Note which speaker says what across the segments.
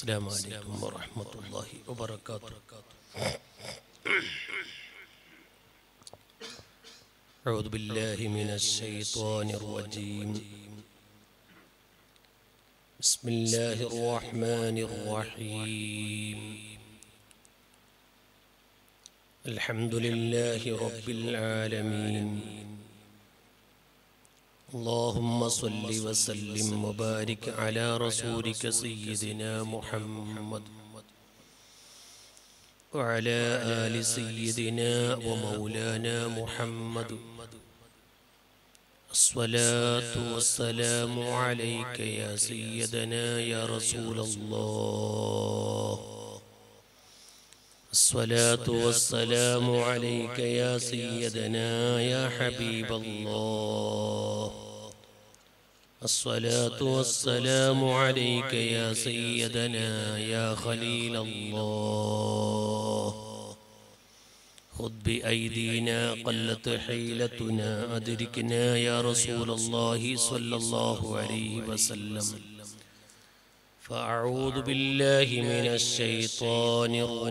Speaker 1: السلام عليكم ورحمة الله وبركاته أعوذ بالله من الشيطان الرجيم بسم الله الرحمن الرحيم الحمد لله رب العالمين اللهم صل وسلم وبارك على رسولك سيدنا محمد وعلى آل سيدنا ومولانا محمد الصلاة والسلام عليك يا سيدنا يا رسول الله الصلاة والسلام عليك يا سيدنا يا حبيب الله الصلاة والسلام عليك يا سيدنا يا خليل الله خذ بأيدينا قلت حيلتنا أدركنا يا رسول الله صلى الله عليه وسلم فأعوذ بالله من الشيطان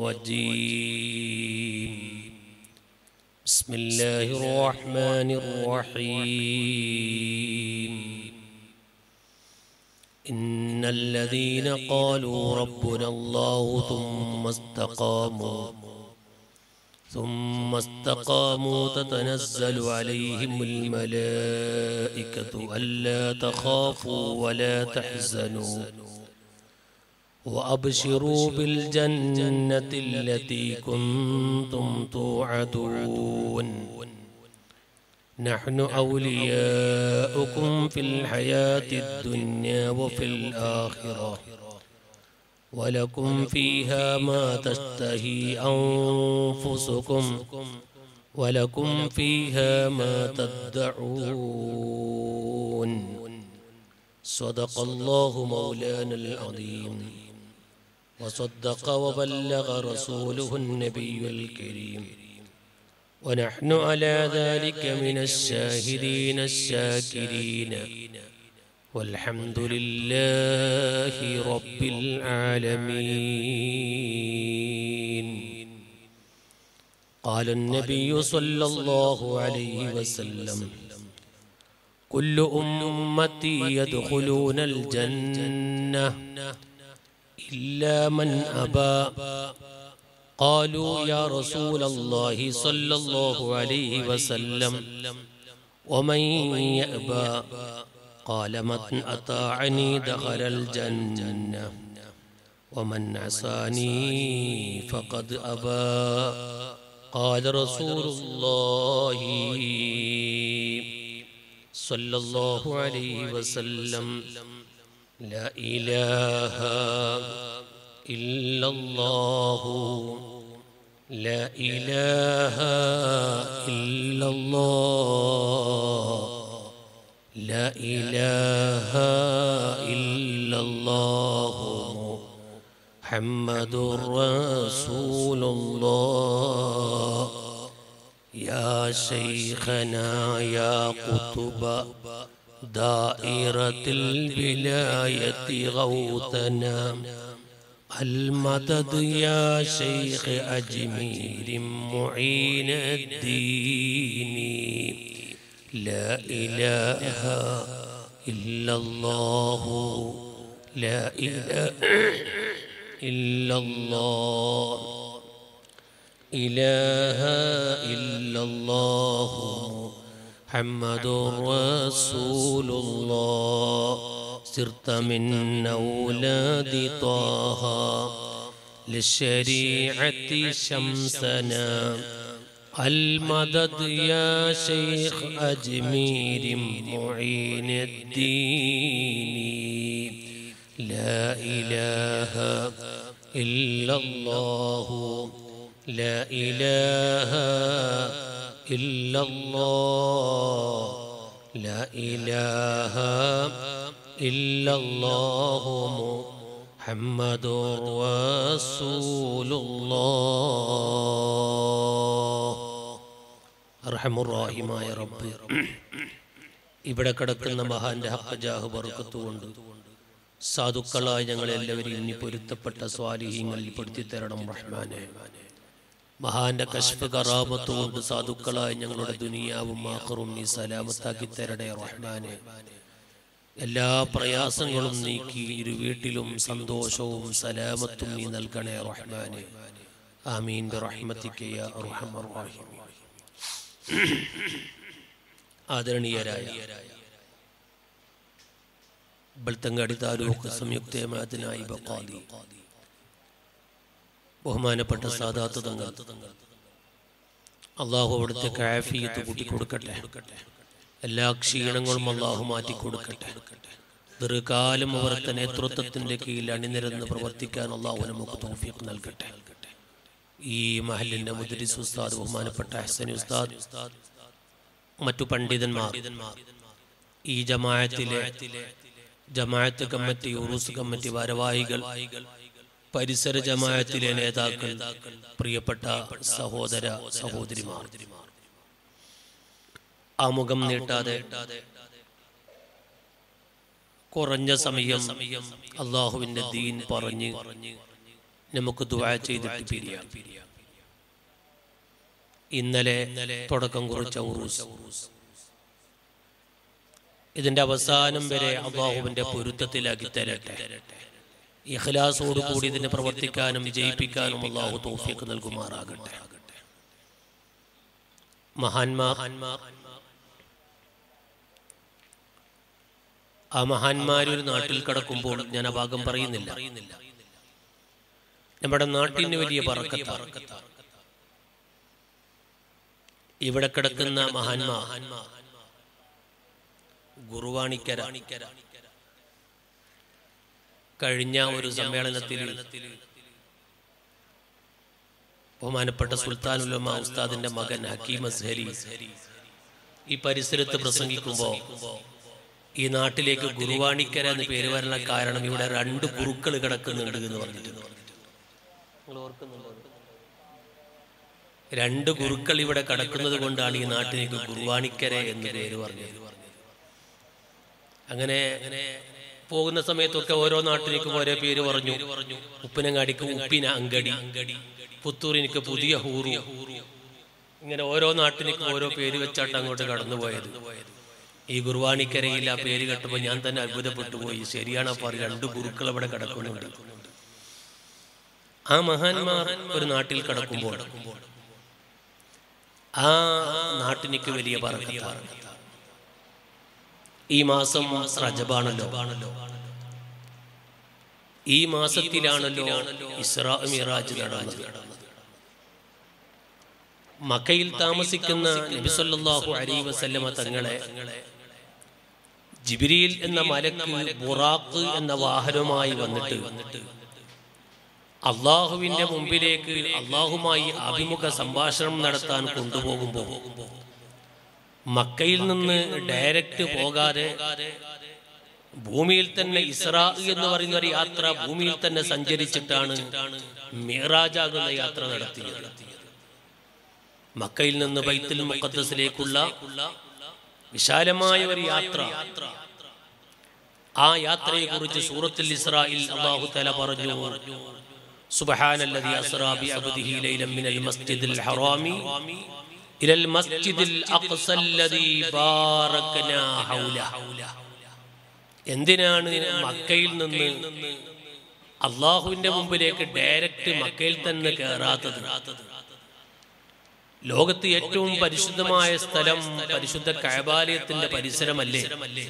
Speaker 1: الرجيم بسم الله الرحمن الرحيم إن الذين قالوا ربنا الله ثم استقاموا ثم استقاموا تتنزل عليهم الملائكة ألا تخافوا ولا تحزنوا وأبشروا بالجنة التي كنتم توعدون نحن أولياؤكم في الحياة الدنيا وفي الآخرة ولكم فيها ما تشتهي أنفسكم ولكم فيها ما تدعون صدق الله مولانا العظيم وصدق وبلغ رسوله النبي الكريم ونحن على ذلك من الشاهدين الشاكرين والحمد لله رب العالمين قال النبي صلى الله عليه وسلم كل أمتي يدخلون الجنة إلا من أبى قالوا يا رسول الله صلى الله عليه وسلم ومن يأبى قال من أطاعني دخل الجنة ومن عصاني فقد أبى قال رسول الله صلى الله عليه وسلم لا إله إلا الله لا إله إلا الله لا إله إلا الله محمد رسول الله يا شيخنا يا قطب دائرة الولاية غوثنا المدد يا شيخ أجمير معين الدين لا إله إلا الله لا إله إلا الله إله إلا الله محمد رسول الله صرت من أولاد طه للشريعة شمسنا المدد يا شيخ أجمير معين الدين لا إله إلا الله لا إله إلا الله لا إله إلا الله محمد رسول الله അർഹമുറാഹിമായ റബ്ബ് ഇവിടെ കിടക്കുന്ന മഹാന്റെ ഹക്കജാഹ് ബർക്കത്തുകൊണ്ട് സാധുക്കളായ ഞങ്ങളെല്ലാവരും ഇനി പൊരുത്തപ്പെട്ട സ്വാലിഹ്യങ്ങളിൽ പെടുത്തി തരണം റഹ്മാനെ മഹാന്റെ കശ്ഫ് കറാമത്ത് കൊണ്ട് സാധുക്കളായ ഞങ്ങളുടെ ദുനിയാവും ആഹറും നീ സലാമത്താക്കി തരണേ റഹ്മാനെ എല്ലാ പ്രയാസങ്ങളും നീക്കി ഇരു വീട്ടിലും സന്തോഷവും സലാമത്തും നീ നൽകണേ റഹ്മാനെ ആമീൻ റഹ്മത്തിക്ക് യാ അർഹമർ റഹീമീൻ ആദരണീയരായ ബൽത്തങ്ങാടി താലൂക്ക് സംയുക്ത ജമാഅത്തിനായി ബഖാദി ബഹുമാനപ്പെട്ട സാദാത്ത് തങ്ങൾ അള്ളാഹു അവിടുത്തെ കാഫിയത്ത് കൂട്ടിക്കൊടുക്കട്ടെ എല്ലാ ക്ഷീണങ്ങളും അള്ളാഹു മാറ്റിക്കൊടുക്കട്ടെ ദീർഘകാലം അവരുടെ നേതൃത്വത്തിന്റെ കീഴിൽ അണിനിരന്ന് പ്രവർത്തിക്കാൻ അള്ളാഹു നമുക്ക് തോഫിക്ക് നൽകട്ടെ ഈ മഹലിന്റെ മുദ്രിസ് ഉസ്താദ് ബഹുമാനപ്പെട്ട ഹസൻ ഉസ്താദ് മറ്റു പണ്ഡിതന്മാർ ഈ ജമാഅത്തിലെ ജമാഅത്ത് കമ്മിറ്റി ഉറൂസ് കമ്മിറ്റി ഭാരവാഹികൾ പരിസര ജമാഅത്തിലെ നേതാക്കൾ പ്രിയപ്പെട്ട സഹോദര സഹോദരിമാർ ആമുഖം നീട്ടാതെ കുറഞ്ഞ സമയം അള്ളാഹുവിന്റെ ദീൻ പറഞ്ഞ് നമുക്ക് ദുആ ചെയ്തിട്ട് പിരിയാം ഇന്നലെ തുടക്കം കുറിച്ച ഉറൂസ് ഇതിന്റെ അവസാനം വരെ അള്ളാഹുവിന്റെ പൊരുത്തത്തിലാക്കി തരട്ടെ ഇഖ്ലാസോട് കൂടി ഇതിനെ പ്രവർത്തിക്കാനും വിജയിപ്പിക്കാനും അള്ളാഹു തോഫിക്ക് നൽകുമാറാകട്ടെ മഹാന്മാർ ആ മഹാന്മാരൊരു നാട്ടിൽ കടക്കുമ്പോൾ ഞാൻ ആ ഭാഗം പറയുന്നില്ല നമ്മുടെ നാട്ടിന് വലിയ പറക്കത്താണ് ഇവിടെ കിടക്കുന്ന മഹാന്മാർ ഗുരുവാണിക്കര കഴിഞ്ഞ ഒരു സമ്മേളനത്തിൽ ബഹുമാനപ്പെട്ട സുൽത്താനുലമ ഉസ്താദിന്റെ മകൻ ഹക്കീം അസ്ഹരി ഈ പരിസരത്ത് പ്രസംഗിക്കുമ്പോൾ ഈ നാട്ടിലേക്ക് ഗുരുവാണിക്കര എന്ന് പേര് വരാനുള്ള കാരണം ഇവിടെ രണ്ട് ഗുരുക്കൾ കിടക്കുന്നുണ്ട് എന്ന് പറഞ്ഞിട്ടുണ്ട് രണ്ട് ഗുരുക്കൾ ഇവിടെ കിടക്കുന്നത് കൊണ്ടാണ് ഈ നാട്ടിലേക്ക് ഗുരുവാണിക്കര എന്ന് പേര് പറഞ്ഞത് അങ്ങനെ പോകുന്ന സമയത്തൊക്കെ ഓരോ നാട്ടിലേക്കും ഓരോ പേര് പറഞ്ഞു ഉപ്പിനങ്ങാടിക്ക് ഉപ്പിന അങ്കടി പുത്തൂരിനിക്ക് പുതിയ ഹൂറു ഇങ്ങനെ ഓരോ നാട്ടിലേക്കും ഓരോ പേര് വെച്ചാട്ട് അങ്ങോട്ട് കടന്നുപോയത് ഈ ഗുർവാണിക്കരയിൽ ആ പേര് കേട്ടപ്പോൾ ഞാൻ തന്നെ അത്ഭുതപ്പെട്ടു പോയി ശരിയാണ് അപ്പോൾ രണ്ട് ഗുരുക്കൾ അവിടെ കിടക്കുന്നുണ്ട് ആ മഹാന്മാർ ഒരു നാട്ടിൽ കിടക്കുമ്പോൾ ആ നാട്ടിനിക്ക് വലിയ പറക്കത്താണ് ഈ മാസം റജബാണല്ലോ ഈ മാസത്തിലാണല്ലോ ഇസ്രാ മിറാജ് നടന്നത് മക്കയിൽ താമസിക്കുന്ന നബിസല്ലാഹു അലൈ വസല്ലമ തങ്ങളെ ജിബിരിയിൽ എന്ന മലക്ക് ബുറാഖ് എന്ന വാഹനവുമായി വന്നിട്ട് അള്ളാഹുവിന്റെ മുമ്പിലേക്ക് അള്ളാഹുമായി അഭിമുഖ സംഭാഷണം നടത്താൻ കൊണ്ടുപോകുമ്പോൾ മക്കയിൽ നിന്ന് ഡയറക്റ്റ് പോകാതെ ഭൂമിയിൽ തന്നെ ഇസ്രാ എന്ന് പറയുന്ന ഒരു യാത്ര ഭൂമിയിൽ തന്നെ സഞ്ചരിച്ചിട്ടാണ് മിറാജാകുന്ന യാത്ര നടത്തിയത് മക്കയിൽ നിന്ന് ബൈത്തുൽ മുഖദ്സിലേക്കുള്ള വിശാലമായ ഒരു യാത്ര ആ യാത്രയെ കുറിച്ച് സൂറത്തുൽ ഇസ്രായിൽ അള്ളാഹു തല പറഞ്ഞു സുബ്ഹാനല്ലദി അസ്റാ ബി അബ്ദിഹി ലൈലൻ മിനൽ മസ്ജിദിൽ ഹറാമി ഇലൽ മസ്ജിദിൽ അഖ്സല്ലദി ബാറക്നാ ഹൗല എന്തിനാണ് മക്കയിൽ നിന്ന് അള്ളാഹുവിന്റെ മുമ്പിലേക്ക് ഡയറക്റ്റ് മക്കയിൽ തന്നെ കയറാത്തത് ലോകത്ത് ഏറ്റവും പരിശുദ്ധമായ സ്ഥലം പരിശുദ്ധ കഴബാലയത്തിന്റെ പരിസരമല്ലേ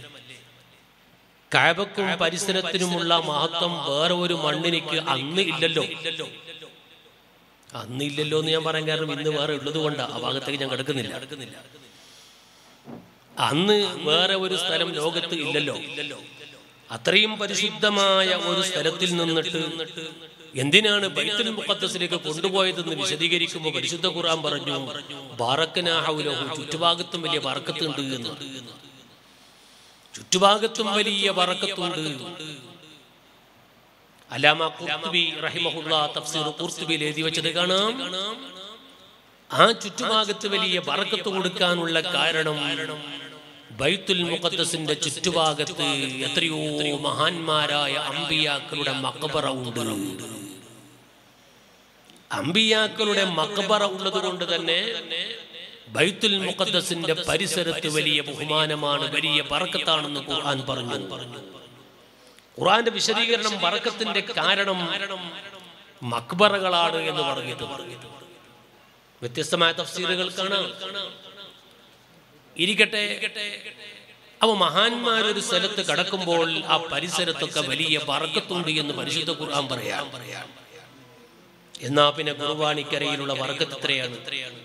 Speaker 1: കാബക്കും പരിസരത്തിനുമുള്ള മഹത്വം വേറെ ഒരു മണ്ണിനിക്ക് അന്ന് ഇല്ലല്ലോ അന്ന് ഇല്ലല്ലോ എന്ന് ഞാൻ പറയാൻ കാരണം ഇന്ന് വേറെ ഉള്ളത് കൊണ്ടാ ആ ഭാഗത്തേക്ക് ഞാൻ കിടക്കുന്നില്ല അന്ന് വേറെ ഒരു സ്ഥലം ലോകത്ത് ഇല്ലല്ലോ അത്രയും പരിശുദ്ധമായ ഒരു സ്ഥലത്തിൽ നിന്നിട്ട് എന്തിനാണ് ബൈത്തുൽ മുഖദ്സിലേക്ക് കൊണ്ടുപോയതെന്ന് വിശദീകരിക്കുമ്പോൾ പരിശുദ്ധ ഖുർആൻ പറഞ്ഞു ബാറക്കനാഹുലഹു ചുറ്റുഭാഗത്തും വലിയ ബറക്കത്തുണ്ട് എന്ന് ചുറ്റുഭാഗത്തും വലിയ ബറക്കത്തുണ്ട് അലാമ ഖുർത്തുബി റഹിമഹുല്ല തഫ്സീർ ഖുർത്തുബിയിൽ എഴുതി വെച്ചത് കാണാം ആ ചുറ്റുഭാഗത്ത് വലിയ ബറക്കത്ത് കൊടുക്കാനുള്ള കാരണം ബൈത്തുൽ മുഖദ്ദസിന്റെ ചുറ്റുഭാഗത്ത് എത്രയോ മഹാന്മാരായ അമ്പിയാക്കളുടെ മക്കബറ ഉണ്ട് അമ്പിയാക്കളുടെ മക്കബറ ഉള്ളത് കൊണ്ട് തന്നെ ബൈത്തുൽ മുഖദ്ദസിന്റെ പരിസരത്ത് വലിയ ബഹുമാനമാണ് വലിയ ബറക്കത്താണെന്ന് ഖുർആൻ പറഞ്ഞു ഖുർആന്റെ വിശദീകരണം ബറക്കത്തിന്റെ കാരണം മക്ബറകളാണ് എന്ന് പറഞ്ഞത് വ്യത്യസ്തമായ തഫ്സീറുകൾ കാണാം ഇരിക്കട്ടെ അവ മഹാന്മാർ ഒരു സ്ഥലത്ത് കടക്കുമ്പോൾ ആ പരിസരത്തൊക്കെ വലിയ ബറക്കത്തുണ്ട് എന്ന് പരിശുദ്ധ ഖുർആൻ പറയാം എന്നാ പിന്നെ കുർബാനിക്കരയിലുള്ള വർഗത്ത് എത്രയാണ്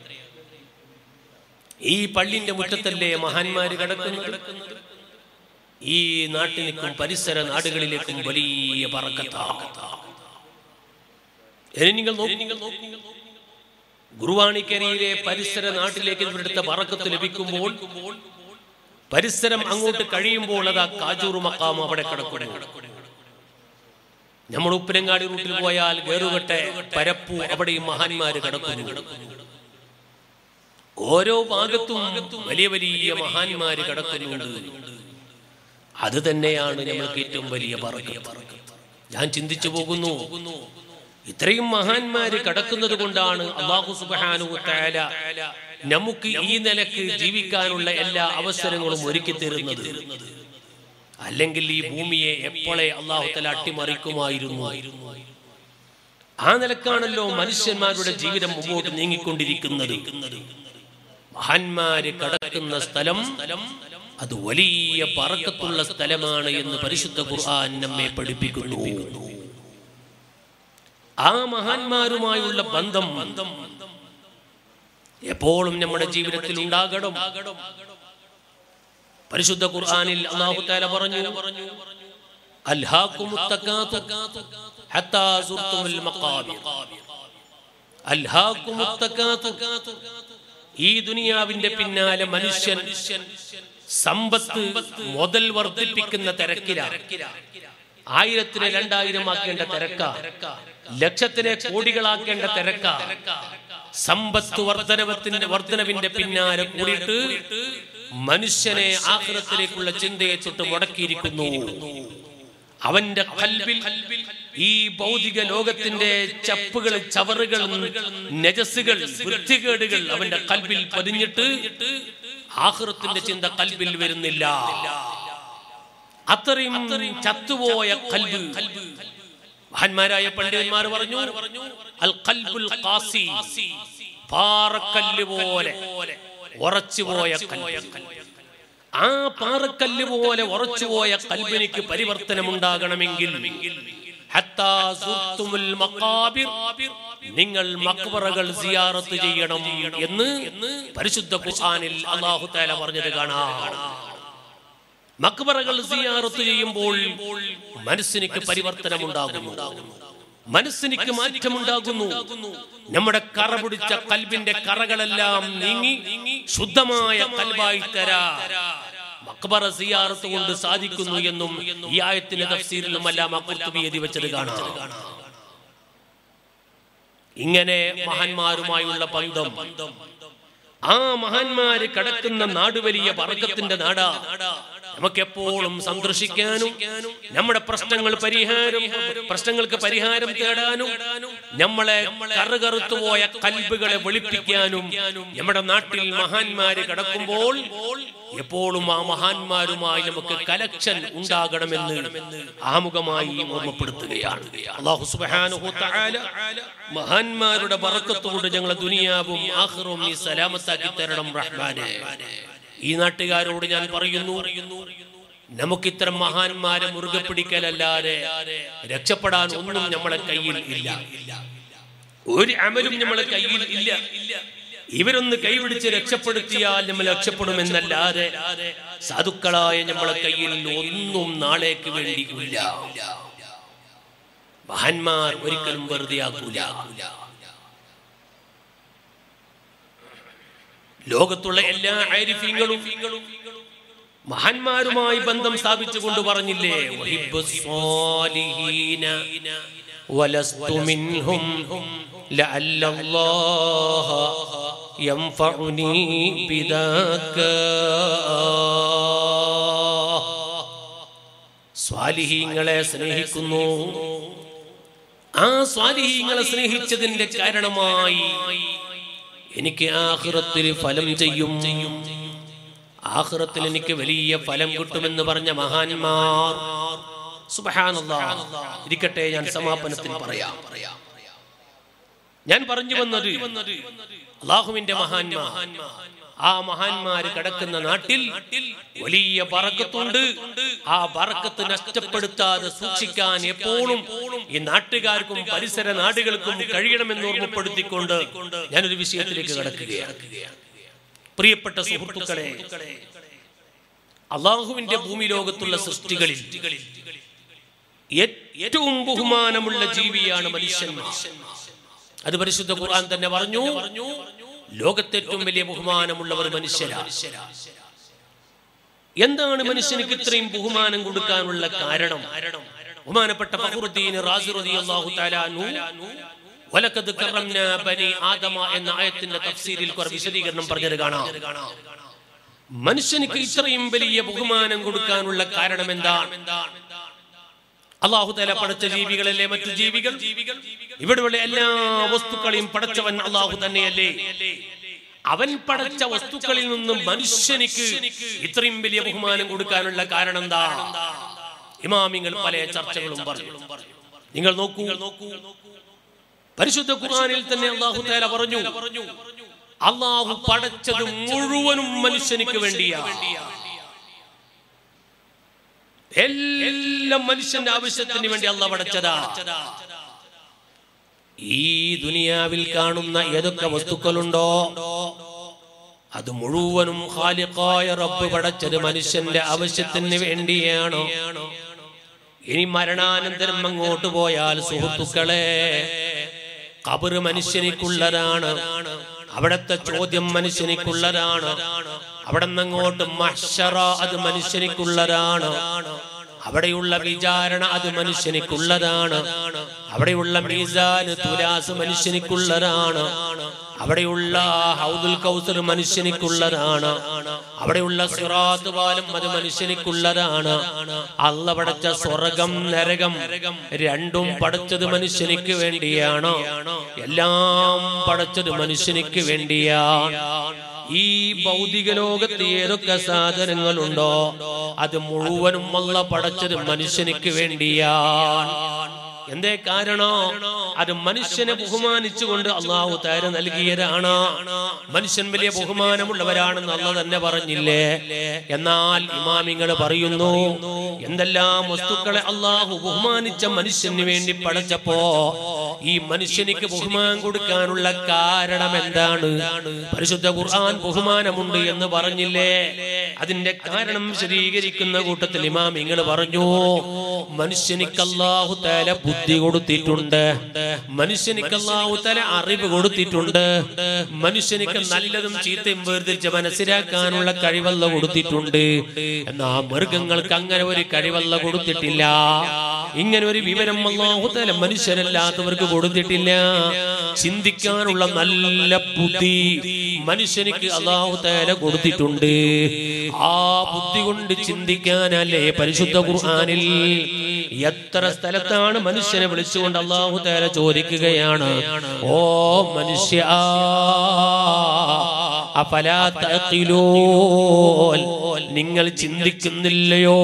Speaker 1: ഈ പള്ളിന്റെ മുറ്റത്തല്ലേ മഹാന്മാര് കിടക്കുന്നത് ഈ നാട്ടിലേക്കും പരിസര നാടുകളിലേക്കും വലിയ പറക്കത്താ ഇനി നിങ്ങൾ നോക്കൂ ഗുരുവാണിക്കരയിലെ പരിസര നാട്ടിലേക്ക് ഇവിടുത്തെ പറക്കത്ത് ലഭിക്കുമ്പോൾ പരിസരം അങ്ങോട്ട് കഴിയുമ്പോൾ അതാ കാജൂർ മക്കാം അവിടെ കിടക്കുന്നു നമ്മൾ ഉപ്പരങ്ങാടി റൂട്ടിൽ പോയാൽ വേറുകെട്ടെ പരപ്പു അവിടെയും മഹാന്മാര് കിടക്കുന്നു ഓരോ ഭാഗത്തും വലിയ വലിയ മഹാന്മാര് കിടക്കുന്നുണ്ട് അത് തന്നെയാണ് ഞങ്ങൾക്ക് ഏറ്റവും വലിയ പറക്കം ഞാൻ ചിന്തിച്ചു പോകുന്നു ഇത്രയും മഹാന്മാര് കടക്കുന്നത് കൊണ്ടാണ് അള്ളാഹു സുബാനു താല നമുക്ക് ഈ നിലക്ക് ജീവിക്കാനുള്ള എല്ലാ അവസരങ്ങളും ഒരുക്കി തരുന്നത് അല്ലെങ്കിൽ ഈ ഭൂമിയെ എപ്പോഴേ അള്ളാഹുത്തല അട്ടിമറിക്കുമായിരുന്നു ആ നിലക്കാണല്ലോ മനുഷ്യന്മാരുടെ ജീവിതം മുമ്പോട്ട് നീങ്ങിക്കൊണ്ടിരിക്കുന്നത് മഹാന്മാര് കടക്കുന്ന സ്ഥലം അത് വലിയ പറക്കത്തുള്ള സ്ഥലമാണ് എന്ന് പരിശുദ്ധ ഖുർആൻ നമ്മെ പഠിപ്പിക്കുന്നു ആ മഹാന്മാരുമായുള്ള ബന്ധം എപ്പോഴും നമ്മുടെ ജീവിതത്തിൽ ഉണ്ടാകണം പരിശുദ്ധ ഖുർആനിൽ അല്ലാഹു തആല പറഞ്ഞു അൽഹാകുമുത് തകാതു ഹത്താ സുർതുമുൽ മഖാബിർ അൽഹാകുമുത് തകാതു ഈ ദുനിയാവിന്റെ പിന്നാലെ മനുഷ്യൻ സമ്പത്ത് മുതൽ വർദ്ധിപ്പിക്കുന്ന തിരക്കിലാണ് ആയിരത്തിന് രണ്ടായിരം ആക്കേണ്ട തിരക്ക ലക്ഷത്തിനെ കോടികളാക്കേണ്ട തിരക്ക സമ്പത്ത് വർധനവത്തിന്റെ വർധനവിന്റെ പിന്നാലെ കൂടിയിട്ട് മനുഷ്യനെ ആഹ്റത്തിലേക്കുള്ള ചിന്തയെ തൊട്ട് മുടക്കിയിരിക്കുന്നു അവന്റെ കൽവിൽ ഈ ഭൗതിക ലോകത്തിന്റെ ചപ്പുകൾ ചവറുകൾ നജസ്സുകൾ വൃത്തികേടുകൾ അവന്റെ കൽവിൽ പതിഞ്ഞിട്ട് ആഹ്റത്തിന്റെ ചിന്ത കൽവിൽ വരുന്നില്ല അത്രയും ചത്തുപോയ കൽബ് മഹാന്മാരായ പണ്ഡിതന്മാർ പറഞ്ഞു അൽ കൽബുൽ ഖാസി പാറക്കല്ല് പോലെ ഉറച്ചുപോയ കൽബ് ആ പാറക്കല്ല് പോലെ ഉറച്ചുപോയ കൽബിനിക്ക് പരിവർത്തനം ഉണ്ടാകണമെങ്കിൽ ഹത്താ സുർത്തുമുൽ മഖാബിർ നിങ്ങൾ മക്ബറകൾ സിയാറത്ത് ചെയ്യണം എന്ന് പരിശുദ്ധ ഖുർആനിൽ അല്ലാഹു തആല പറഞ്ഞത് കാണാം മക്ബറകൾ സിയാറത്ത് ചെയ്യുമ്പോൾ മനസ്സിനിക്ക് പരിവർത്തനം ഉണ്ടാകുന്നു മനസ്സിനിക്ക് മാറ്റമുണ്ടാകുന്നു നമ്മുടെ കറ പിടിച്ച കൽബിന്റെ കറകളെല്ലാം നീങ്ങി ശുദ്ധമായ കൽബായി തരാ മക്ബറ സിയാറത്ത് കൊണ്ട് സാധിക്കുന്നു എന്നും ഈ ആയത്തിന്റെ തഫ്സീരിലും എല്ലാം അക്കുർത്തുബി എഴുതി വെച്ചത് കാണാം ഇങ്ങനെ മഹാന്മാരുമായുള്ള ബന്ധം ആ മഹാന്മാര് കടക്കുന്ന നാട് വലിയ പറക്കത്തിന്റെ നാടാ നമുക്കെപ്പോഴും സന്ദർശിക്കാനും നമ്മുടെ പ്രശ്നങ്ങൾ പരിഹാരം പ്രശ്നങ്ങൾക്ക് പരിഹാരം തേടാനും നമ്മളെ കറുകറുത്തു പോയ കൽബുകളെ വെളുപ്പിക്കാനും നമ്മുടെ നാട്ടിൽ മഹാന്മാര് കടക്കുമ്പോൾ എപ്പോഴും ആ മഹാന്മാരുമായി നമുക്ക് കലക്ഷൻ ഉണ്ടാകണമെന്ന് ആമുഖമായി ഓർമ്മപ്പെടുത്തുകയാണ് അള്ളാഹു സുബ്ഹാനഹു തആല മഹാന്മാരുടെ ബറക്കത്തോട് ഞങ്ങളെ ദുനിയാവും ആഖിറും നീ സലാമത്താക്കി തരണം റഹ്മാനെ ഈ നാട്ടുകാരോട് ഞാൻ പറയുന്നു നമുക്കിത്തരം മഹാന്മാരെ മുറുകെ പിടിക്കലല്ലാതെ രക്ഷപ്പെടാൻ ഒന്നും നമ്മളെ കയ്യിൽ ഇല്ല ഒരു അമലും നമ്മളെ കയ്യിൽ ഇല്ല ഇവരൊന്ന് കൈപിടിച്ച് രക്ഷപ്പെടുത്തിയാൽ നമ്മൾ രക്ഷപ്പെടുമെന്നല്ലാതെ സാധുക്കളായ നമ്മളെ കയ്യിൽ ഒന്നും നാളേക്ക് വേണ്ടി ഇല്ല മഹാന്മാർ ഒരിക്കലും വെറുതെ ആകൂല ലോകത്തുള്ള എല്ലാ ആരിഫ്യങ്ങളും മഹാന്മാരുമായി ബന്ധം സ്ഥാപിച്ചുകൊണ്ട് പറഞ്ഞില്ലേ വഹിബ്ബു സ്വാലിഹീന വലസ്തു മിൻഹും ലഅല്ല അല്ലാഹ ينفعني بذاك സ്വാലിഹീങ്ങളെ സ്നേഹിക്കുന്നു ആ സ്വാലിഹീങ്ങളെ സ്നേഹിച്ചതിന്റെ കാരണമായി എനിക്ക് ആഹ്റത്തിൽ ഫലം ചെയ്യും ആഹ്റത്തിൽ എനിക്ക് വലിയ ഫലം കിട്ടുമെന്ന് പറഞ്ഞ മഹാന്മാർ സുബ്ഹാനല്ലാഹ് ഇരിക്കട്ടെ ഞാൻ സമാപനത്തിൽ പറയാം ഞാൻ പറഞ്ഞു വന്നത് അള്ളാഹുവിന്റെ മഹാന്മാർ ആ മഹാന്മാര് കിടക്കുന്ന നാട്ടിൽ വലിയ പറക്കത്തുണ്ട് ആ പറക്കത്ത് നഷ്ടപ്പെടുത്താതെ സൂക്ഷിക്കാൻ എപ്പോഴും ഈ നാട്ടുകാർക്കും പരിസര നാടുകൾക്കും കഴിയണമെന്ന് ഓർമ്മപ്പെടുത്തിക്കൊണ്ട് ഞാനൊരു വിഷയത്തിലേക്ക് കിടക്കുകയാണ് പ്രിയപ്പെട്ട സുഹൃത്തുക്കളെ അള്ളാഹുവിന്റെ ഭൂമി ലോകത്തുള്ള സൃഷ്ടികളിൽ ഏറ്റവും ബഹുമാനമുള്ള ജീവിയാണ് മനുഷ്യൻ അത് പരിശുദ്ധ ഖുർആൻ തന്നെ പറഞ്ഞു ലോകത്തെ ഏറ്റവും വലിയ ബഹുമാനമുള്ളവർ മനുഷ്യരാണ് എന്താണ് മനുഷ്യനിക്ക് ഇത്രയും ബഹുമാനം കൊടുക്കാനുള്ള കാരണം ബഹുമാനപ്പെട്ട ഫഖറുദ്ദീൻ റാസി റളിയല്ലാഹു തആല അൻഹു വലക്കത് കറംന ബനി ആദമ എന്ന ആയത്തിന്റെ തഫ്സീരിൽ കുറെ വിശദീകരണം പറഞ്ഞത് കാണാം മനുഷ്യനിക്ക് ഇത്രയും വലിയ ബഹുമാനം കൊടുക്കാനുള്ള കാരണം എന്താണ് അള്ളാഹു തല പടച്ച ജീവികളല്ലേ മറ്റു ജീവികൾ ഇവിടെയുള്ള എല്ലാ വസ്തുക്കളെയും പടച്ചവൻ അള്ളാഹു തന്നെയല്ലേ അവൻ പടച്ച വസ്തുക്കളിൽ നിന്നും മനുഷ്യനിക്ക് ഇത്രയും വലിയ ബഹുമാനം കൊടുക്കാനുള്ള കാരണം എന്താ ഇമാമിങ്ങൾ പല ചർച്ചകളും പറഞ്ഞു നിങ്ങൾ നോക്കൂ പരിശുദ്ധ ഖുർആനിൽ തന്നെ അള്ളാഹു തആല പറഞ്ഞു അള്ളാഹു പടച്ചത് മുഴുവനും മനുഷ്യനിക്ക് വേണ്ടിയാ എല്ലാം മനുഷ്യന്റെ ആവശ്യത്തിന് വേണ്ടി അള്ളാഹ് പടച്ചതാ ഈ ദുനിയാവിൽ കാണുന്ന ഏതൊക്കെ വസ്തുക്കളുണ്ടോ അത് മുഴുവനും ഖാലിഖായ റബ്ബ് പടച്ചത് മനുഷ്യന്റെ ആവശ്യത്തിന് വേണ്ടിയാണോ ഇനി മരണാനന്തരം അങ്ങോട്ട് പോയാൽ സുഹൃത്തുക്കളെ കബറ് മനുഷ്യനിക്കുള്ളതാണ് അവിടത്തെ ചോദ്യം മനുഷ്യനിക്കുള്ളതാണ് അവിടെ നിന്നങ്ങോട്ട് മഹ്ശറ അത് മനുഷ്യനിക്കുള്ളതാണ് അവിടെയുള്ള വിചാരണ അത് മനുഷ്യനിക്കുള്ളതാണ് അവിടെയുള്ള മീസാന് തുലാസ് മനുഷ്യനിക്കുള്ളതാണ് അവിടെയുള്ള ഹൗദുൽ കൗസർ മനുഷ്യനിക്കുള്ളതാണ് അവിടെയുള്ള സിറാത്ത് പാലം അത് മനുഷ്യനിക്കുള്ളതാണ് അല്ല പടച്ച സ്വർഗം നരകം രണ്ടും പടച്ചത് മനുഷ്യനിക്ക് വേണ്ടിയാണ് എല്ലാം പടച്ചത് മനുഷ്യനിക്ക് വേണ്ടിയാണ് ഈ ഭൗതിക ലോകത്ത് ഏതൊക്കെ സാധനങ്ങളുണ്ടോ അത് മുഴുവനും അല്ല പടച്ചത് മനുഷ്യനിക്ക് വേണ്ടിയാണ് എന്തേ കാരണോ അത് മനുഷ്യനെ ബഹുമാനിച്ചുകൊണ്ട് അള്ളാഹു താര നൽകിയതാണ് മനുഷ്യൻ വലിയ ബഹുമാനമുള്ളവരാണെന്ന് അല്ല തന്നെ പറഞ്ഞില്ലേ എന്നാൽ ഇമാമിങ്ങൾ പറയുന്നു എന്തെല്ലാം വസ്തുക്കളെ അള്ളാഹു ബഹുമാനിച്ച മനുഷ്യന് വേണ്ടി പടച്ചപ്പോ ഈ മനുഷ്യനിക്ക് ബഹുമാനം കൊടുക്കാനുള്ള കാരണം എന്താണ് പരിശുദ്ധ ഖുർആൻ ബഹുമാനമുണ്ട് എന്ന് പറഞ്ഞില്ലേ അതിന്റെ കാരണം വിശദീകരിക്കുന്ന കൂട്ടത്തിൽ ഇമാമിങ്ങൾ പറഞ്ഞു മനുഷ്യനിക്ക് അള്ളാഹു താല ബുദ്ധി കൊടുത്തിട്ടുണ്ട് മനുഷ്യനിക്ക് അള്ളാഹു താല അറിവ് കൊടുത്തിട്ടുണ്ട് മനുഷ്യനിക്ക് നല്ലതും ചീത്തയും വേർതിരിച്ച് മനസ്സിലാക്കാനുള്ള കഴിവല്ല കൊടുത്തിട്ടുണ്ട് എന്നാ മൃഗങ്ങൾക്ക് അങ്ങനെ ഒരു കഴിവല്ല കൊടുത്തിട്ടില്ല ഇങ്ങനെ ഒരു വിവരം അള്ളാഹു താല മനുഷ്യരല്ലാത്തവർക്ക് കൊടുത്തിട്ടില്ല ചിന്തിക്കാനുള്ള നല്ല ബുദ്ധി മനുഷ്യനിക്ക് അള്ളാഹു താല കൊടുത്തിട്ടുണ്ട് ആ ബുദ്ധി കൊണ്ട് ചിന്തിക്കാനല്ലേ പരിശുദ്ധ ഖുർആനിൽ എത്ര സ്ഥലത്താണ് മനുഷ്യനെ വിളിച്ചുകൊണ്ട് അള്ളാഹു താല ചോദിക്കുകയാണ് ഓ മനുഷ്യ അഫലാ തഖിലൂൻ നിങ്ങൾ ചിന്തിക്കുന്നില്ലയോ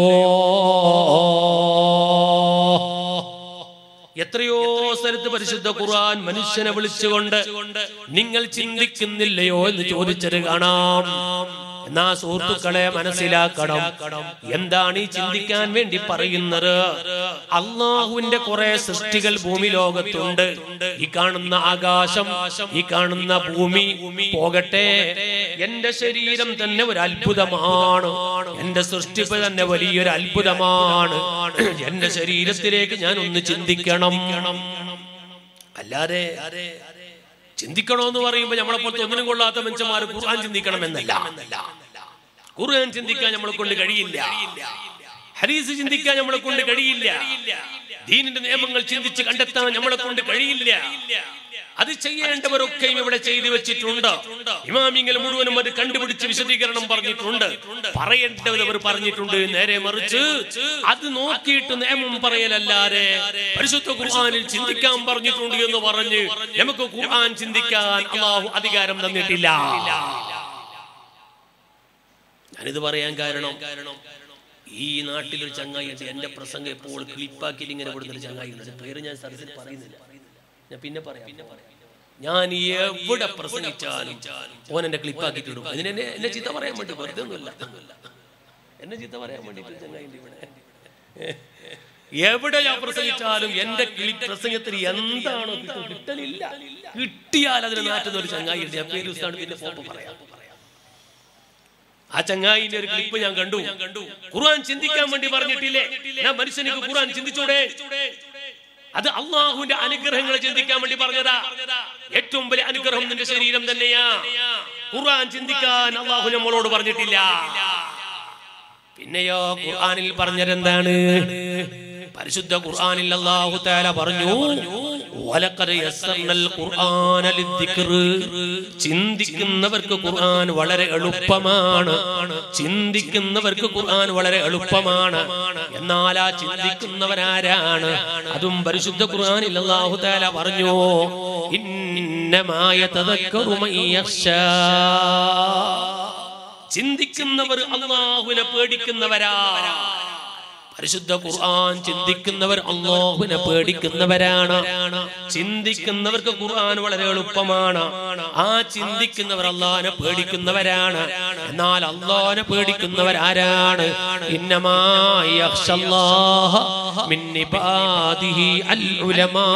Speaker 1: എത്രയോ സ്ഥലത്ത് പരിശുദ്ധ ഖുർആൻ മനുഷ്യനെ വിളിച്ചുകൊണ്ട് നിങ്ങൾ ചിന്തിക്കുന്നില്ലയോ എന്ന് ചോദിച്ചത് കാണാം എന്നാ സുഹൃത്തുക്കളെ മനസ്സിലാക്കണം എന്താണ് ഈ ചിന്തിക്കാൻ വേണ്ടി പറയുന്നത് അള്ളാഹുവിന്റെ കുറെ സൃഷ്ടികൾ ഭൂമി ലോകത്തുണ്ട് ഈ കാണുന്ന ആകാശം ഈ കാണുന്ന ഭൂമി പോകട്ടെ എന്റെ ശരീരം തന്നെ ഒരു അത്ഭുതമാണ് എന്റെ സൃഷ്ടിപ്പ് തന്നെ വലിയൊരു അത്ഭുതമാണ് എന്റെ ശരീരത്തിലേക്ക് ഞാൻ ഒന്ന് ചിന്തിക്കണം അല്ലാതെ ചിന്തിക്കണോന്ന് പറയുമ്പോ നമ്മളെ പോലത്തെ ഒന്നിനും കൊള്ളാത്ത മനുഷ്യന്മാർ ഖുർആൻ ചിന്തിക്കണം എന്നല്ല ഖുർആൻ ചിന്തിക്കാൻ നമ്മളെ കൊണ്ട് കഴിയില്ല ഹരീസ് ചിന്തിക്കാൻ നമ്മളെ കൊണ്ട് കഴിയില്ല ദീനിന്റെ നിയമങ്ങൾ ചിന്തിച്ച് കണ്ടെത്താൻ നമ്മളെ കൊണ്ട് കഴിയില്ല അത് ചെയ്യേണ്ടവരൊക്കെയും ഇവിടെ ചെയ്തു വെച്ചിട്ടുണ്ട് ഇമാമിങ്ങൾ മുഴുവനും അത് കണ്ടുപിടിച്ച് വിശദീകരണം പറഞ്ഞിട്ടുണ്ട് പറയേണ്ടവർ പറഞ്ഞിട്ടുണ്ട് നേരെ മറിച്ച് അത് നോക്കിയിട്ട് നിയമം പറയലല്ലാതെ പരിശുദ്ധ ഖുർആനിൽ ചിന്തിക്കാൻ പറഞ്ഞിട്ടുണ്ട് എന്ന് പറഞ്ഞ് നമുക്ക് ഖുർആൻ ചിന്തിക്കാൻ അള്ളാഹു അധികാരം തന്നിട്ടില്ല ഞാനിത് പറയാൻ കാരണം ഈ നാട്ടിലൊരു ചങ്ങായി ഉണ്ട് എന്റെ പ്രസംഗം എപ്പോൾ ക്ലിപ്പാക്കി ഇങ്ങനെ കൊടുത്തൊരു ചങ്ങായി ഉണ്ട് പേര് ഞാൻ സദസ്സിൽ പറയുന്നില്ല ഞാൻ പിന്നെ പറയാം പിന്നെ പറയാം ഞാൻ എവിടെ പ്രസംഗിച്ചാലും ഓൻ എന്റെ ക്ലിപ്പാക്കിയിട്ട് ഇടും അതിന് എന്നെ എന്നെ ചീത്ത പറയാൻ വേണ്ടി വെറുതെ ഒന്നുമില്ല എന്നെ ചീത്ത പറയാൻ വേണ്ടിയിട്ട് ചങ്ങായി ഉണ്ട് ഇവിടെ എവിടെ ഞാൻ പ്രസംഗിച്ചാലും എന്റെ ക്ലിപ്പ് പ്രസംഗത്തിൽ എന്താണോ കിട്ടും കിട്ടലില്ല കിട്ടിയാൽ അതിന് നാട്ടുന്ന ഒരു ചങ്ങായി ഉണ്ട് ഞാൻ പേര് ഉസ്താദ് പിന്നെ പോകുമ്പോൾ പറയാം ആ ചങ്ങായിന്റെ ഒരു ക്ലിപ്പ് ഞാൻ കണ്ടു ഖുർആൻ ചിന്തിക്കാൻ വേണ്ടി പറഞ്ഞിട്ടില്ലേ ഞാൻ മനുഷ്യനിക്ക് ഖുർആൻ ചിന്തിച്ചൂടെ അത് അള്ളാഹുവിന്റെ അനുഗ്രഹങ്ങൾ ചിന്തിക്കാൻ വേണ്ടി പറഞ്ഞതാ ഏറ്റവും വലിയ അനുഗ്രഹം നിന്റെ ശരീരം തന്നെയാ ഖുർആൻ ചിന്തിക്കാൻ അള്ളാഹു നമ്മളോട് പറഞ്ഞിട്ടില്ല പിന്നെയോ ഖുർആനിൽ പറഞ്ഞതെന്താണ് പരിശുദ്ധ ഖുർആനിൽ അല്ലാഹു തആല പറഞ്ഞു വലഖദ് യസ്സർനൽ ഖുർആന ലിദ്ദിക്ർ ചിന്തിക്കുന്നവർക്ക് ഖുർആൻ വളരെ എളുപ്പമാണ് ചിന്തിക്കുന്നവർക്ക് ഖുർആൻ വളരെ എളുപ്പമാണ് എന്നാൽ ആ ചിന്തിക്കുന്നവരാരാണ് അതും പരിശുദ്ധ ഖുർആനിൽ അല്ലാഹു തആല പറഞ്ഞു ഇന്നമായ തദക്കറു മൻ യഖ്ശാ ചിന്തിക്കുന്നവർ അള്ളാഹുവിനെ പേടിക്കുന്നവരാ പരിശുദ്ധ ഖുർആൻ ചിന്തിക്കുന്നവർ അള്ളാഹുവിനെ പേടിക്കുന്നവരാണ് ചിന്തിക്കുന്നവർക്ക് ഖുർആൻ വളരെ എളുപ്പമാണ് ആ ചിന്തിക്കുന്നവർ അള്ളാഹിനെ പേടിക്കുന്നവരാണ് എന്നാൽ അള്ളാഹിനെ പേടിക്കുന്നവർ ആരാണ് ഇന്നമായി മിൻ ഇബാദിഹി അൽ ഉലമാ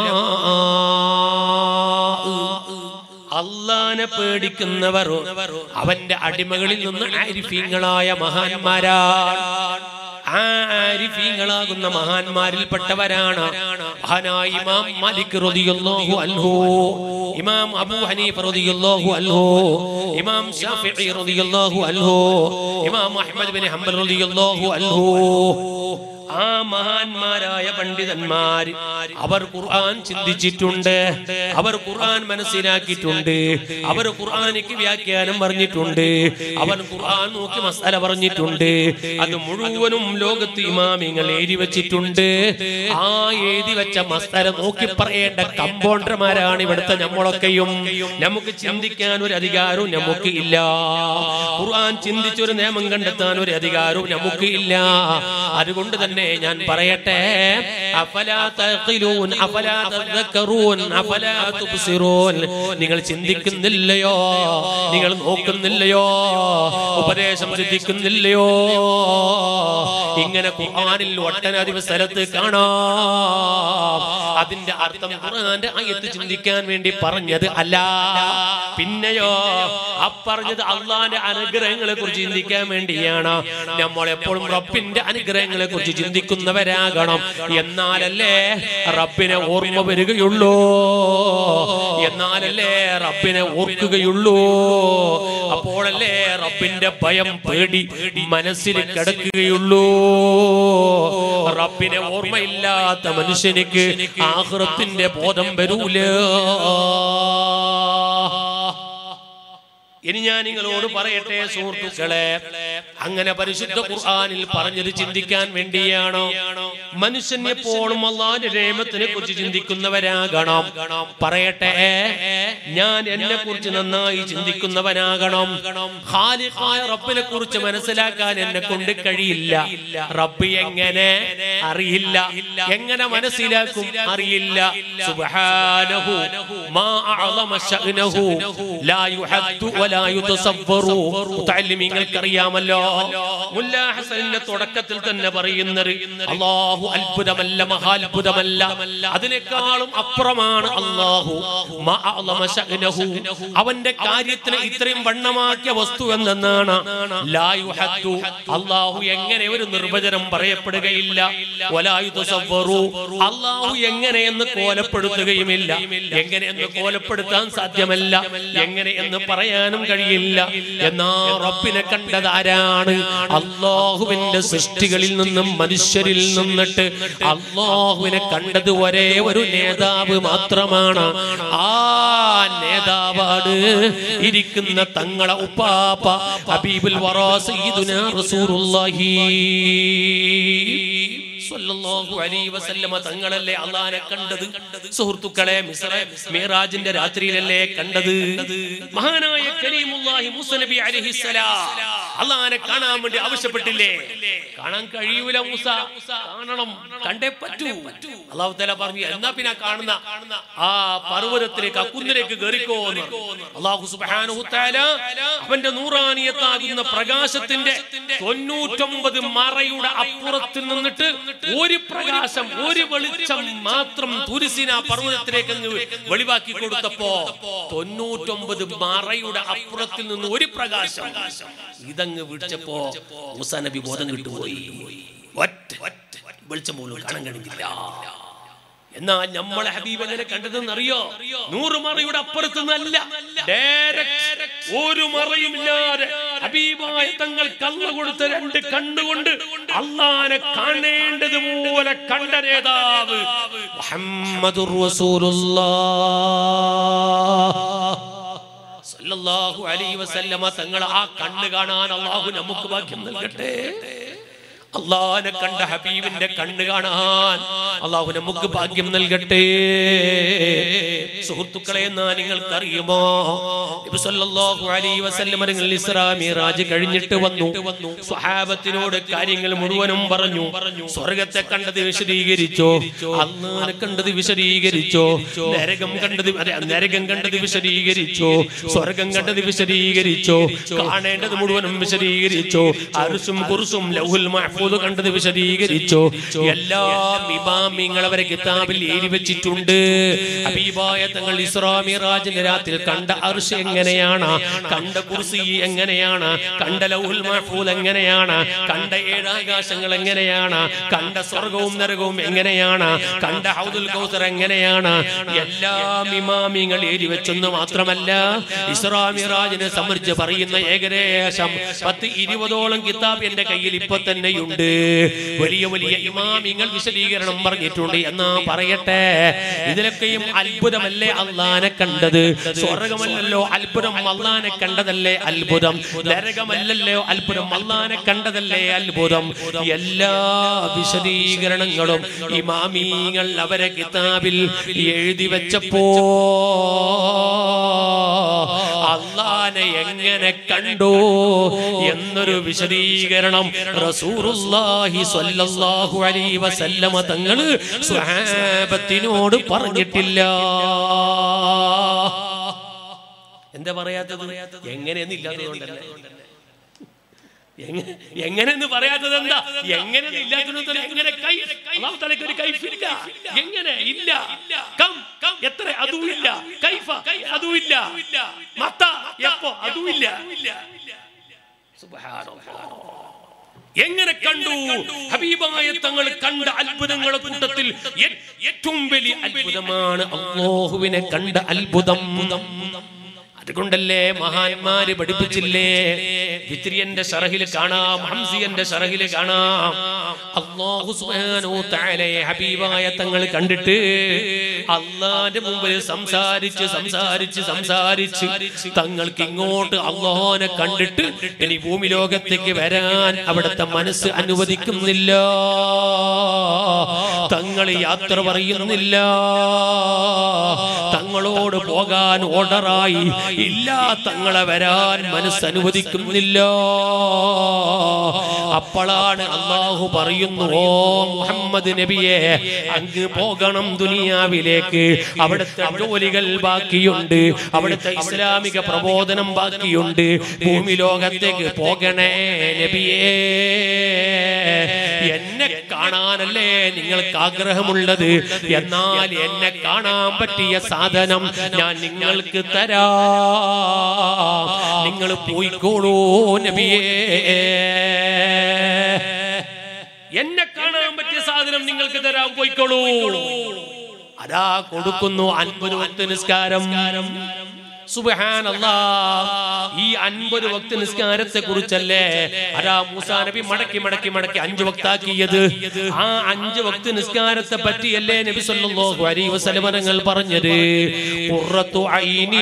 Speaker 1: അള്ളാനെ പേടിക്കുന്നവർ അവന്റെ അടിമകളിൽ നിന്ന് ആരിഫീങ്ങളായ മഹാന്മാരാണ് ആ ആരിഫീങ്ങളാകുന്ന മഹാന്മാരിൽപ്പെട്ടവരാണ് മഹാനായ ഇമാം മാലിക് റളിയല്ലാഹു അൻഹു ഇമാം അബൂ ഹനീഫ റളിയല്ലാഹു അൻഹു ഇമാം ഷാഫിഈ റളിയല്ലാഹു അൻഹു ഇമാം അഹ്മദ് ബിൻ ഹംബൽ റളിയല്ലാഹു അൻഹു ആ മഹാന്മാരായ പണ്ഡിതന്മാർ അവർ ഖുർആൻ ചിന്തിച്ചിട്ടുണ്ട് അവർ ഖുർആൻ മനസ്സിലാക്കിയിട്ടുണ്ട് അവർ ഖുർആനിക്ക് വ്യാഖ്യാനം പറഞ്ഞിട്ടുണ്ട് അവൻ ഖുർആൻ നോക്കി മസാല പറഞ്ഞിട്ടുണ്ട് അത് മുഴുവനും ലോകത്ത് ഇമാമിങ്ങൾ എഴുതി വെച്ചിട്ടുണ്ട് ആ എഴുതി വെച്ച മസാല നോക്കി പറയേണ്ട കമ്പൗണ്ടർമാരാണ് ഇവിടുത്തെ നമ്മളൊക്കെയും നമുക്ക് ചിന്തിക്കാൻ ഒരു അധികാരവും നമുക്ക് ഇല്ല ഖുർആൻ ചിന്തിച്ചൊരു നിയമം കണ്ടെത്താൻ ഒരു അധികാരവും നമുക്ക് ഇല്ല അതുകൊണ്ട് തന്നെ ഞാൻ പറയട്ടെ അഫലാ തഖിലൂൻ അഫലാ തദക്കറൂൻ അഫലാ തുബ്സിറൂൻ നിങ്ങൾ ചിന്തിക്കുന്നില്ലയോ നിങ്ങൾ നോക്കുന്നില്ലയോ ഉപദേശം ചിന്തിക്കുന്നില്ലയോ ഇങ്ങനെ ഖുർആനിൽ ഒട്ടനവധി സ്ഥലത്ത് കാണാം അതിന്റെ അർത്ഥം ഖുർആന്റെ ആയത്ത് ചിന്തിക്കാൻ വേണ്ടി പറഞ്ഞത് അല്ല പിന്നെയോ അപ്പറഞ്ഞത് അള്ളാന്റെ അനുഗ്രഹങ്ങളെ കുറിച്ച് ചിന്തിക്കാൻ വേണ്ടിയാണ് നമ്മൾ എപ്പോഴും റബ്ബിന്റെ അനുഗ്രഹങ്ങളെ കുറിച്ച് ചിന്തിക്കുന്നവരാകണം എന്നാലല്ലേ റബ്ബിനെ ഓർമ്മ വരികയുള്ളൂ എന്നാലല്ലേ റബ്ബിനെ ഓർക്കുകയുള്ളൂ അപ്പോഴല്ലേ റബ്ബിന്റെ ഭയം പേടി മനസ്സിൽ കിടക്കുകയുള്ളൂ റബ്ബിനെ ഓർമ്മയില്ലാത്ത മനുഷ്യനിക്ക് ആഹൃത്തിന്റെ ബോധം വരൂല ഇനി ഞാൻ നിങ്ങളോട് പറയട്ടെ സുഹൃത്തുക്കളെ അങ്ങനെ പരിശുദ്ധ ഖുർആനിൽ പറഞ്ഞത് ചിന്തിക്കാൻ വേണ്ടിയാണോ മനുഷ്യൻ എപ്പോഴും അള്ളാന്റെ രേമത്തിനെ കുറിച്ച് ചിന്തിക്കുന്നവരാകണം പറയട്ടെ ഞാൻ എന്നെ കുറിച്ച് നന്നായി ചിന്തിക്കുന്നവനാകണം ഖാലിഖായ റബ്ബിനെ കുറിച്ച് മനസ്സിലാക്കാൻ എന്നെ കൊണ്ട് കഴിയില്ല റബ്ബ് എങ്ങനെ അറിയില്ല എങ്ങനെ മനസ്സിലാക്കും അറിയില്ല സുബ്ഹാനഹു മാ അഅളമ ശഅനഹു ലാ യുഹദ്ദു വലാ യുതസവ്വറു മുതഅല്ലിമീങ്ങൾക്കറിയാമല്ലോ മുല്ലാ ഹസനിന്റെ തുടക്കത്തിൽ തന്നെ പറയുന്നത് അല്ലാഹു അത്ഭുതമല്ല മഹാത്ഭുതമല്ല അതിനേക്കാളും അപ്പുറമാണ് അല്ലാഹു മാ അഅളമ ശഅനഹു അവന്റെ കാര്യത്തിന് ഇത്രയും വണ്ണമാക്കിയ വസ്തു എന്തെന്നാണ് ലാ യുഹദ്ദു അല്ലാഹു എങ്ങനെ ഒരു നിർവചനം പറയപ്പെടുകയില്ല വലാ യുതസവ്വറു അല്ലാഹു എങ്ങനെയെന്ന് കോലപ്പെടുത്തുകയുമില്ല എങ്ങനെയെന്ന് കോലപ്പെടുത്താൻ സാധ്യമല്ല എങ്ങനെ എന്ന് പറയാനും പറയാനും കഴിയില്ല എന്നാ റബ്ബിനെ കണ്ടത് ആരാണ് അള്ളാഹുവിന്റെ സൃഷ്ടികളിൽ നിന്നും മനുഷ്യരിൽ നിന്നിട്ട് അള്ളാഹുവിനെ കണ്ടത് ഒരേ ഒരു നേതാവ് മാത്രമാണ് ആ നേതാവാണ് ഇരിക്കുന്ന തങ്ങളെ ഉപ്പാപ്പ ഹബീബുൽ വറാ സയ്യിദുനാ റസൂലുള്ളാഹി സ്വല്ലല്ലാഹു അലൈഹി വസല്ലമ തങ്ങളല്ലേ അള്ളാനെ കണ്ടത് സുഹൃത്തുക്കളെ മിസ്ര മിറാജിന്റെ രാത്രിയിലല്ലേ കണ്ടത് മഹാനായ കരീമുല്ലാഹി മൂസ നബി അലൈഹിസ്സലാം അള്ളാനെ കാണാൻ വേണ്ടി ആവശ്യപ്പെട്ടില്ലേ കാണാൻ കഴിയൂല മൂസ കാണണം കണ്ടേ പറ്റൂ അള്ളാഹു തആല പറഞ്ഞു എന്നാ പിന്നെ കാണുന്ന ആ പർവ്വതത്തിലേക്ക് ആ കുന്നിലേക്ക് കയറിക്കോ എന്ന് അള്ളാഹു സുബ്ഹാനഹു തആല അവന്റെ നൂറാനിയത്താകുന്ന പ്രകാശത്തിന്റെ തൊണ്ണൂറ്റൊമ്പത് മറയുടെ അപ്പുറത്തിൽ നിന്നിട്ട് ഒരു പ്രകാശം ഒരു വെളിച്ചം മാത്രം തുരിസിന പർവ്വതത്തിലേക്ക് അങ്ങ് വെളിവാക്കി കൊടുത്തപ്പോ തൊണ്ണൂറ്റൊമ്പത് മറയുടെ അപ്പുറത്തിൽ നിന്ന് ഒരു പ്രകാശം ഇതങ്ങ് വിളിച്ചപ്പോ മൂസാ നബി ബോധം കിട്ടുപോയി ഒറ്റ വെളിച്ചം പോലും കാണാൻ കഴിഞ്ഞില്ല എന്നാ നമ്മളെ ഹബീബ് എങ്ങനെ കണ്ടതെന്ന് അറിയോ നൂറ് മറയുടെ അപ്പുറത്ത് നല്ല ഒരു മറയുമില്ലാതെ ഹബീബായ തങ്ങൾ കള്ള കൊടുത്ത രണ്ട് കണ്ണുകൊണ്ട് അള്ളാനെ കാണേണ്ടതുപോലെ കണ്ട നേതാവ് മുഹമ്മദുർ റസൂലുള്ളാഹ് സല്ലല്ലാഹു അലൈഹി വസല്ലമ തങ്ങൾ ആ കണ്ണ് കാണാൻ അള്ളാഹു നമുക്ക് ഭാഗ്യം നൽകട്ടെ അള്ളാഹിനെ കണ്ട ഹബീബിന്റെ കണ്ണ് കാണാൻ അള്ളാഹു നമുക്ക് ഭാഗ്യം നൽകട്ടെ സുഹൃത്തുക്കളെ എന്നാ നിങ്ങൾക്കറിയുമോ നബി സല്ലല്ലാഹു അലൈഹി വസല്ലം നിങ്ങൾ ഇസ്രാ മിറാജ് കഴിഞ്ഞിട്ട് വന്നു സ്വഹാബത്തിനോട് കാര്യങ്ങൾ മുഴുവനും പറഞ്ഞു സ്വർഗത്തെ കണ്ടത് വിശദീകരിച്ചോ അള്ളാഹിനെ കണ്ടത് വിശദീകരിച്ചോ നരകം കണ്ടത് അതെ നരകം കണ്ടത് വിശദീകരിച്ചോ സ്വർഗം കണ്ടത് വിശദീകരിച്ചോ കാണേണ്ടത് മുഴുവനും വിശദീകരിച്ചോ അരുസും കുറുസും ലൗഹുൽ മഹ്ഫൂദ് കണ്ടത് വിശദീകരിച്ചോ എല്ലാം ഇമാമിങ്ങൾ അവരെ കിതാബിൽ എഴുതി വെച്ചിട്ടുണ്ട് ഹബീബായ തങ്ങൾ ഇസ്രാമിറാജിന്റെ രാത്രി കണ്ട അർഷ് എങ്ങനെയാണ് കണ്ട കുർസി എങ്ങനെയാണ് കണ്ട ലൗഹുൽ മഹ്ഫൂദ് എങ്ങനെയാണ് കണ്ട ഏഴാകാശങ്ങൾ എങ്ങനെയാണ് കണ്ട സ്വർഗവും നരകവും എങ്ങനെയാണ് കണ്ട ഹൗദുൽ കൗസർ എങ്ങനെയാണ് എല്ലാം ഇമാമിങ്ങൾ എഴുതി വെച്ചെന്ന് മാത്രമല്ല ഇസ്രാമിറാജിനെ സംബന്ധിച്ച് പറയുന്ന ഏകദേശം പത്ത് ഇരുപതോളം കിതാബ് എന്റെ കയ്യിൽ ഇപ്പൊ തന്നെയുണ്ട് വലിയ വലിയ ഇമാമിങ്ങൾ വിശദീകരണം പറഞ്ഞിട്ടുണ്ട് എന്നാ പറയട്ടെ ഇതിലൊക്കെയും അത്ഭുതമല്ലേ അള്ളാനെ കണ്ടത് സ്വർഗമല്ലല്ലോ അത്ഭുതം അള്ളാനെ കണ്ടതല്ലേ അത്ഭുതം നരകമല്ലല്ലോ അത്ഭുതം അള്ളാനെ കണ്ടതല്ലേ അത്ഭുതം എല്ലാ വിശദീകരണങ്ങളും ഇമാമിങ്ങൾ അവരെ കിതാബിൽ എഴുതി വെച്ചപ്പോ അള്ളാനെ എങ്ങനെ കണ്ടു എന്നൊരു വിശദീകരണം റസൂറുല്ലാഹി സ്വല്ലല്ലാഹു അലൈഹി വസല്ലമ തങ്ങൾ സ്വഹാബത്തിനോട് പറഞ്ഞിട്ടില്ല എന്താ പറയാത്തത് എങ്ങനെയെന്നില്ലാത്തതുകൊണ്ടല്ലേ എങ്ങനെ- എങ്ങനെയെന്ന് പറയാത്തത് എന്താ എങ്ങനെ ഇല്ലാത്തത് എങ്ങനെ കൈ അള്ളാഹു തലയ്ക്ക് ഒരു കൈഫില്ല എങ്ങനെ ഇല്ല കം കം എത്ര അതും ഇല്ല കൈഫ അതും ഇല്ല മത്ത എപ്പോ അതും ഇല്ല സുബ്ഹാനല്ലാഹ്. എങ്ങനെ കണ്ടു ഹബീബായ തങ്ങൾ കണ്ട അത്ഭുതങ്ങളുടെ കൂട്ടത്തിൽ ഏ- ഏറ്റവും വലിയ അത്ഭുതമാണ് അള്ളാഹുവിനെ കണ്ട അത്ഭുതം അതുകൊണ്ടല്ലേ മഹാന്മാര് പഠിപ്പിച്ചില്ലേ വിത്രിയന്റെ ഷറഹിൽ കാണാം ഹംസിയന്റെ ഷറഹിൽ കാണാം അള്ളാഹു സുബ്ഹാനഹു തആലയെ ഹബീബായ തങ്ങൾ കണ്ടിട്ട് അള്ളാന്റെ മുമ്പിൽ സംസാരിച്ച് സംസാരിച്ച് സംസാരിച്ച് തങ്ങൾക്ക് ഇങ്ങോട്ട് അള്ളാഹിനെ കണ്ടിട്ട് ഇനി ഭൂമി ലോകത്തേക്ക് വരാൻ അവിടുത്തെ മനസ്സ് അനുവദിക്കുന്നില്ല തങ്ങൾ യാത്ര പറയുന്നില്ല തങ്ങളോട് പോകാൻ ഓർഡറായി ഇല്ല തങ്ങളെ വരാൻ മനസ്സ് അനുവദിക്കുന്നില്ല അപ്പോഴാണ് അള്ളാഹു പറയുന്നു ഓ മുഹമ്മദ് നബിയെ അങ്ങ് പോകണം ദുനിയാവിലേക്ക് അവിടുത്തെ ജോലികൾ ബാക്കിയുണ്ട് അവിടുത്തെ ഇസ്ലാമിക പ്രബോധനം ബാക്കിയുണ്ട് ഭൂമി ലോകത്തേക്ക് പോകണേ നബിയേ എന്നെ കാണാനല്ലേ നിങ്ങൾക്ക് ആഗ്രഹമുള്ളത് എന്നാൽ എന്നെ കാണാൻ പറ്റിയ സാധനം ഞാൻ നിങ്ങൾക്ക് തരാ നിങ്ങൾ പോയിക്കോളൂ നബിയേ എന്നെ കാണാൻ പറ്റിയ സാധനം നിങ്ങൾക്ക് തരാൻ പോയിക്കോളൂ അതാ കൊടുക്കുന്നു അൻപത് വക്ത് നിസ്കാരം സുബ്ഹാനല്ലാ ഈ അൻപത് വക്ത് നിസ്കാരത്തെ കുറിച്ചല്ലേ അതാ മൂസാ നബി മടക്കി മടക്കി മടക്കി അഞ്ച് വക്താക്കിയത് ആ അഞ്ച് വക്ത് നിസ്കാരത്തെ പറ്റിയല്ലേ നബി സല്ലല്ലാഹു അലൈഹി വസല്ലം തങ്ങൾ പറഞ്ഞത് ഖുറത്തു ഐനി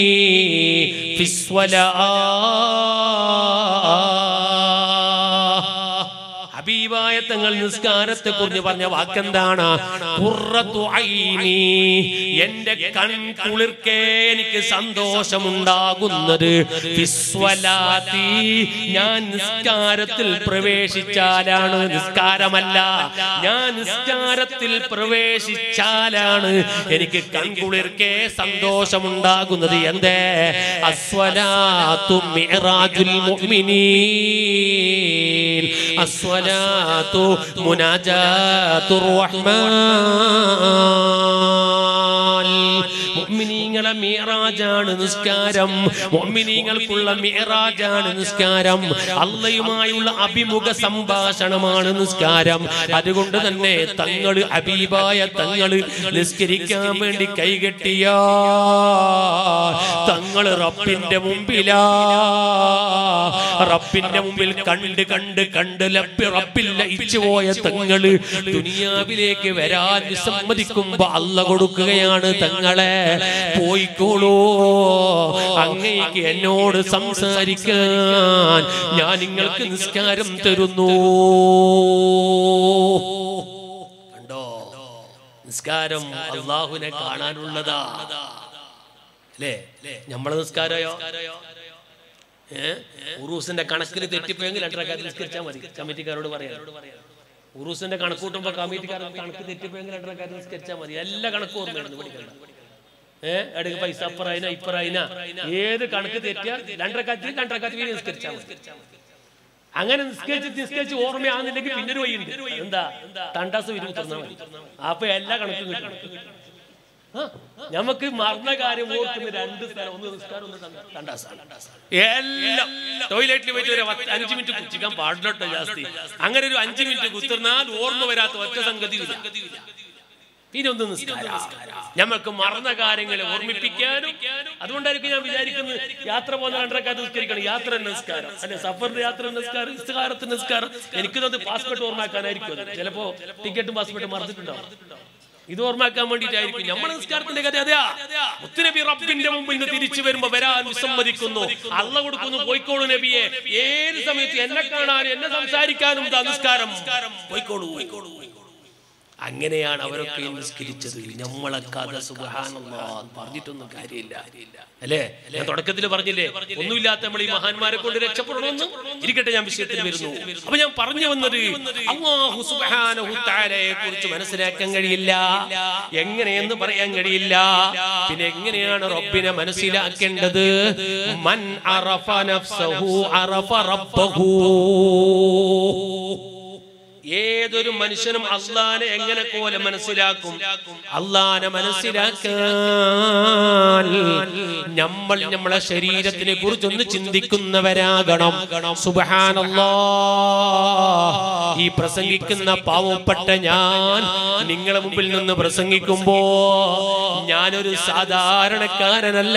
Speaker 1: ഫിസ്വലാ ഹബീബായ തങ്ങൾ നിസ്കാരത്തെ കുറിച്ച് പറഞ്ഞ വാക്കെന്താണ് ഖുർറത്തു ഐനി എന്റെ കൺ കുളിർക്കേ എനിക്ക് സന്തോഷമുണ്ടാകുന്നത് ഫിസ്വലാത്തി ഞാൻ നിസ്കാരത്തിൽ പ്രവേശിച്ചാലാണ് നിസ്കാരമല്ല ഞാൻ നിസ്കാരത്തിൽ പ്രവേശിച്ചാലാണ് എനിക്ക് കൺകുളിർക്കേ സന്തോഷമുണ്ടാകുന്നത് എന്തേ അസ്വലാത്തു മിഅ്റാജുൽ മുഅ്മിനീൻ അസ്വലാത്തു മുനാജാത്തുർ റഹ്മാൻ മുഅ്മിനീങ്ങളെ മിഅ്റാജാണ് നിസ്കാരം മുഅ്മിനീങ്ങൾക്കുള്ള മിഅ്റാജാണ് നിസ്കാരം അള്ളയുമായുള്ള അഭിമുഖ സംഭാഷണമാണ് നിസ്കാരം അതുകൊണ്ട് തന്നെ തങ്ങൾ ഹബീബായ തങ്ങൾ നിസ്കരിക്കാൻ വേണ്ടി കൈകെട്ടിയ തങ്ങൾ റബ്ബിന്റെ മുമ്പിലാ റബ്ബിന്റെ മുമ്പിൽ കണ്ട് കണ്ട് കണ്ട് ലഭ്യ റബ്ബിൽ ലയിച്ചു പോയ തങ്ങള് ദുനിയാവിലേക്ക് വരാൻ വിസമ്മതിക്കുമ്പോ അല്ല കൊടുക്കുകയാണ് തങ്ങളെ പോയിക്കോളൂ അങ്ങേക്ക് എന്നോട് സംസാരിക്കാൻ ഞാൻ നിങ്ങൾക്ക് നിസ്കാരം തരുന്നു കണ്ടോ നിസ്കാരം അള്ളാഹുവിനെ കാണാനുള്ളതാ അല്ലേ നമ്മളെ നിസ്കാരയോ ഉറൂസിന്റെ കണക്കിന് തെറ്റിപ്പോയെങ്കിൽ രണ്ടരക്കാലത്ത് നിസ്കരിച്ചാൽ മതി കമ്മിറ്റിക്കാരോട് പറയാം ഉറൂസിന്റെ കണക്ക് കൂട്ടുമ്പോ കമ്മിറ്റിക്കാരൻ കണക്ക് തെറ്റിപ്പോയെങ്കിൽ രണ്ടരക്കാലത്ത് നിസ്കരിച്ചാൽ മതി എല്ലാ കണക്കും ഓർമ്മയുണ്ട് പഠിക്കണ്ട ഏഹ് അടുക്ക് പൈസ അപ്പറായിന ഇപ്പറായിന ഏത് കണക്ക് തെറ്റിയാൽ രണ്ടരക്കാലത്ത് രണ്ടരക്കാലത്ത് വീട് നിസ്കരിച്ചാൽ മതി അങ്ങനെ നിസ്കരിച്ച് നിസ്കരിച്ച് ഓർമ്മയാകുന്നില്ലെങ്കിൽ പിന്നൊരു വഴിയുണ്ട് എന്താ തണ്ടാസ് വിരുദ്ധ തന്നാൽ മതി അപ്പൊ എല്ലാ കണക്കും കിട്ടും നമുക്ക് മറന്ന കാര്യം ഓർക്കുന്ന രണ്ട് സ്ഥലം ഒന്ന് നിസ്കാരം ഒന്ന് തണ്ടാസാണ് എല്ലാം ടോയ്ലറ്റിൽ പോയിട്ട് ഒരു പത്ത് അഞ്ച് മിനിറ്റ് കുച്ചിക്കാൻ പാടില്ലോട്ടോ ജാസ്തി അങ്ങനെ ഒരു അഞ്ച് മിനിറ്റ് കുത്തിർന്നാൽ ഓർമ്മ വരാത്ത ഒറ്റ സംഗതിയില്ല പിന്നെ ഒന്ന് നിസ്കാരം ഞമ്മക്ക് മറന്ന കാര്യങ്ങളെ ഓർമ്മിപ്പിക്കാനും അതുകൊണ്ടായിരിക്കും ഞാൻ വിചാരിക്കുന്നത് യാത്ര പോകുന്ന രണ്ടരക്കാലത്ത് നിസ്കരിക്കണം യാത്ര നിസ്കാരം അല്ലെ സഫറിന്റെ യാത്ര നിസ്കാരം നിസ്കാരത്തിന് നിസ്കാരം എനിക്കത് പാസ്പോർട്ട് ഓർമ്മാക്കാനായിരിക്കും അത്. ചിലപ്പോ ടിക്കറ്റും പാസ്പോർട്ടും മറന്നിട്ടുണ്ടാവും ഇത് ഓർമ്മാക്കാൻ വേണ്ടിയിട്ടായിരിക്കും നമ്മൾ നിസ്കാരത്തിന്റെ കഥ അതെയാ മുത്തുനബി റബ്ബിന്റെ മുമ്പിൽ നിന്ന് തിരിച്ചു വരുമ്പോ വരാൻ വിസമ്മതിക്കുന്നു അള്ള കൊടുക്കുന്നു പോയിക്കോളൂ നബിയെ ഏത് സമയത്ത് എന്നെ കാണാനും എന്നെ സംസാരിക്കാനും ദാ നിസ്കാരം പോയിക്കോളൂ പോയിക്കോളൂ അങ്ങനെയാണ് അവരൊക്കെ നിസ്കരിച്ചത് നമ്മളെ കഥ സുബഹാനല്ലാ പറഞ്ഞിട്ടൊന്നും കാര്യമില്ല അല്ലേ ഞാൻ തുടക്കത്തിൽ പറഞ്ഞില്ലേ ഒന്നുമില്ലാത്ത നമ്മൾ ഈ മഹാന്മാരെ കൊണ്ട് രക്ഷപ്പെടണമെന്ന് ഇരിക്കട്ടെ ഞാൻ വിഷയത്തിൽ വരുന്നു അപ്പൊ ഞാൻ പറഞ്ഞു വന്നത് അള്ളാഹു സുബ്ഹാനഹു തആലയെ കുറിച്ച് മനസ്സിലാക്കാൻ കഴിയില്ല എങ്ങനെയെന്ന് പറയാൻ കഴിയില്ല പിന്നെ എങ്ങനെയാണ് റബ്ബിനെ മനസ്സിലാക്കേണ്ടത് മൻ അറഫ നഫ്സഹു അറഫ റബ്ബഹു ഏതൊരു മനുഷ്യനും അള്ളാനെ എങ്ങനെ പോലെ മനസ്സിലാക്കും അള്ളാനെ മനസ്സിലാക്കാൻ നമ്മൾ നമ്മളെ ശരീരത്തിനെ കുറിച്ചൊന്ന് ചിന്തിക്കുന്നവരാകണം സുബഹാനല്ലാ ഈ പ്രസംഗിക്കുന്ന പാവപ്പെട്ട ഞാൻ നിങ്ങളെ മുമ്പിൽ നിന്ന് പ്രസംഗിക്കുമ്പോ ഞാനൊരു സാധാരണക്കാരനല്ല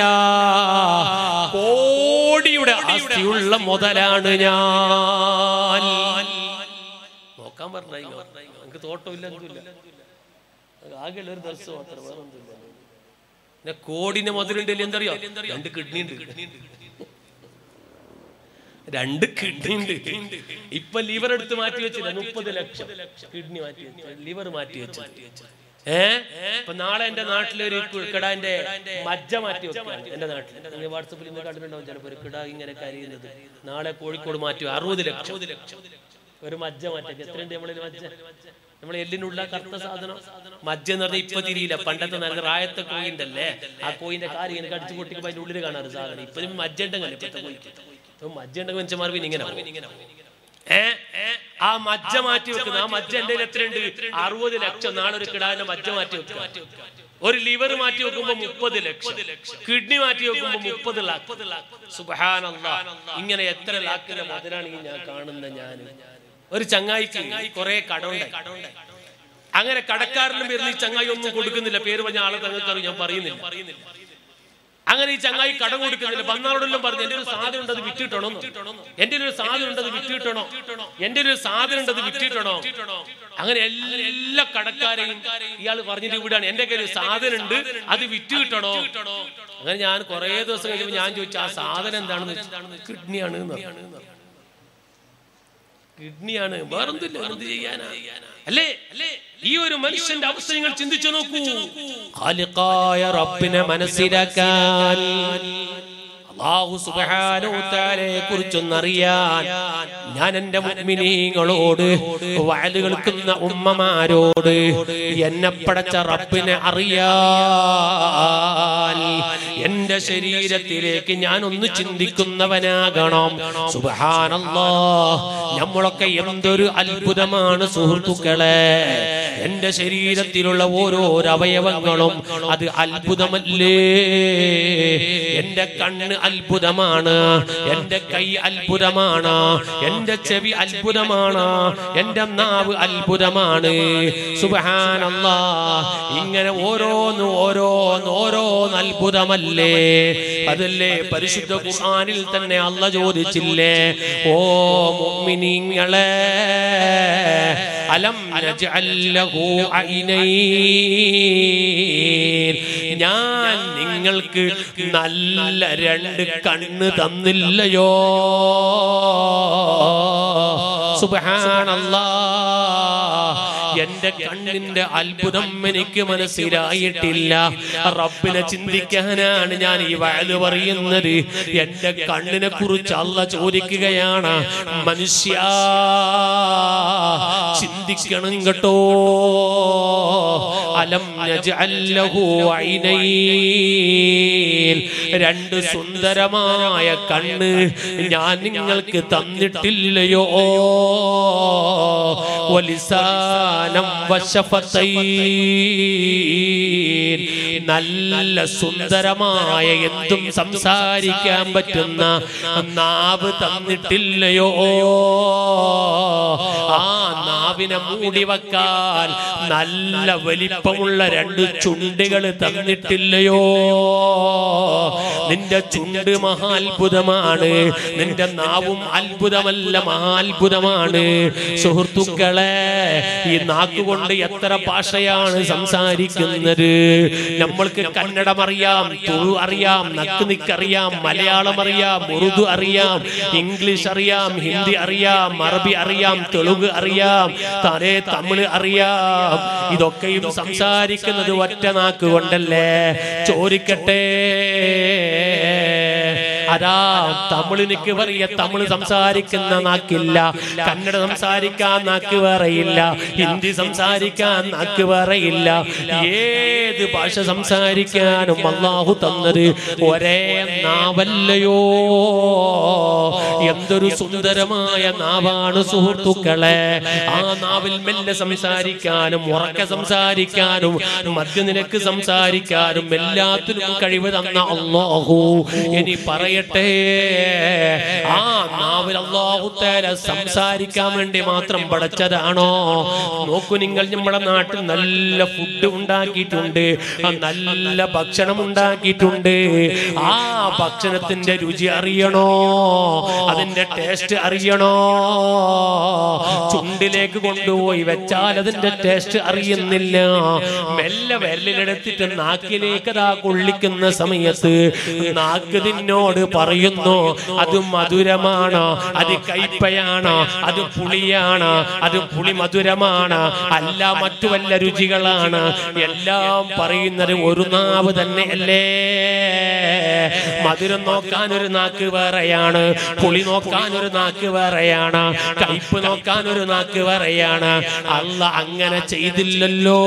Speaker 1: കോടിയുടെ ആസ്തിയുള്ള മുതലാണ് ഞാൻ നോക്കാൻ പറഞ്ഞ നമുക്ക് തോട്ടമില്ല എന്തുമില്ല ആകെയുള്ള ഒരു ദിവസം മാത്രം വേറെ ഒന്നുമില്ല പിന്നെ കോടിന്റെ മുതലുണ്ടല്ലേ എന്തറിയോ രണ്ട് കിഡ്നി ഉണ്ട് രണ്ട് കിഡ്നി ഉണ്ട് ഇപ്പൊ ലിവർ എടുത്ത് മാറ്റി വെച്ചില്ല മുപ്പത് ലക്ഷം കിഡ്നി മാറ്റി വെച്ചു ലിവർ മാറ്റി വെച്ചു ഏ ഇപ്പൊ നാളെ എന്റെ നാട്ടിലൊരു കിടാന്റെ മജ്ജ മാറ്റി വെക്കുകയാണ് എന്റെ നാട്ടിൽ നിങ്ങൾ വാട്സപ്പിൽ ഇന്ന് കണ്ടിട്ടുണ്ടാവും ചിലപ്പോ ഒരു കിട ഇങ്ങനെ കരയുന്നത് നാളെ കോഴിക്കോട് മാറ്റി അറുപത് ലക്ഷം ഒരു മജ്ജ മാറ്റി എത്രയുണ്ട് നമ്മളിൽ മജ്ജ നമ്മളെ എല്ലിനുള്ള കറുത്ത സാധനം മജ്ജ എന്ന് പറഞ്ഞാൽ ഇപ്പൊ തിരിയില്ല പണ്ടത്തെ നല്ല റായത്തെ കോയിന്റെ അല്ലേ ആ കോയിന്റെ കാര്യം ഇങ്ങനെ കടിച്ചു പൊട്ടിക്കുമ്പോ അതിന്റെ ഉള്ളിൽ കാണാറ് സാധനം ഇപ്പൊ മജ്ജ ഉണ്ടെങ്കിൽ ഇപ്പത്തെ കോയിക്ക് ഇപ്പൊ മജ്ജ ഉണ്ടെങ്കിൽ മനുഷ്യന്മാർ പിന്നെ ഇങ്ങനെ ആവും. ഏ ആ മജ്ജ മാറ്റി വെക്കുന്ന ആ മജ്ജ എന്റെ എത്രയുണ്ട് അറുപത് ലക്ഷം നാളെ ഒരു കിടാന്റെ മജ്ജ മാറ്റി വെക്കുക ഒരു ലിവർ മാറ്റി വെക്കുമ്പോ മുപ്പത് ലക്ഷം കിഡ്നി മാറ്റി വെക്കുമ്പോ മുപ്പത് ലാക്ക് സുബഹാനല്ലാ ഇങ്ങനെ എത്ര ലാക്കിന്റെ മുതലാണ് ഈ ഞാൻ കാണുന്ന ഞാൻ ഒരു ചങ്ങായിക്ക് കുറെ കടമുണ്ട് അങ്ങനെ കടക്കാരനും വരുന്ന ഈ ചങ്ങായി ഒന്നും കൊടുക്കുന്നില്ല പേര് പറഞ്ഞ ആളെ തങ്ങൾക്ക് ഞാൻ പറയുന്നില്ല അങ്ങനെ ഈ ചങ്ങായി കടം കൊടുക്കുന്നില്ല പന്നാളോടെല്ലാം പറഞ്ഞു എന്റെ ഒരു സാധനം ഉണ്ട് അത് വിറ്റിട്ടണോ എന്റെ ഒരു സാധനം ഉണ്ട് അത് വിറ്റിട്ടണോ എന്റെ ഒരു സാധനം ഉണ്ട് അത് വിറ്റിട്ടണോ അങ്ങനെ എല്ലാ കടക്കാരെയും ഇയാൾ പറഞ്ഞിട്ട് വിടാണ് എന്റെ കയ്യിൽ ഒരു സാധനം ഉണ്ട് അത് വിറ്റ് കിട്ടണോ അങ്ങനെ ഞാൻ കുറെ ദിവസം കഴിഞ്ഞപ്പോൾ ഞാൻ ചോദിച്ചു ആ സാധനം എന്താണെന്ന് കിഡ്നിയാണ് കിഡ്നിയാണ് വേറൊന്നുമില്ല എന്ത് ചെയ്യാനാ അല്ലേ അല്ലേ ഈ ഒരു മനുഷ്യന്റെ അവസ്ഥ നിങ്ങൾ ചിന്തിച്ചു നോക്കൂ ഖാലിഖായ റബ്ബിനെ മനസ്സിലാക്കാൻ അള്ളാഹു സുബ്ഹാനഹു തആലയെ കുറിച്ചൊന്നറിയാൻ ഞാൻ എൻ്റെ മുഅ്മിനീങ്ങളോട് വഅല് കേൾക്കുന്ന ഉമ്മമാരോട് എന്നെ പടച്ച റബ്ബിനെ അറിയാൻ എൻ്റെ ശരീരത്തിലേക്ക് ഞാൻ ഒന്ന് ചിന്തിക്കുന്നവനാകണം സുബ്ഹാനല്ലാ നമ്മളൊക്കെ എന്തൊരു അത്ഭുതമാണ് സുഹൃത്തുക്കളെ എൻ്റെ ശരീരത്തിലുള്ള ഓരോ അവയവങ്ങളും അത് അത്ഭുതമല്ലേ എൻ്റെ കണ്ണ് അത്ഭുതമാണ് എൻ്റെ കൈ അത്ഭുതമാണ് എൻ്റെ ചെവി അത്ഭുതമാണ് എൻ്റെ നാവ് അത്ഭുതമാണ് സുബഹാനല്ലാ ഇങ്ങനെ ഓരോന്ന് ഓരോന്ന് ഓരോന്ന് അത്ഭുതമല്ലേ അതല്ലേ പരിശുദ്ധ ഖുർആനിൽ തന്നെ അല്ല ചോദിച്ചില്ലേ ഓ മുഅ്മിനീങ്ങളെ അലം നജ്അൽ ലഹു ഐനൈൻ ഞാൻ നിങ്ങൾക്ക് നല്ല രണ്ട് കണ്ണ് തന്നില്ലയോ സുബ്ഹാനല്ലാ എന്റെ കണ്ണിന്റെ അത്ഭുതം എനിക്ക് മനസ്സിലായിട്ടില്ല റബ്ബിനെ ചിന്തിക്കാനാണ് ഞാൻ ഈ വയത് പറയുന്നത് എന്റെ കണ്ണിനെ കുറിച്ച് അല്ല ചോദിക്കുകയാണ് മനുഷ്യ ചിന്തിക്കണം കേട്ടോ അലം നജ്അൽ ലഹു ഐനൈൻ രണ്ട് സുന്ദരമായ കണ്ണ് ഞാൻ നിങ്ങൾക്ക് തന്നിട്ടില്ലയോ വലിസാനം വശഫത്തൈൻ നല്ല സുന്ദരമായ എന്തും സംസാരിക്കാൻ പറ്റുന്ന നാവ് തന്നിട്ടില്ലയോ ആ നാവിനെ മൂടി വെക്കാൻ നല്ല വലിപ്പമുള്ള രണ്ട് ചുണ്ടുകൾ തന്നിട്ടില്ലയോ നിന്റെ ചുണ്ട് മഹാത്ഭുതമാണ് നിന്റെ നാവും അത്ഭുതമല്ല മഹാത്ഭുതമാണ് സുഹൃത്തുക്കളെ ഈ നാക്കുകൊണ്ട് എത്ര ഭാഷയാണ് സംസാരിക്കുന്നത് നമ്മൾക്ക് കന്നഡം അറിയാം തുളു അറിയാം നക്ക് നിക്കറിയാം മലയാളം അറിയാം ഉറുദു അറിയാം ഇംഗ്ലീഷ് അറിയാം ഹിന്ദി അറിയാം അറബി അറിയാം തെലുങ്ക് അറിയാം തലേ തമിഴ് അറിയാം ഇതൊക്കെയും സംസാരിക്കുന്നത് ഒറ്റ നാക്ക് കൊണ്ടല്ലേ ചോദിക്കട്ടെ അതാ തമിഴിനിക്ക് പറയ തമിഴ് സംസാരിക്കുന്ന നാക്കില്ല കന്നഡ സംസാരിക്കാൻ നാക്ക് വേറെയില്ല ഹിന്ദി സംസാരിക്കാൻ നാക്ക് വേറെയില്ല ഏത് ഭാഷ സംസാരിക്കാനും അള്ളാഹു തന്നത് ഒരേ നാവല്ലയോ എന്തൊരു സുന്ദരമായ നാവാണ് സുഹൃത്തുക്കളെ ആ നാവിൽ മെല്ലെ സംസാരിക്കാനും ഉറക്കെ സംസാരിക്കാനും മധ്യനിലക്ക് സംസാരിക്കാനും എല്ലാത്തിനും കഴിവ് തന്ന അള്ളാഹു ഇനി പറയട്ടെ ആ നാവിൽ അള്ളാഹു തേല സംസാരിക്കാൻ വേണ്ടി മാത്രം പടച്ചതാണോ നോക്കൂ നിങ്ങൾ നമ്മുടെ നാട്ടിൽ നല്ല ഫുഡ് ഉണ്ടാക്കിയിട്ടുണ്ട് ആ നല്ല ഭക്ഷണം ഉണ്ടാക്കിയിട്ടുണ്ട് ആ ഭക്ഷണത്തിന്റെ രുചി അറിയണോ അതിന്റെ ടേസ്റ്റ് അറിയണോ ചുണ്ടിലേക്ക് കൊണ്ടുപോയി വെച്ചാൽ അതിന്റെ ടേസ്റ്റ് അറിയുന്നില്ല മെല്ലെ വിരലിലെടുത്തിട്ട് നാക്കിലേക്ക് അതാ കൊള്ളിക്കുന്ന സമയത്ത് നാക്ക് നിന്നോട് പറയുന്നു അത് മധുരമാണ് അത് കയ്പയാണ് അത് പുളിയാണ് അത് പുളി മധുരമാണ് അല്ല മറ്റു വല്ല രുചികളാണ് എല്ലാം പറയുന്നത് ഒരു നാവ് തന്നെ അല്ലേ മധുരം നോക്കാൻ ഒരു നാക്ക് വേറെയാണ് പുളി നോക്കാൻ ഒരു നാക്ക് വേറെയാണ് കയ്പ് നോക്കാൻ ഒരു നാക്ക് വേറെയാണ് അല്ല അങ്ങനെ ചെയ്തില്ലല്ലോ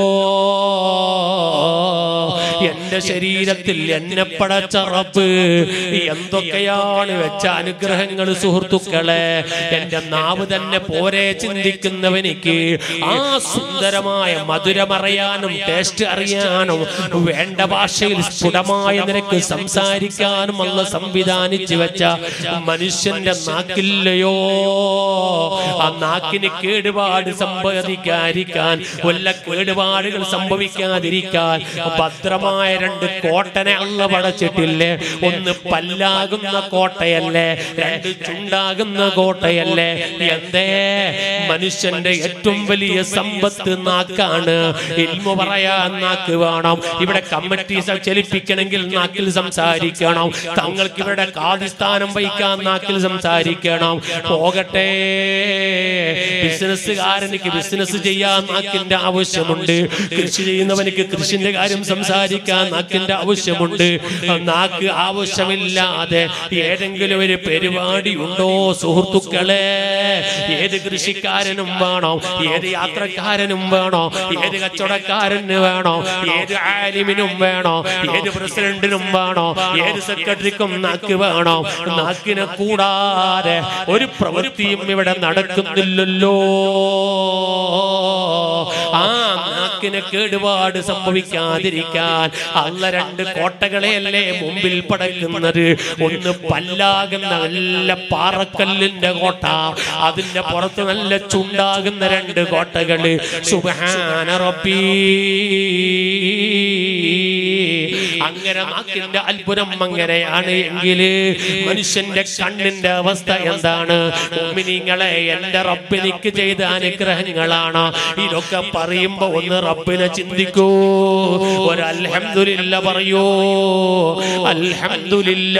Speaker 1: എന്റെ ശരീരത്തിൽ എന്നെ പടച്ച റബ്ബ് എന്തൊക്കെയാണ് വെച്ച അനുഗ്രഹങ്ങൾ സുഹൃത്തുക്കളെ എന്റെ നാവ് തന്നെ പോരെ ചിന്തിക്കുന്നവനിക്ക് ആ സുന്ദരമായ മധുരമറിയാനും ടേസ്റ്റ് അറിയാനും വേണ്ട ഭാഷയിൽ സ്ഫുടമായ നിനക്ക് സംസാരിക്കാനും അല്ല സംവിധാനിച്ചു വെച്ച മനുഷ്യന്റെ നാക്കില്ലയോ ആ നാക്കിന് കേടുപാട് സംഭവിക്കാതിരിക്കാൻ വല്ല കേടുപാടുകൾ സംഭവിക്കാതിരിക്കാൻ ഭദ്രമായ ഭദ്രമായ രണ്ട് കോട്ടനെ അല്ല പടച്ചിട്ടില്ലേ ഒന്ന് പല്ലാകുന്ന കോട്ടയല്ലേ രണ്ട് ചുണ്ടാകുന്ന കോട്ടയല്ലേ എന്തേ മനുഷ്യന്റെ ഏറ്റവും വലിയ സമ്പത്ത് നാക്കാണ് ഇൽമ പറയാൻ നാക്ക് വേണം ഇവിടെ കമ്മിറ്റി ചലിപ്പിക്കണമെങ്കിൽ നാക്കിൽ സംസാരിക്കണം തങ്ങൾക്ക് ഇവിടെ കാതിസ്ഥാനം വഹിക്കാൻ നാക്കിൽ സംസാരിക്കണം പോകട്ടെ ബിസിനസ്സുകാരനിക്ക് ബിസിനസ് ചെയ്യാൻ നാക്കിന്റെ ആവശ്യമുണ്ട് കൃഷി ചെയ്യുന്നവനിക്ക് കൃഷിന്റെ കാര്യം സംസാരിക്കാൻ നാക്കിന്റെ ആവശ്യമുണ്ട് നാക്ക് ആവശ്യമില്ലാതെ ഏതെങ്കിലും ഒരു പരിപാടി ഉണ്ടോ സുഹൃത്തുക്കളെ ഏത് കൃഷിക്കാരനും വേണോ ഏത് യാത്രക്കാരനും വേണോ ഏത് കച്ചവടക്കാരന് വേണോ ഏത് ആലിമിനും വേണോ ഏത് പ്രസിഡന്റിനും വേണോ ഏത് സെക്രട്ടറിക്കും നാക്ക് വേണോ നാക്കിനെ കൂടാതെ ഒരു പ്രവൃത്തിയും ഇവിടെ നടക്കുന്നില്ലല്ലോ ആ നാക്കിന് കേടുപാട് സംഭവിക്കാതിരിക്കാൻ അല്ല രണ്ട് കോട്ടകളെയല്ലേ മുമ്പിൽ പടക്കുന്നത് ഒന്ന് പല്ലാകുന്ന നല്ല പാറക്കല്ലിന്റെ കോട്ട അതിന്റെ പുറത്ത് നല്ല ചുണ്ടാകുന്ന രണ്ട് കോട്ടകള് സുബഹാന റബ്ബീ അങ്ങനെ നാക്കിന്റെ അത്ഭുതം അങ്ങനെയാണ് എങ്കിൽ മനുഷ്യന്റെ കണ്ണിന്റെ അവസ്ഥ എന്താണ് ഉമ്മിനിങ്ങളെ എന്റെ റബ്ബിനിക്ക് ചെയ്ത അനുഗ്രഹങ്ങളാണ് ഇതൊക്കെ പറയുമ്പോ ഒന്ന് റബ്ബിനെ ചിന്തിക്കൂ ഒരു അൽഹംദുലില്ല പറയൂ അൽഹംദുലില്ല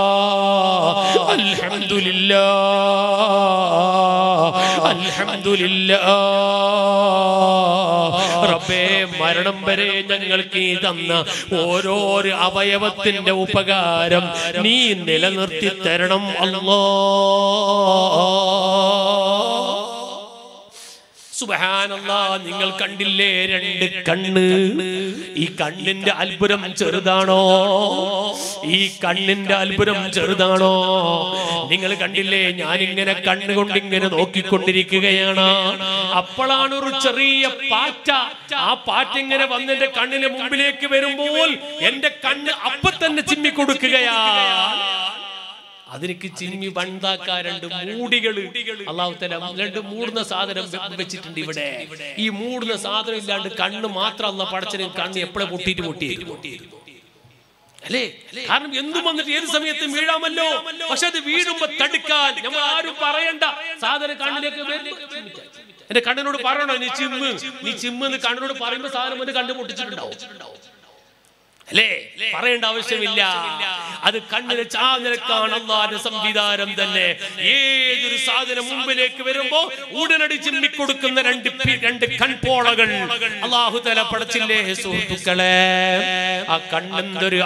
Speaker 1: അൽഹംദുലില്ല അൽഹംദുലില്ല റബ്ബേ മരണം വരെ ഞങ്ങൾക്ക് ഈ തന്ന ഓരോരോ അവയവത്തിന്റെ ഉപകാരം നീ നിലനിർത്തി തരണം അല്ലോ സുബഹാനല്ലാ നിങ്ങൾ കണ്ടില്ലേ രണ്ട് കണ്ണ് ഈ കണ്ണിന്റെ അത്ഭുതം ചെറുതാണോ ഈ കണ്ണിന്റെ അത്ഭുതം ചെറുതാണോ നിങ്ങൾ കണ്ടില്ലേ ഞാൻ ഇങ്ങനെ കണ്ണുകൊണ്ട് ഇങ്ങനെ നോക്കിക്കൊണ്ടിരിക്കുകയാണ് അപ്പോഴാണ് ഒരു ചെറിയ പാറ്റ ആ പാറ്റ ഇങ്ങനെ വന്ന് എന്റെ കണ്ണിന് മുമ്പിലേക്ക് വരുമ്പോൾ എന്റെ കണ്ണ് അപ്പൊ തന്നെ ചിമ്മിക്കൊടുക്കുകയാ അതിലേക്ക് ചിമ്മി വണ്ടാക്കാ രണ്ട് മൂടികള് അള്ളാഹു തല രണ്ട് മൂടുന്ന സാധനം വെ- വെച്ചിട്ടുണ്ട് ഇവിടെ ഈ മൂടുന്ന സാധനം ഇല്ലാണ്ട് കണ്ണ് മാത്രം അല്ല പടച്ചനും കണ്ണ് എപ്പോഴും പൊട്ടിയിട്ട് പൊട്ടിയിരുന്നു അല്ലേ കാരണം എന്തും വന്നിട്ട് ഏത് സമയത്തും വീഴാമല്ലോ പക്ഷെ അത് വീഴുമ്പോ തടുക്കാൻ നമ്മൾ ആരും പറയണ്ട സാധനം കണ്ണിലേക്ക് വരുമ്പോ ചിമ്മിക്കാൻ. എന്റെ കണ്ണിനോട് പറയണോ നീ ചിമ്മ് നീ ചിമ്മ് എന്ന് കണ്ണിനോട് പറയുമ്പോ സാധനം എന്റെ കണ്ണ് പൊട്ടിച്ചിട്ടുണ്ടാവും അല്ലേ പറയേണ്ട ആവശ്യമില്ല അത് കണ്ണിന് ചാനിരക്കാണ് അള്ളാന്റെ സംവിധാനം തന്നെ ഏതൊരു സാധനം മുമ്പിലേക്ക് വരുമ്പോ ഉടനടി ചിമ്മിക്കൊടുക്കുന്ന രണ്ട് പി- രണ്ട് കൺപോളകൾ അള്ളാഹു തല പടച്ചില്ലേ സുഹൃത്തുക്കളെ ആ കണ്ണെന്തൊരു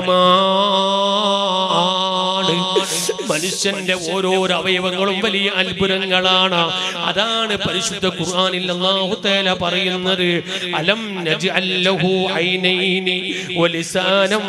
Speaker 1: അത്ഭുതമാണ് മനുഷ്യന്റെ ഓരോരോ അവയവങ്ങളും വലിയ അത്ഭുതങ്ങളാണ് അതാണ് പരിശുദ്ധ ഖുർആനിൽ അല്ലാഹു തആല പറയുന്നത് അലം നജ്അൽ ലഹു ഐനൈനി വലിസാനം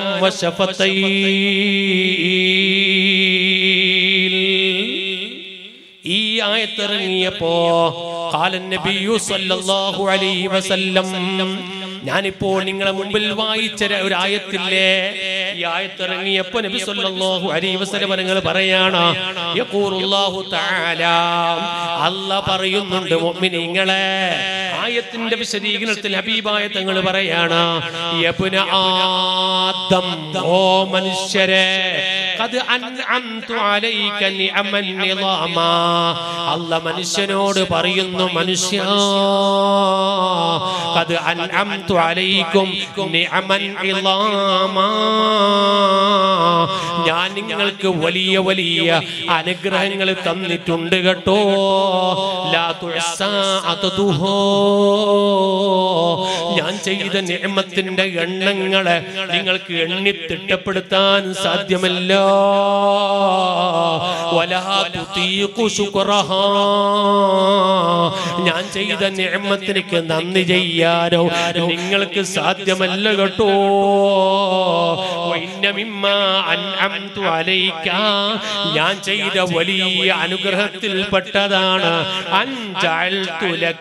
Speaker 1: വശഫത്തൈൻ ഈ ആയത്തിറങ്ങിയപ്പോ കാലൻ നബിയു സല്ലല്ലാഹു അലൈഹി വസല്ലം ഞാനിപ്പോൾ നിങ്ങളെ മുമ്പിൽ വായിച്ച ര- ഒരു ആയത്തില്ലേ ഈ ആയത്തിറങ്ങിയപ്പോ നബി സല്ലല്ലാഹു അലൈഹി വസല്ലം നിങ്ങൾ പറയാണ് യഖൂറുല്ലാഹു തആല അല്ല പറയുന്നുണ്ട് മുഅ്മിനീങ്ങളെ ആയത്തിന്റെ വിശദീകരണത്തിൽ ഹബീബായ തങ്ങൾ പറയാണ് യബ്ന ആദം ഓ മനുഷ്യരെ ഖദ് അൻഅംതു അലൈക നിഅമൻ നിളാമാ അല്ല മനുഷ്യനോട് പറയുന്നു മനുഷ്യ ഖദ് അൻഅംതു അലൈക്കും നിഅമൻ നിളാമാ ഞാൻ നിങ്ങൾക്ക് വലിയ വലിയ അനുഗ്രഹങ്ങൾ തന്നിട്ടുണ്ട് കേട്ടോ ലാ തുഅസാ അതതുഹോ ഞാൻ ചെയ്ത നിഅമത്തിന്റെ എണ്ണങ്ങളെ നിങ്ങൾക്ക് എണ്ണി തിട്ടപ്പെടുത്താൻ സാധ്യമല്ല വലാ തുതീഖു ശുക്രഹാ ഞാൻ ചെയ്ത നിഅമത്തിനക്ക് നന്ദി ചെയ്യാനോ നിങ്ങൾക്ക് സാധ്യമല്ല കേട്ടോ വഇന്ന മിമ്മാ അൻഅംതു അലൈക ഞാൻ ചെയ്ത വലിയ അനുഗ്രഹത്തിൽപ്പെട്ടതാണ് അൻജഅൽതു ലക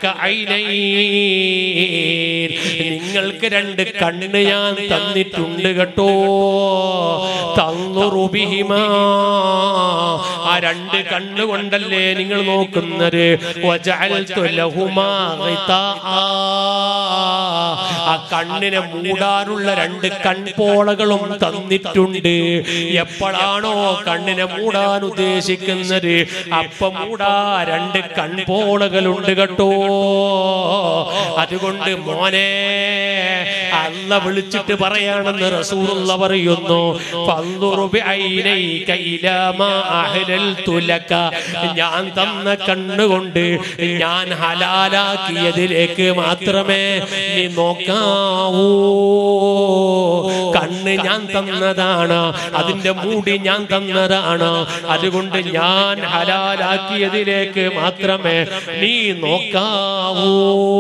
Speaker 1: ഐനൈൻ നിങ്ങൾക്ക് രണ്ട് കണ്ണ് ഞാൻ തന്നിട്ടുണ്ട് കേട്ടോ തന്നുറു ബിഹിമാ ആ രണ്ട് കണ്ണ് കൊണ്ടല്ലേ നിങ്ങൾ നോക്കുന്നത് വജഅൽതു ലഹുമാ ഗിതാആ. ആ ആ കണ്ണിനെ മൂടാനുള്ള രണ്ട് കൺപോളകളും തന്നിട്ടുണ്ട് എപ്പോഴാണോ കണ്ണിനെ മൂടാൻ ഉദ്ദേശിക്കുന്നത് അപ്പം മൂടാ രണ്ട് കൺപോളകളുണ്ട് കേട്ടോ അതുകൊണ്ട് മോനെ അല്ല വിളിച്ചിട്ട് പറയാണെന്ന് റസൂലുള്ള പറയുന്നു ഫൻദുർ ബിഐനൈക ഇലാ മാ അഹ്ലൽതു ലക. ഞാൻ തന്ന കണ്ണുകൊണ്ട് ഞാൻ ഹലാലാക്കിയതിലേക്ക് മാത്രമേ നീ നോക്കാവൂ കണ്ണ് ഞാൻ തന്നതാണ് അതിന്റെ മൂടി ഞാൻ തന്നതാണ് അതുകൊണ്ട് ഞാൻ ഹലാലാക്കിയതിലേക്ക് മാത്രമേ നീ നോക്കാവൂ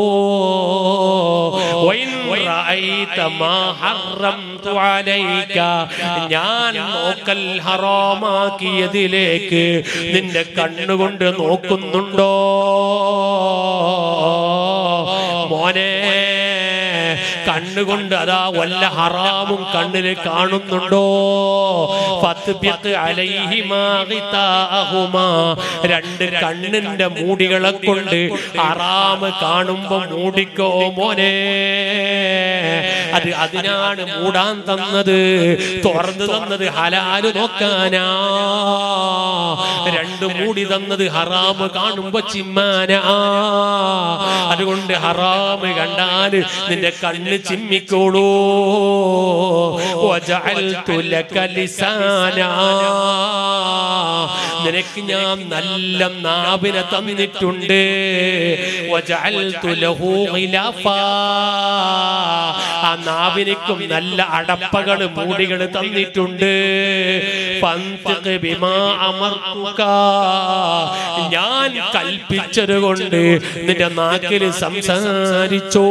Speaker 1: വൈൻ റഅയ്ത മാ ഹറംതു അലൈക ഞാൻ നോക്കൽ ഹറാമാക്കിയതിലേക്ക് നിന്റെ കണ്ണുകൊണ്ട് നോക്കുന്നുണ്ടോ മോനെ കണ്ണുകൊണ്ട് അതാ വല്ല ഹറാമും കണ്ണിൽ കാണുന്നുണ്ടോ ഫത്ബിഖ് അലൈഹിമാ ഗിതാഅഹുമാ. രണ്ട് കണ്ണിന്റെ മൂടികളെ കൊണ്ട് ഹറാമ് കാണുമ്പോ മൂടിക്കോ മോനെ അത് അതിനാണ് മൂടാൻ തന്നത് തുറന്നു തന്നത് ഹലാല് നോക്കാനാ രണ്ട് മൂടി തന്നത് ഹറാമ് കാണുമ്പോ ചിമ്മാനാ അതുകൊണ്ട് ഹറാമ് കണ്ടാല് നിന്റെ കണ്ണ് ചിമ്മിക്കോളൂ വജഅൽതു ലക ലിസാനാ. നിനക്ക് ഞാൻ നല്ല നാവിനെ തന്നിട്ടുണ്ട് വജഅൽതു ലഹു ഖിലാഫാ. ആ നാവിനിക്കും നല്ല അടപ്പകൾ മൂടികൾ തന്നിട്ടുണ്ട് ഫന്തിഖ് ബിമാ അമർത്തുക. ഞാൻ കൽപ്പിച്ചത് കൊണ്ട് നിന്റെ നാക്കിൽ സംസാരിച്ചോ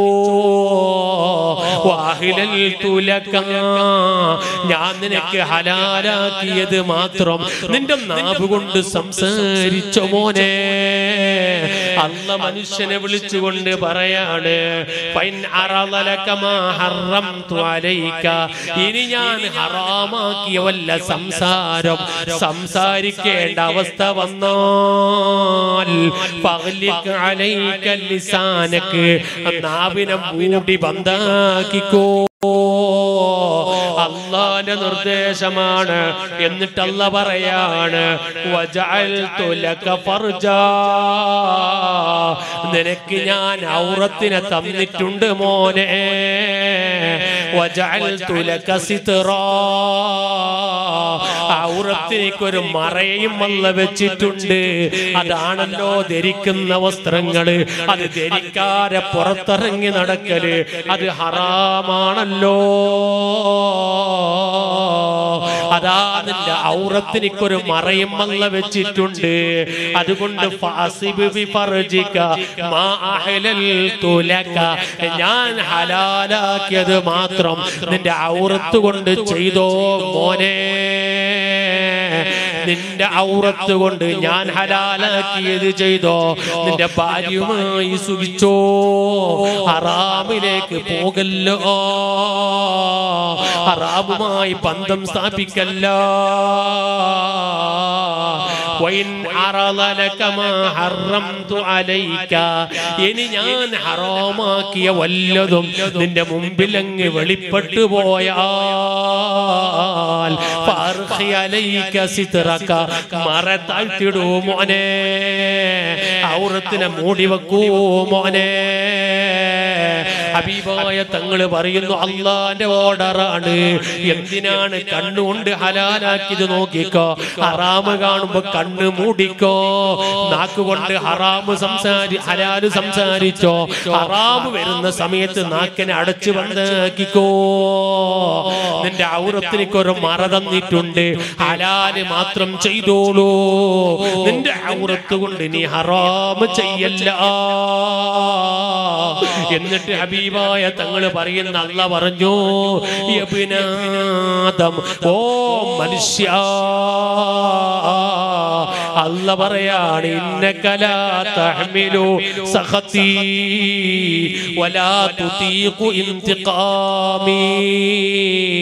Speaker 1: വാഹിലൽ തുലക. ഞാൻ നിനക്ക് ഹലാലാക്കിയത് മാത്രം നിന്റെ നാവ് കൊണ്ട് സംസാരിച്ചോ മോനെ അല്ല മനുഷ്യനെ വിളിച്ചുകൊണ്ട് പറയാണ് ഫൈൻ അറളലക മാ ഹറംതു അലൈക. ഇനി ഞാൻ ഹറാമാക്കിയ വല്ല സംസാരം സംസാരിക്കേണ്ട അവസ്ഥ വന്നാൽ ഫഗ്ലിക് അലൈക ലിസാനക്ക് നാവിനെ മൂടി ബന്ധാക്കിക്കോ അള്ളാന്റെ നിർദ്ദേശമാണ് എന്നിട്ട് അല്ല പറയാണ് വജഅൽതു ലക ഫർജാ. നിനക്ക് ഞാൻ ഔറത്തിനെ തന്നിട്ടുണ്ട് മോനെ വജഅൽതു ലക സിത്റാ. ഔറത്തിനേക്കൊരു മറയും വല്ല വെച്ചിട്ടുണ്ട് അതാണല്ലോ ധരിക്കുന്ന വസ്ത്രങ്ങള് അത് ധരിക്കാതെ പുറത്തിറങ്ങി നടക്കല് അത് ഹറാമാണല്ലോ അതാ നിന്റെ ഔറത്തിനൊരു മറയും വല്ല വെച്ചിട്ടുണ്ട് അതുകൊണ്ട് ഫാസിബ് ബി ഫർജിക മാ അഹ്ലൽതു ലക. ഞാൻ ഹലാലാക്കിയത് മാത്രം നിന്റെ ഔറത്ത് കൊണ്ട് ചെയ്തോ മോനെ നിന്റെ ഔറത്ത് കൊണ്ട് ഞാൻ ഹലാലാക്കിയത് ചെയ്തോ നിന്റെ ഭാര്യയുമായി സുഖിച്ചോ ഹറാമിലേക്ക് പോകല്ലോ ഹറാമുമായി ബന്ധം സ്ഥാപിക്കല്ല വൈൻ അറളലക മാ ഹറംതു അലൈക. ഇനി ഞാൻ ഹറാമാക്കിയ വല്ലതും നിന്റെ മുമ്പിൽ അങ്ങ് വെളിപ്പെട്ടു പോയാൽ ഫർഖി അലൈക സിത്രക. മറ താഴ്ത്തിടൂ മോനെ ഔറത്തിനെ മൂടി വെക്കൂ മോനെ ഹബീബായ തങ്ങള് പറയുന്നു അള്ളാന്റെ ഓർഡറാണ് എന്തിനാണ് കണ്ണുകൊണ്ട് ഹലാലാക്കിയത് നോക്കിക്കോ ഹറാമ് കാണുമ്പോ കണ്ണ് മൂടിക്കോ നാക്കുകൊണ്ട് ഹറാമ് സംസാരി ഹലാല് സംസാരിച്ചോ ഹറാമ് വരുന്ന സമയത്ത് നാക്കിനെ അടച്ചു ബന്ധാക്കിക്കോ നിന്റെ ഔറത്തിനൊരു മറ തന്നിട്ടുണ്ട് ഹലാല് മാത്രം ചെയ്തോളൂ നിന്റെ ഔറത്ത് കൊണ്ട് നീ ഹറാമ് ചെയ്യല്ല എന്നിട്ട് ഹബീബായ തങ്ങള് പറയുന്ന അല്ല പറഞ്ഞു യബ്നാദം ഓ മനുഷ്യ അല്ല പറയാണ് ഇന്നകല തഹ്മിലു സഖതി വലാ തുതീഖു ഇന്തിഖാമി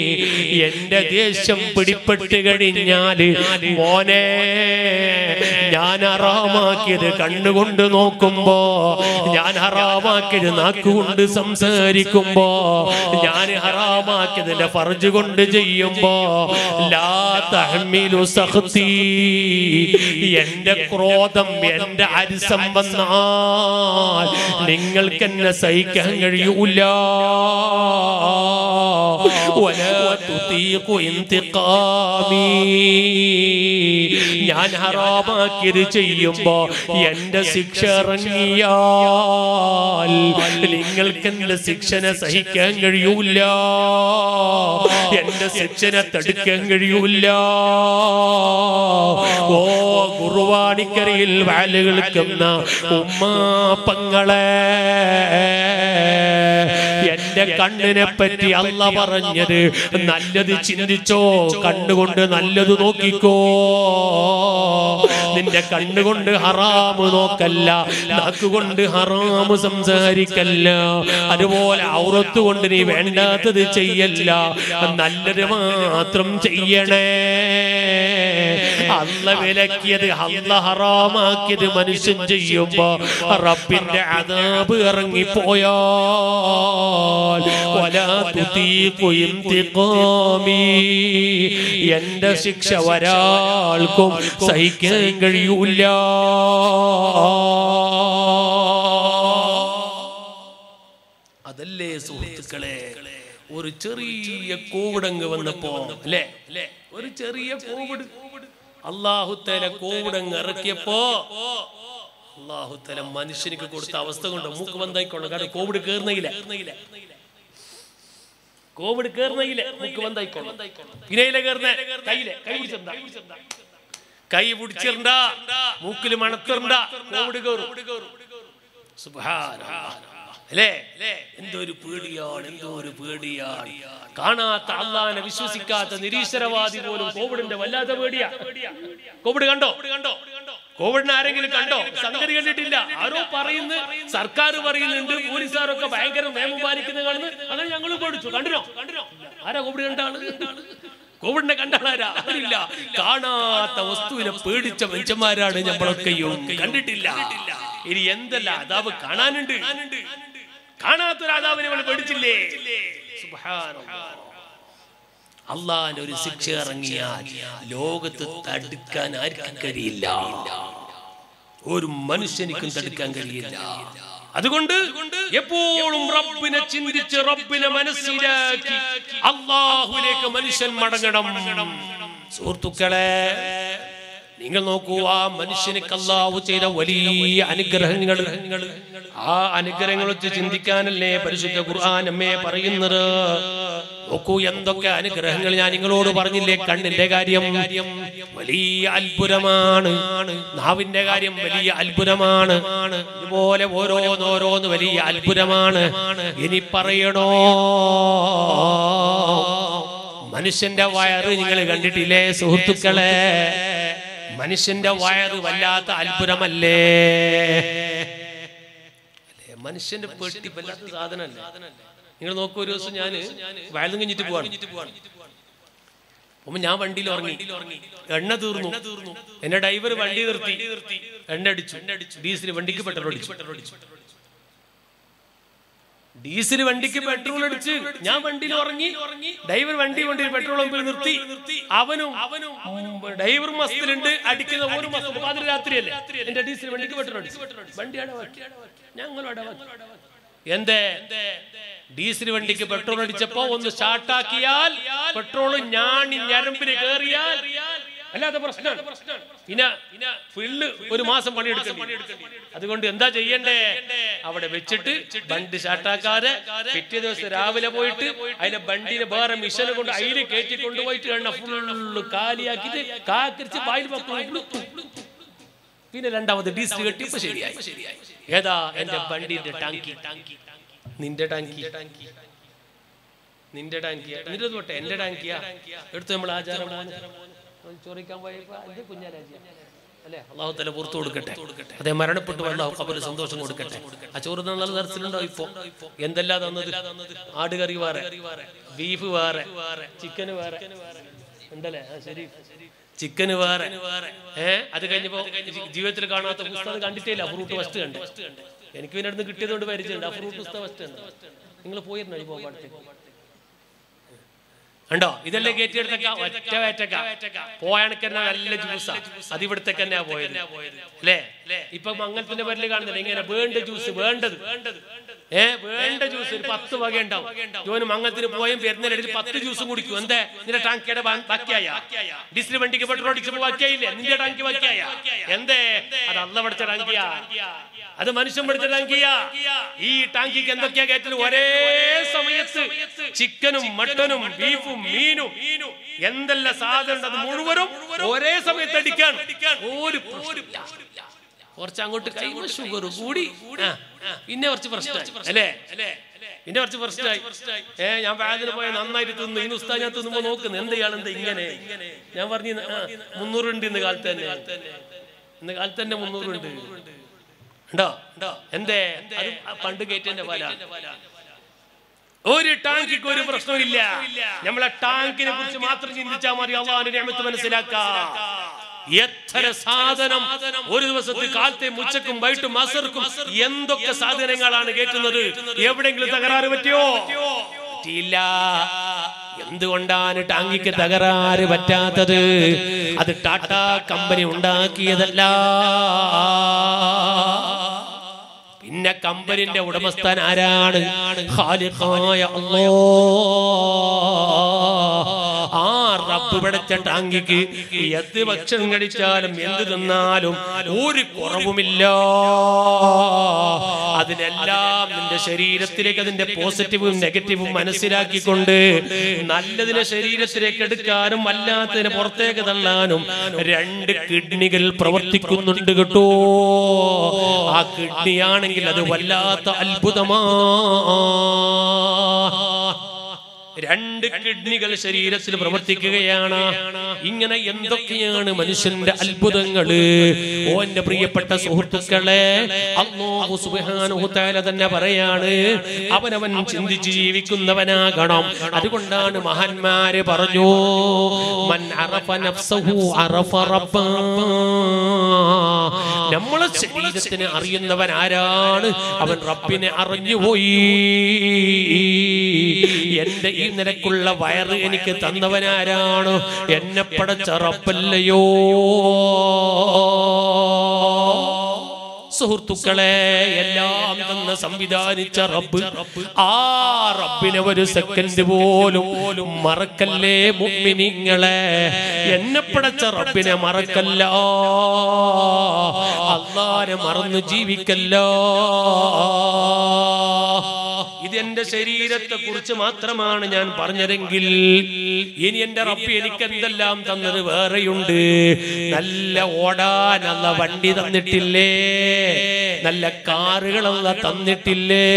Speaker 1: എന്റെ ദേഷ്യം പിടിപ്പെട്ട് കഴിഞ്ഞാല് മോനെ ഞാൻ ഹറാമാക്കിയത് കണ്ണുകൊണ്ട് നോക്കുമ്പോ ഞാൻ ഹറാമാക്കിയത് നാക്കുകൊണ്ട് സംസാരിക്കുമ്പോ ഞാൻ ഹറാമാക്കിയതിന്റെ ഫർജ് കൊണ്ട് ചെയ്യുമ്പോ ലാ തഹ്മിലു സഖ്തി എന്റെ ക്രോധം എന്റെ അരിസം വന്നാൽ നിങ്ങൾക്ക് എന്നെ സഹിക്കാൻ കഴിയൂല ولا تطيق انتقامي ഞാൻ ഹറാമാക്കിയത് ചെയ്യുമ്പോ എന്റെ ശിക്ഷ ഇറങ്ങിയാൽ നിങ്ങൾക്ക് എന്റെ ശിക്ഷനെ സഹിക്കാൻ കഴിയൂല എന്റെ ശിക്ഷനെ തടുക്കാൻ കഴിയൂല ഓ കുറുവാണിക്കരയിൽ വാല് കേൾക്കുന്ന ഉമ്മാപ്പങ്ങളെ എന്റെ കണ്ണിനെ പറ്റി അല്ല പറഞ്ഞത് നല്ലത് ചിന്തിച്ചോ കണ്ണുകൊണ്ട് നല്ലത് നോക്കിക്കോ നിന്റെ കണ്ണുകൊണ്ട് ഹറാമ് നോക്കല്ല നാക്കുകൊണ്ട് ഹറാമ് സംസാരിക്കല്ല അതുപോലെ ഔറത്ത് കൊണ്ട് നീ വേണ്ടാത്തത് ചെയ്യല്ല നല്ലത് മാത്രം ചെയ്യണേ അല്ല വിലക്കിയത് അല്ല ഹറാമാക്കിയത് മനുഷ്യൻ ചെയ്യുമ്പോ റബ്ബിന്റെ അതാബ് ഇറങ്ങിപ്പോയാൽ വലാ തുതീഖു ഇന്തിഖാമി. എന്റെ ശിക്ഷ ഒരാൾക്കും സഹിക്കാൻ കഴിയൂല അതല്ലേ സുഹൃത്തുക്കളെ ഒരു ചെറിയ കോവിടങ്ങ് വന്നപ്പോ അല്ലേ അല്ലേ ഒരു ചെറിയ കോവിഡ് അള്ളാഹുത്തേല കോവിടങ്ങ് ഇറക്കിയപ്പോ അള്ളാഹുത്തല മനുഷ്യനിക്ക് കൊടുത്ത അവസ്ഥ കൊണ്ട് മൂക്ക് ബന്ധായിക്കോണം കാരണം കോവിഡ് കേറുന്നില്ല കോവിഡ് കേറുന്നില്ല മൂക്ക് ബന്ധായിക്കോണം പിന്നെയിലെ കേറുന്ന കയ്യിലെ കൈ പിടിച്ചിട്ടുണ്ടാ കൈ പിടിച്ചിരണ്ട മൂക്കില് മണത്തിരണ്ട കോവിഡ് കേറും സുബ്ഹാനല്ലാഹ്. അല്ലേ എന്തോ ഒരു പേടിയാണ് എന്തോ ഒരു പേടിയാണ് കാണാത്ത അള്ളാനെ വിശ്വസിക്കാത്ത നിരീശ്വരവാദി പോലും കോവിഡിന്റെ വല്ലാത്ത പേടിയാ കോവിഡ് കണ്ടോ കണ്ടോ കോവിഡിനെ ആരെങ്കിലും കണ്ടോ സംഗതി കണ്ടിട്ടില്ല ആരോ പറയുന്നു സർക്കാർ പറയുന്നുണ്ട് പോലീസുകാരൊക്കെ ഭയങ്കര നിയമം പാലിക്കുന്നത് കാണുന്നു അങ്ങനെ ഞങ്ങൾ പേടിച്ചു കണ്ടിനോ കണ്ടിനോ ആരാ കോവിഡ് കണ്ടാണ് കോവിഡിനെ കണ്ടാളാരാ ആരില്ല കാണാത്ത വസ്തുവിനെ പേടിച്ച മനുഷ്യന്മാരാണ് നമ്മളൊക്കെയും കണ്ടിട്ടില്ല ഇനി എന്തല്ല അതാവ് കാണാനുണ്ട് കാണാത്തൊരു അതാവിനെ നമ്മൾ പേടിച്ചില്ലേ സുബ്ഹാനല്ലാഹ്. അള്ളാന്റെ ഒരു ശിക്ഷ ഇറങ്ങിയാൽ ലോകത്ത് തടുക്കാൻ ആർക്കും കഴിയില്ല ഒരു മനുഷ്യനിക്കും തടുക്കാൻ കഴിയില്ല അതുകൊണ്ട് എപ്പോഴും റബ്ബിനെ ചിന്തിച്ച് റബ്ബിനെ മനസ്സിലാക്കി അള്ളാഹുലേക്ക് മനുഷ്യൻ മടങ്ങണം സുഹൃത്തുക്കളെ നിങ്ങൾ നോക്കൂ ആ മനുഷ്യനിക്ക് അള്ളാഹു ചെയ്ത വലിയ അനുഗ്രഹങ്ങൾ ആ അനുഗ്രഹങ്ങൾ വെച്ച് ചിന്തിക്കാനല്ലേ പരിശുദ്ധ ഖുർആൻ അമ്മേ പറയുന്നത് നോക്കൂ എന്തൊക്കെ അനുഗ്രഹങ്ങൾ ഞാൻ നിങ്ങളോട് പറഞ്ഞില്ലേ കണ്ണിന്റെ കാര്യം വലിയ അത്ഭുതമാണ് നാവിന്റെ കാര്യം വലിയ അത്ഭുതമാണ് ഇതുപോലെ ഓരോന്നോരോന്ന് വലിയ അത്ഭുതമാണ് ഇനി പറയണോ മനുഷ്യന്റെ വയറ് നിങ്ങൾ കണ്ടിട്ടില്ലേ സുഹൃത്തുക്കളെ മനുഷ്യന്റെ വയറ് വല്ലാത്ത അത്ഭുതമല്ലേ അല്ലേ? മനുഷ്യന്റെ പെട്ടി വല്ലാത്ത സാധനമല്ലേ നിങ്ങൾ നോക്കൂ ഒരു ദിവസം ഞാൻ വയലും കഴിഞ്ഞിട്ട് പോവാണ് അപ്പൊ ഞാൻ വണ്ടിയിൽ ഇറങ്ങി എണ്ണ തീർന്നു എന്നെ ഡ്രൈവർ വണ്ടി നിർത്തി എണ്ണ അടിച്ചു ഡീസൽ വണ്ടിക്ക് പെട്രോൾ അടിച്ചു ഡീസൽ വണ്ടിക്ക് പെട്രോൾ അടിച്ച് ഞാൻ വണ്ടിയിൽ ഉറങ്ങി ഡ്രൈവർ വണ്ടി കൊണ്ട് പെട്രോൾ പമ്പ് നിർത്തി അവനും അവനും ഡ്രൈവർ മസ്തിലുണ്ട് അടിക്കുന്ന ഒരു മസ്തിൽ പാതിര രാത്രിയല്ലേ എന്റെ ഡീസൽ വണ്ടിക്ക് പെട്രോൾ അടിച്ചു വണ്ടി അടവാക്കി ഞങ്ങൾ അടവാക്കി എന്തേ ഡീസൽ വണ്ടിക്ക് പെട്രോൾ അടിച്ചപ്പോ ഒന്ന് സ്റ്റാർട്ടാക്കിയാൽ പെട്രോൾ ഞാണി ഞരമ്പിന് കേറിയാൽ അല്ലാതെ പ്രശ്നമാണ് പിന്നെ ഫില്ല് ഒരു മാസം പണിയെടുക്കേണ്ടി അതുകൊണ്ട് എന്താ ചെയ്യണ്ടേ അവിടെ വെച്ചിട്ട് ബണ്ട് സ്റ്റാർട്ടാക്കാതെ പിറ്റേ ദിവസം രാവിലെ പോയിട്ട് അതിന്റെ ബണ്ടിന് വേറെ മിഷന് കൊണ്ട് അതിൽ കയറ്റി കൊണ്ടുപോയിട്ട് എണ്ണ ഫുള്ള് കാലിയാക്കിയിട്ട് കാക്കരിച്ച് വായിൽ വെക്കും പിന്നെ രണ്ടാമത് ഡീസൽ കെട്ടിയപ്പോ ശരിയായി ഏതാ എന്റെ വണ്ടിന്റെ ടാങ്കി നിന്റെ ടാങ്കി നിന്റെ ടാങ്കിയാ നിന്റെ തൊട്ടെ എന്റെ ടാങ്കിയാ എടുത്ത് നമ്മൾ ആചാരം ചോറിക്കാൻ പോയപ്പോ അത് കുഞ്ഞാരാജ്യ അല്ലേ അള്ളാഹു തല പുറത്തു കൊടുക്കട്ടെ അതേ മരണപ്പെട്ടു അള്ളാഹു കബല് സന്തോഷം കൊടുക്കട്ടെ ആ ചോറ് നല്ല തരത്തിലുണ്ടോ ഇപ്പൊ എന്തെല്ലാം തന്നത് ആടുകറി വേറെ ബീഫ് വേറെ ചിക്കന് വേറെ ഉണ്ടല്ലേ ആ ശരി ചിക്കന് വേറെ ഏ അത് കഴിഞ്ഞപ്പോ ജീവിതത്തിൽ കാണാത്ത പുസ്തകം കണ്ടിട്ടില്ല ഫ്രൂട്ട് ഫസ്റ്റ് കണ്ട് എനിക്ക് പിന്നെ അടുത്ത് കിട്ടിയതുകൊണ്ട് പരിചയമുണ്ട് ആ ഫ്രൂട്ട് പുസ്തകം ഫസ്റ്റ് ഉണ്ട് നിങ്ങൾ പോയിരുന്നോ ഈ പോകുമ്പോഴത്തേക്ക് ഉണ്ടോ ഇതെല്ലാം കയറ്റിയെടുത്തേക്ക ഒറ്റ വേറ്റക്ക പോയാണക്കന്നെ നല്ല ജ്യൂസാ അത് ഇവിടത്തേക്ക് തന്നെയാ പോയത് അല്ലേ ഇപ്പൊ മംഗലത്തിന്റെ പേരിൽ കാണുന്നില്ല ഇങ്ങനെ വേണ്ട ജ്യൂസ് വേണ്ടത് ഏ വേണ്ട ജ്യൂസ് ഒരു പത്ത് വക ഉണ്ടാവും ജോന് മംഗലത്തിന് പോയും പെരുന്നതിൽ പത്ത് ജ്യൂസും കുടിക്കും എന്തേ നിന്റെ ടാങ്കിയുടെ ബാക്കിയായ ഡീസൽ വണ്ടിക്ക് പെട്രോൾ അടിച്ചപ്പോ ബാക്കിയായില്ലേ നിന്റെ ടാങ്കി ബാക്കിയായ എന്തേ അത് അല്ല പഠിച്ച ടാങ്കിയാ അത് മനുഷ്യൻ പഠിച്ച ടാങ്കിയാ ഈ ടാങ്കിക്ക് എന്തൊക്കെയാ കയറ്റത് ഒരേ സമയത്ത് ചിക്കനും മട്ടനും ബീഫും മീനും എന്തെല്ലാം സാധനം ഉണ്ട് അത് മുഴുവനും ഒരേ സമയത്ത് അടിക്കാൻ ഒരു പ്രശ്നമില്ല. കുറച്ച് അങ്ങോട്ട് കഴിയുമ്പോ ഷുഗർ കൂടി ആ, പിന്നെ കുറച്ച് പ്രശ്നമായി അല്ലേ പിന്നെ കുറച്ച് പ്രശ്നമായി ഏ ഞാൻ വാതിന് പോയ നന്നായിട്ട് തിന്നു ഇന്ന് ഉസ്താദ് ഞാൻ തിന്നുമ്പോ നോക്കുന്നു എന്ത് ഇയാൾ എന്താ ഇങ്ങനെ ഞാൻ പറഞ്ഞു ആ, മുന്നൂറുണ്ട് ഇന്ന് കാലത്ത് തന്നെ ഇന്ന് കാലത്ത് തന്നെ മുന്നൂറുണ്ട് ഉണ്ടോ എന്തേ അത് പണ്ട് കയറ്റന്റെ പല ഒരു ടാങ്കിക്ക് ഒരു പ്രശ്നമില്ല നമ്മളെ ടാങ്കിനെ കുറിച്ച് മാത്രം ചിന്തിച്ചാൽ മതി അള്ളാഹിന്റെ നിയമത്ത് മനസ്സിലാക്കാം എത്ര സാധനം ഒരു ദിവസത്തെ കാലത്തെ ഉച്ചക്കും വൈകിട്ടും അസർക്കും എന്തൊക്കെ സാധനങ്ങളാണ് കയറ്റുന്നത് എവിടെങ്കിലും തകരാറ് പറ്റിയോ പറ്റിയില്ല എന്തുകൊണ്ടാണ് ടാങ്കിക്ക് തകരാറ് പറ്റാത്തത് അത് ടാറ്റ കമ്പനി ഉണ്ടാക്കിയതല്ല പിന്നെ കമ്പനിന്റെ ഉടമസ്ഥൻ ആരാണ് ഖാലിഖായ അല്ലാഹ്. ആ റബ്ബ് പടച്ച ടാങ്കിക്ക് എന്ത് ഭക്ഷണം കഴിച്ചാലും എന്ത് തിന്നാലും ഒരു കുറവുമില്ല അതിനെല്ലാം നിന്റെ ശരീരത്തിലേക്ക് അതിന്റെ പോസിറ്റീവും നെഗറ്റീവും മനസ്സിലാക്കിക്കൊണ്ട് നല്ലതിനെ ശരീരത്തിലേക്ക് എടുക്കാനും അല്ലാത്തതിനെ പുറത്തേക്ക് തള്ളാനും രണ്ട് കിഡ്നികൾ പ്രവർത്തിക്കുന്നുണ്ട് കേട്ടോ ആ കിഡ്നിയാണെങ്കിൽ അത് വല്ലാത്ത അത്ഭുതമാ രണ്ട് കിഡ്നികൾ ശരീരത്തിൽ പ്രവർത്തിക്കുകയാണ് ഇങ്ങനെ എന്തൊക്കെയാണ് മനുഷ്യന്റെ അത്ഭുതങ്ങള് ഓ എന്റെ പ്രിയപ്പെട്ട സുഹൃത്തുക്കളെ അല്ലാഹു സുബ്ഹാനഹു തആല തന്നെ പറയാണ് അവനവൻ ചിന്തിച്ച് ജീവിക്കുന്നവനാകണം അതുകൊണ്ടാണ് മഹാന്മാര് പറഞ്ഞു മൻ അറഫ നഫ്സഹു അറഫ റബ്ബാ നമ്മളെ ശരീരത്തിന് അറിയുന്നവൻ ആരാണ് അവൻ റബ്ബിനെ അറിഞ്ഞുപോയി എന്റെ ഈ നിലക്കുള്ള വയറ് എനിക്ക് തന്നവനാരാണ് എന്നെ പടച്ച റബ്ബല്ലയോ സുഹൃത്തുക്കളെ എല്ലാം തന്ന് സംവിധാനിച്ച റബ്ബ് ആ റബ്ബിനെ ഒരു സെക്കൻഡ് പോലും മറക്കല്ലേ മുമ്മിനിങ്ങളെ എന്നെ പടച്ച റബ്ബിനെ മറക്കല്ല അള്ളാനെ മറന്നു ജീവിക്കല്ലോ ഇതെന്റെ ശരീരത്തെ കുറിച്ച് മാത്രമാണ് ഞാൻ പറഞ്ഞതെങ്കിൽ ഇനി എന്റെ റബ്ബി എനിക്ക് എന്തെല്ലാം തന്നത് വേറെയുണ്ട് നല്ല ഓടാനുള്ള വണ്ടി തന്നിട്ടില്ലേ നല്ല കാറുകളല്ല തന്നിട്ടില്ലേ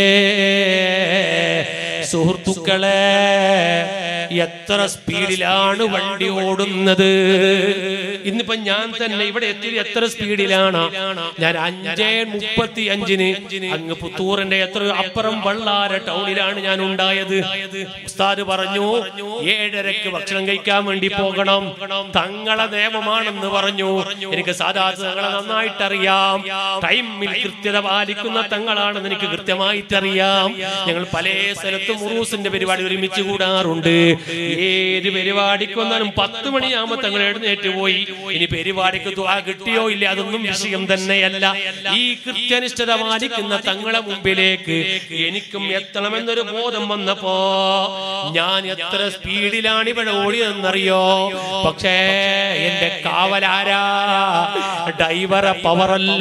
Speaker 1: സുഹൃത്തുക്കളെ എത്ര സ്പീഡിലാണ് വണ്ടി ഓടുന്നത് ഇന്നിപ്പോ ഞാൻ തന്നെ ഇവിടെ എത്തി എത്ര സ്പീഡിലാണ് ഞാൻ അഞ്ചേ മുപ്പത്തി അഞ്ചിന് അങ്ങ് പുത്തൂറിന്റെ എത്ര അപ്പുറം വള്ളാര ടൗണിലാണ് ഞാൻ ഉണ്ടായത് ഉസ്താദ് പറഞ്ഞു ഏഴരക്ക് ഭക്ഷണം കഴിക്കാൻ വേണ്ടി പോകണം തങ്ങളെ നിയമമാണെന്ന് പറഞ്ഞു എനിക്ക് സാധാരണ തങ്ങളെ നന്നായിട്ട് അറിയാം ടൈമിൽ കൃത്യത പാലിക്കുന്ന തങ്ങളാണെന്ന് എനിക്ക് കൃത്യമായിട്ട് അറിയാം ഞങ്ങൾ പല സ്ഥലത്തും ഉറൂസിന്റെ പരിപാടി ഒരുമിച്ച് കൂടാറുണ്ട് ഏത് പരിപാടിക്ക് വന്നാലും പത്ത് മണിയാകുമ്പോ തങ്ങൾ എഴുന്നേറ്റ് പോയി ഇനി പരിപാടിക്ക് ദുആ കിട്ടിയോ ഇല്ല അതൊന്നും വിഷയം തന്നെയല്ല ഈ കൃത്യനിഷ്ഠത പാലിക്കുന്ന തങ്ങളെ മുമ്പിലേക്ക് എനിക്കും എത്തണമെന്നൊരു ബോധം വന്നപ്പോ ഞാൻ എത്ര സ്പീഡിലാണ് ഇവിടെ ഓടിയതെന്നറിയോ പക്ഷേ എന്റെ കാവലാരാ ഡൈവറെ പവറല്ല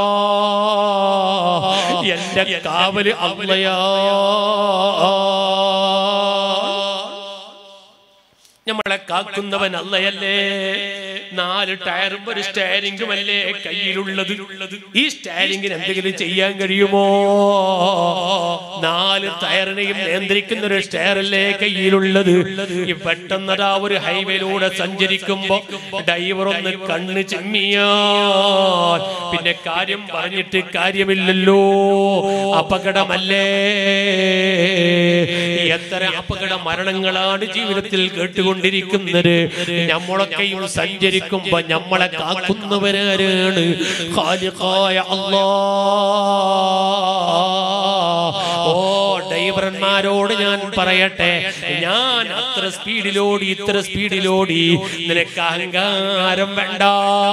Speaker 1: എന്റെ കാവല് അല്ലയാ നമ്മളെ കാക്കുന്നവൻ അല്ലയല്ലേ നാല് ടയറും ഒരു സ്റ്റയറിംഗും അല്ലേ കയ്യിലുള്ളത് ഈ സ്റ്റയറിംഗിന് എന്തെങ്കിലും ചെയ്യാൻ കഴിയുമോ നാല് ടയറിനെയും നിയന്ത്രിക്കുന്ന ഒരു സ്റ്റയറല്ലേ കയ്യിലുള്ളത് ഈ പെട്ടെന്നതാ ഒരു ഹൈവേയിലൂടെ സഞ്ചരിക്കുമ്പോ ഡ്രൈവർ ഒന്ന് കണ്ണ് ചിമ്മിയാൽ പിന്നെ കാര്യം പറഞ്ഞിട്ട് കാര്യമില്ലല്ലോ അപകടമല്ലേ എത്ര അപകട മരണങ്ങളാണ് ജീവിതത്തിൽ കേട്ടുകൊണ്ടിരിക്കുന്നത് നമ്മളൊക്കെയും സഞ്ചരിക്കുമ്പോ നമ്മളെ കാക്കുന്നവരാരാണ് ഖാലിഖായ അല്ലാ ഓ ഡ്രൈവർമാരോട് ഞാൻ പറയട്ടെ ഞാൻ അത്ര സ്പീഡിലോടി ഇത്ര സ്പീഡിലോടി നിനക്ക് അഹങ്കാരം വേണ്ട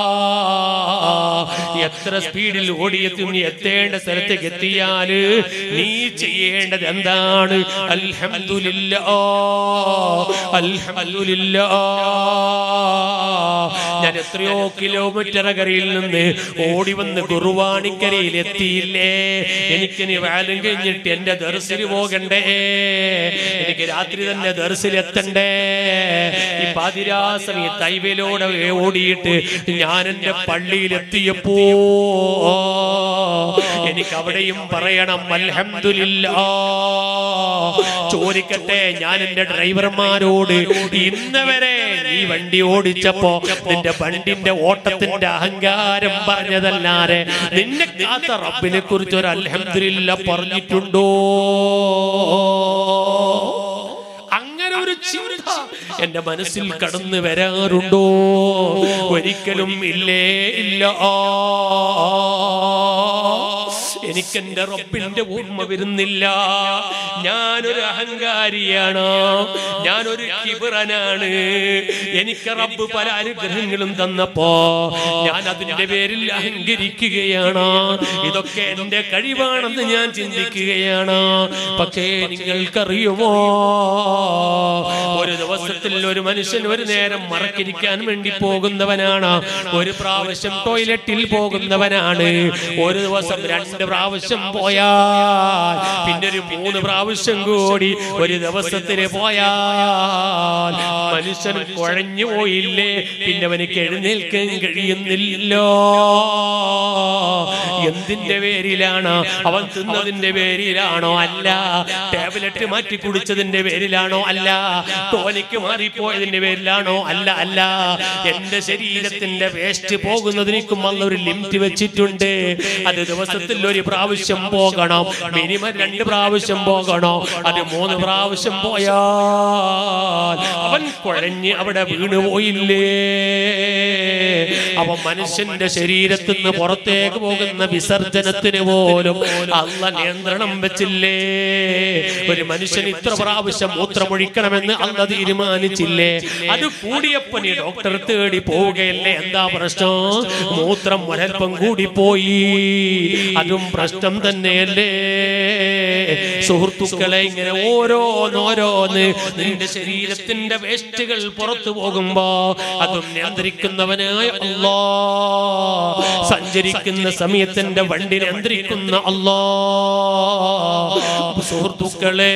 Speaker 1: എത്ര സ്പീഡിൽ ഓടിയെത്തി നീ എത്തേണ്ട സ്ഥലത്തേക്ക് എത്തിയാല് നീ ചെയ്യേണ്ടത് എന്താണ് അൽഹംദുലില്ലാ അൽഹംദുലില്ലാ ഞാൻ എത്രയോ കിലോമീറ്റർ അകരയിൽ നിന്ന് ഓടി വന്ന് കുറുവാണിക്കരയിൽ എത്തിയില്ലേ എനിക്കിനി വാലും കഴിഞ്ഞിട്ട് എന്റെ ദർശിന് പോകണ്ടേ എനിക്ക് രാത്രി തന്നെ ദർശിൽ എത്തണ്ടേ ഈ പാതിരാ സമയത്ത് ഹൈവേയിലൂടെ ഓടിയിട്ട് ഞാൻ എന്റെ പള്ളിയിൽ എത്തിയപ്പോ എനിക്ക് അവിടെയും പറയണം അൽഹംദുലില്ലാ ചോദിക്കട്ടെ ഞാൻ എന്റെ ഡ്രൈവർമാരോട് ഇന്ന് വരെ നീ വണ്ടി ഓടിച്ചപ്പോ നിന്റെ വണ്ടിന്റെ ഓട്ടത്തിന്റെ അഹങ്കാരം പറഞ്ഞതല്ലാരെ നിന്നെ കാത്ത റബ്ബിനെ കുറിച്ച് ഒരു അൽഹംദുലില്ല പറഞ്ഞിട്ടുണ്ടോ അങ്ങനെ ഒരു ചിന്ത എന്റെ മനസ്സിൽ കടന്നു വരാറുണ്ടോ ഒരിക്കലും ഇല്ലേ ഇല്ല എനിക്ക് എന്റെ റബ്ബിന്റെ ഓർമ്മ വരുന്നില്ല ഞാനൊരു അഹങ്കാരിയാണ് ഞാനൊരു കിബിറനാണ് എനിക്ക് റബ്ബ് പല അനുഗ്രഹങ്ങളും തന്നപ്പോ ഞാൻ അതിന്റെ പേരിൽ അഹങ്കരിക്കുകയാണ് ഇതൊക്കെ എന്റെ കഴിവാണെന്ന് ഞാൻ ചിന്തിക്കുകയാണ് പക്ഷേ നിങ്ങൾക്കറിയുമോ ഒരു ദിവസത്തിൽ ഒരു മനുഷ്യൻ ഒരു നേരം മറക്കിരിക്കാൻ വേണ്ടി പോകുന്നവനാണ് ഒരു പ്രാവശ്യം ടോയ്ലറ്റിൽ പോകുന്നവനാണ് ഒരു ദിവസം രണ്ട് പ്രാവശ്യം പോയാൽ പിന്നെ ഒരു മൂന്ന് പ്രാവശ്യം കൂടി ഒരു ദിവസത്തിന് പോയാൽ മനുഷ്യൻ കുഴഞ്ഞു പോയില്ലേ പിന്നെ അവനിക്ക് എഴുന്നേൽക്കാൻ കഴിയുന്നില്ലോ എന്തിന്റെ പേരിലാണ് അവൻ തിന്നതിന്റെ പേരിലാണോ അല്ല ടാബ്ലറ്റ് മാറ്റി കുടിച്ചതിന്റെ പേരിലാണോ അല്ല ടോനിക്ക് മാറിപ്പോയതിന്റെ പേരിലാണോ അല്ല അല്ല എന്റെ ശരീരത്തിന്റെ വേസ്റ്റ് പോകുന്നതിനേക്കും വന്ന ഒരു ലിമിറ്റ് വെച്ചിട്ടുണ്ട് അത് ദിവസത്തിൽ ഒരു പ്രാവശ്യം പോകണം മിനിമം രണ്ട് പ്രാവശ്യം പോകണോ അത് മൂന്ന് പ്രാവശ്യം പോയാൽ അവൻ കുഴഞ്ഞ് അവിടെ വീണു പോയില്ലേ അവൻ മനുഷ്യന്റെ ശരീരത്തിൽ നിന്ന് പുറത്തേക്ക് പോകുന്ന വിസർജനത്തിന് പോലും അല്ല നിയന്ത്രണം വെച്ചില്ലേ ഒരു മനുഷ്യൻ ഇത്ര പ്രാവശ്യം മൂത്രമൊഴിക്കണമെന്ന് അല്ല തീരുമാനിച്ചില്ലേ അത് കൂടിയപ്പോ നീ ഡോക്ടർ തേടി പോവുകയല്ലേ എന്താ പ്രശ്നം മൂത്രം ഒരൽപ്പം കൂടിപ്പോയി അതും പ്രശ്നം തന്നെയല്ലേ സുഹൃത്തുക്കളെ ഇങ്ങനെ ഓരോന്നോരോന്ന് നിന്റെ ശരീരത്തിന്റെ വേസ്റ്റുകൾ പുറത്തു പോകുമ്പോ അതും നിയന്ത്രിക്കുന്നവനായ അല്ലാ സഞ്ചരിക്കുന്ന സമയത്തിന്റെ വണ്ടി നിയന്ത്രിക്കുന്ന അല്ലാ സുഹൃത്തുക്കളെ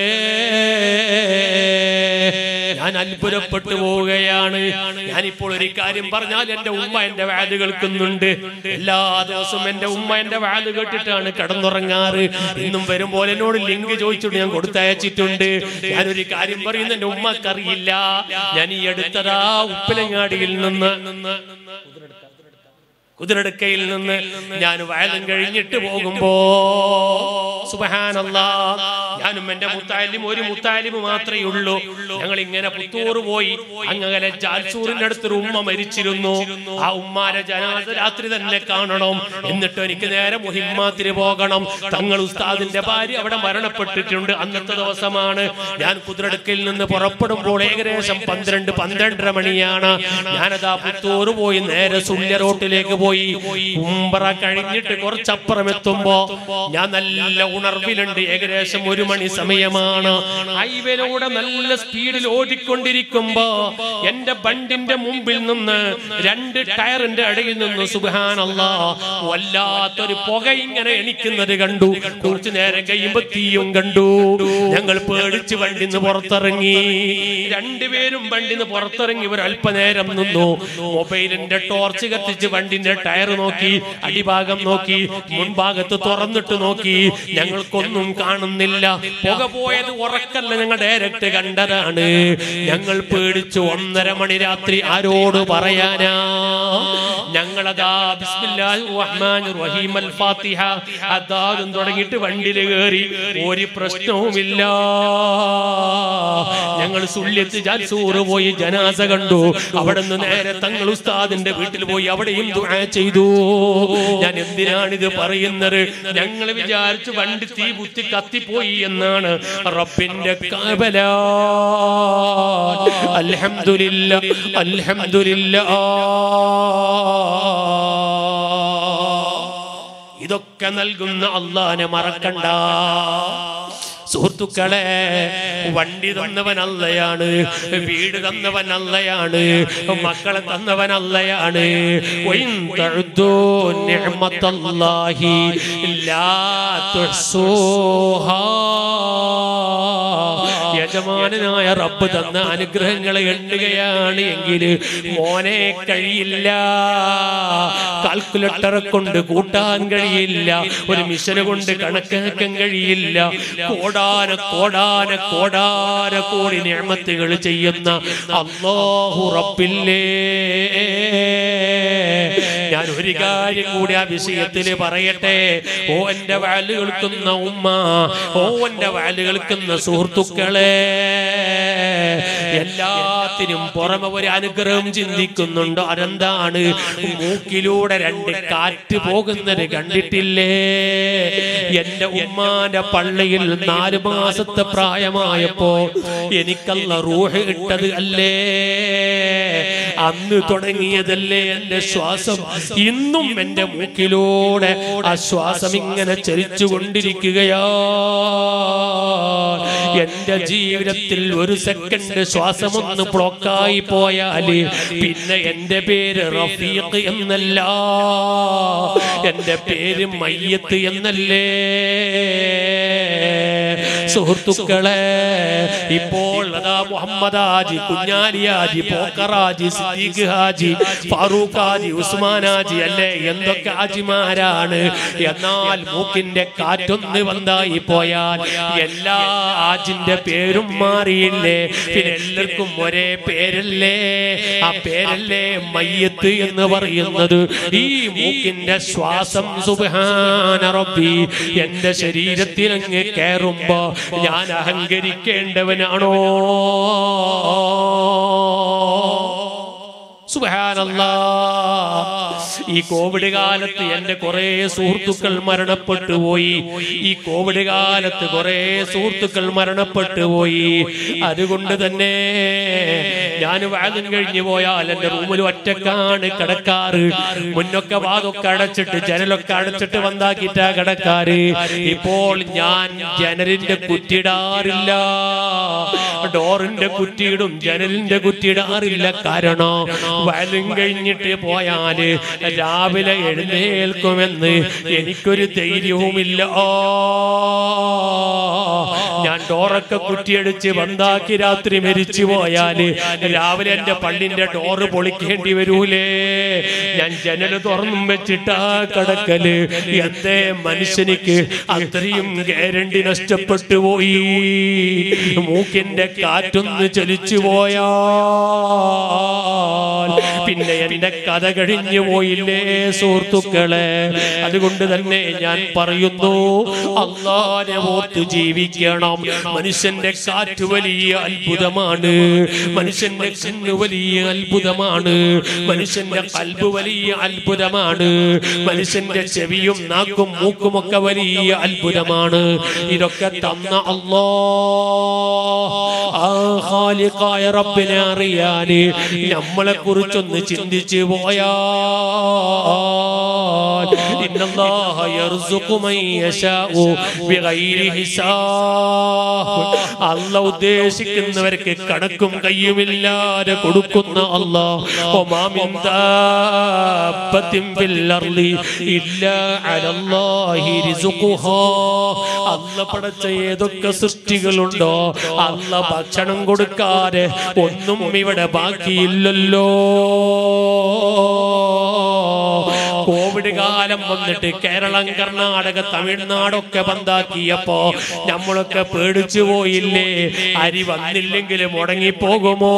Speaker 1: ഞാൻ അത്ഭുതപ്പെട്ടു പോവുകയാണ് ഞാനിപ്പോൾ ഒരു കാര്യം പറഞ്ഞാൽ എന്റെ ഉമ്മ എന്റെ വാത് കേൾക്കുന്നുണ്ട് എല്ലാ ദിവസവും എന്റെ ഉമ്മ എന്റെ വാത് കേട്ടിട്ടാണ് കടന്നുറങ്ങാറ് ഇന്നും വരുമ്പോൾ എന്നോട് ലിങ്ക് ചോദിച്ചിട്ട് ഞാൻ കൊടുത്തയച്ചിട്ടുണ്ട് ഞാനൊരു കാര്യം പറയുന്ന എന്റെ ഉമ്മക്കറിയില്ല ഞാൻ ഈ അടുത്തതാ ഉപ്പിലങ്ങാടിയിൽ നിന്ന് കുതിരെടുക്കയിൽ നിന്ന് ഞാൻ വയലും കഴിഞ്ഞിട്ട് പോകുമ്പോ സുബഹാനല്ലാ ഞാനും എന്റെ മുത്താലിം ഒരു മുത്താലിം മാത്രമേ ഉള്ളൂ ഞങ്ങൾ ഇങ്ങനെ പുത്തൂർ പോയി അങ്ങനെ ജാൽസൂറിന്റെ അടുത്തൊരു ഉമ്മ മരിച്ചിരുന്നു ആ ഉമ്മാരെ ജനാസ രാത്രി തന്നെ കാണണം എന്നിട്ട് എനിക്ക് നേരെ മുഹിമ്മാത്തിന് പോകണം തങ്ങൾ ഉസ്താദിന്റെ ഭാര്യ അവിടെ മരണപ്പെട്ടിട്ടുണ്ട് അന്നത്തെ ദിവസമാണ് ഞാൻ കുതിരെടുക്കയിൽ നിന്ന് പുറപ്പെടുമ്പോൾ ഏകദേശം പന്ത്രണ്ട് പന്ത്രണ്ടര മണിയാണ് ഞാനതാ പുത്തൂർ പോയി നേരെ സുല്യ റോട്ടിലേക്ക് പോയി ഉമ്പറ കഴിഞ്ഞിട്ട് കുറച്ചപ്പുറം എത്തുമ്പോ ഞാൻ നല്ല ഉണർവിലുണ്ട് ഏകദേശം ഒരു മണി സമയമാണ് ഹൈവേയിലൂടെ നല്ല സ്പീഡിൽ ഓടിക്കൊണ്ടിരിക്കുമ്പോ എന്റെ ബണ്ടിന്റെ മുമ്പിൽ നിന്ന് രണ്ട് ടയറിന്റെ ഇടയിൽ നിന്ന് സുബാനല്ല വല്ലാത്തൊരു പുക ഇങ്ങനെ എണിക്കുന്നത് കണ്ടു കുറച്ചു നേരം കഴിയുമ്പോ തീയും കണ്ടു ഞങ്ങൾ പേടിച്ച് വണ്ടിന്ന് പുറത്തിറങ്ങി രണ്ടുപേരും വണ്ടിന്ന് പുറത്തിറങ്ങി ഒരു അല്പനേരം നിന്നു മൊബൈലിന്റെ ടോർച്ച് കത്തിച്ച് വണ്ടിന്റെ ടയർ നോക്കി അടിഭാഗം നോക്കി മുൻഭാഗത്ത് തുറന്നിട്ട് നോക്കി ഞങ്ങൾക്കൊന്നും കാണുന്നില്ല പുക പോയത് ഉറക്കല്ല ഞങ്ങൾ ഡയറക്റ്റ് കണ്ടതാണ് ഞങ്ങൾ പേടിച്ചു ഒന്നര മണി രാത്രി ആരോട് പറയാനാ ഞങ്ങളതാ ബിസ്മില്ലാഹിർ റഹ്മാനിർ റഹീം അൽ ഫാത്തിഹ അതാതും തുടങ്ങിയിട്ട് വണ്ടിയിൽ കയറി ഒരു പ്രശ്നവുമില്ല ഞങ്ങൾ സുല്യത്ത് ജാൽസൂർ പോയി ജനാസ കണ്ടു അവിടെ നിന്ന് നേരെ തങ്ങൾ ഉസ്താദിന്റെ വീട്ടിൽ പോയി അവിടെയും ദുആ ചെയ്തു ഞാൻ എന്തിനാണിത് പറയുന്നത് ഞങ്ങൾ വിചാരിച്ചു വണ്ടി തീ കുത്തി കത്തിപ്പോയി എന്നാണ് റബ്ബിന്റെ കാബല അൽഹംദുലില്ല അൽഹംദുലില്ല ഇതൊക്കെ നൽകുന്ന അള്ളാനെ മറക്കണ്ട സുഹൃത്തുക്കളെ വണ്ടി തന്നവൻ അല്ലയാണ് വീട് തന്നവൻ അല്ലയാണ് മക്കളെ തന്നവൻ അല്ലയാണ് വൈൻ തഅുദ്ദൂ നിഅമത്തല്ലാഹി ലാ തുഹ്സൂഹാ യജമാനായ റബ്ബ് തന്ന അനുഗ്രഹങ്ങളെ എണ്ണുകയാണ് എങ്കിൽ മോനെ കഴിയില്ല കാൽക്കുലേറ്ററെ കൊണ്ട് കൂട്ടാൻ കഴിയില്ല ഒരു മിഷന് കൊണ്ട് കണക്കാക്കാൻ കഴിയില്ല കോടാന കോടാന കോടാന കോടി നിയമത്തുകൾ ചെയ്യുന്ന അള്ളാഹു റബ്ബില്ലേ ഞാൻ ഒരു കാര്യം കൂടി ആ വിഷയത്തിൽ പറയട്ടെ ഓ എന്റെ വാല് കേൾക്കുന്ന ഉമ്മ ഓ എന്റെ വാല് കേൾക്കുന്ന സുഹൃത്തുക്കളെ എല്ലാത്തിനും പുറമെ ഒരു അനുഗ്രഹം ചിന്തിക്കുന്നുണ്ട് അതെന്താണ് മൂക്കിലൂടെ രണ്ട് കാറ്റ് പോകുന്നത് കണ്ടിട്ടില്ലേ എന്റെ ഉമ്മാന്റെ പള്ളിയിൽ നാല് മാസത്തെ പ്രായമായപ്പോ എനിക്കല്ല റൂഹ് ഇട്ടത് അല്ലേ അന്ന് തുടങ്ങിയതല്ലേ എന്റെ ശ്വാസം ഇന്നും എന്റെ മൂക്കിലൂടെ ആ ശ്വാസം ഇങ്ങനെ ചലിച്ചു കൊണ്ടിരിക്കുകയാ എന്റെ ജീവിതത്തിൽ ഒരു സെക്കൻഡ് ശ്വാസം ഒന്ന് ബ്ലോക്കായി പോയാല് പിന്നെ എന്റെ പേര് റഫീഖ് എന്നല്ല എന്റെ പേര് മയ്യത്ത് എന്നല്ലേ സുഹൃത്തുക്കളെ ഇപ്പോൾ അതാ മുഹമ്മദ് ഹാജി കുഞ്ഞാലി ഹാജി പോക്കറാജി സിദ്ദീഖ് ഹാജി ഫാറൂഖ് ഹാജി ഉസ്മാൻ ഹാജി അല്ലേ എന്തൊക്കെ ഹാജിമാരാണ് എന്നാൽ മൂക്കിന്റെ കാറ്റൊന്ന് വന്നായി പോയാൽ എല്ലാ ഹാജിന്റെ പേരും മാറിയില്ലേ പിന്നെ എല്ലാവർക്കും ഒരേ പേരല്ലേ ആ പേരല്ലേ മയ്യത്ത് എന്ന് പറയുന്നത് ഈ മൂക്കിന്റെ ശ്വാസം സുബ്ഹാന റബ്ബി എന്റെ ശരീരത്തിൽ അങ്ങ് കയറുമ്പോ ഞാൻ അഹങ്കരിക്കേണ്ടവനാണോ സുബ്ഹാനല്ലാ ഈ കോവിഡ് കാലത്ത് എന്റെ കുറെ സുഹൃത്തുക്കൾ മരണപ്പെട്ടു പോയി ഈ കോവിഡ് കാലത്ത് കുറെ സുഹൃത്തുക്കൾ മരണപ്പെട്ടു പോയി അതുകൊണ്ട് തന്നെ ഞാൻ വാദം കഴിഞ്ഞു പോയാൽ എന്റെ റൂമിൽ ഒറ്റക്കാണ് കിടക്കാറ് മുന്നൊക്കെ വാതൊക്കെ അടച്ചിട്ട് ജനലൊക്കെ അടച്ചിട്ട് വന്നാക്കിട്ടാ കിടക്കാറ് ഇപ്പോൾ ഞാൻ ജനലിന്റെ കുറ്റിടാറില്ല ഡോറിന്റെ കുറ്റിയിടും ജനലിന്റെ കുറ്റിയിടാറില്ല കാരണം വലും കഴിഞ്ഞിട്ട് പോയാല് രാവിലെ എഴുന്നേൽക്കുമെന്ന് എനിക്കൊരു ധൈര്യവുമില്ല ഞാൻ ഡോറൊക്കെ കുറ്റിയടിച്ച് വന്നാക്കി രാത്രി മരിച്ചു പോയാല് രാവിലെ എന്റെ പള്ളിന്റെ ഡോറ് പൊളിക്കേണ്ടി വരൂലേ ഞാൻ ജനല് തുറന്നും വെച്ചിട്ടാ കിടക്കല് എന്തേ മനുഷ്യനിക്ക് അത്രയും ഗ്യാരണ്ടി നഷ്ടപ്പെട്ടു പോയി മൂക്കിന്റെ കാറ്റൊന്ന് ചലിച്ചു പോയാ പിന്നെ എന്റെ കഥ കഴിഞ്ഞു പോയില്ലേ സുഹൃത്തുക്കളെ അതുകൊണ്ട് തന്നെ ഞാൻ പറയുന്നു അള്ളാനെ ഓർത്ത് ജീവിക്കണം മനുഷ്യന്റെ കാറ്റ് വലിയ അത്ഭുതമാണ് മനുഷ്യന്റെ കണ്ണ് വലിയ അത്ഭുതമാണ് മനുഷ്യന്റെ കൽബ് വലിയ അത്ഭുതമാണ് മനുഷ്യന്റെ ചെവിയും നാക്കും മൂക്കും ഒക്കെ വലിയ അത്ഭുതമാണ് ഇതൊക്കെ തന്ന അള്ളാ ആ ഖാലിഖായ റബ്ബിനെ അറിയാന് നമ്മളെ കുറിച്ചൊന്ന് ചിന്തിച്ചു പോയാൽ ഇന്നല്ലാഹ യർസുഖു മൻ യശാഉ ബിഗൈരി ഹിസാബ് അല്ല ഉദ്ദേശിക്കുന്നവർക്ക് കണക്കും കയ്യുമില്ലാതെ കൊടുക്കുന്ന അല്ലാഹ് ഒമാ മിൻ ദാബത്തിൻ ഫിൽ അർളി ഇല്ലാ അലല്ലാഹി റിസ്ഖുഹാ അല്ല പടച്ച ഏതൊക്കെ സൃഷ്ടികളുണ്ടോ അല്ല ഭക്ഷണം കൊടുക്കാതെ ഒന്നും ഇവിടെ ബാക്കിയില്ലല്ലോ കോവിഡ് കാലം വന്നിട്ട് കേരളം കർണാടക തമിഴ്നാടൊക്കെ ബന്ധാക്കിയപ്പോ നമ്മളൊക്കെ പേടിച്ചു പോയില്ലേ അരി വന്നില്ലെങ്കിൽ മുടങ്ങിപ്പോകുമോ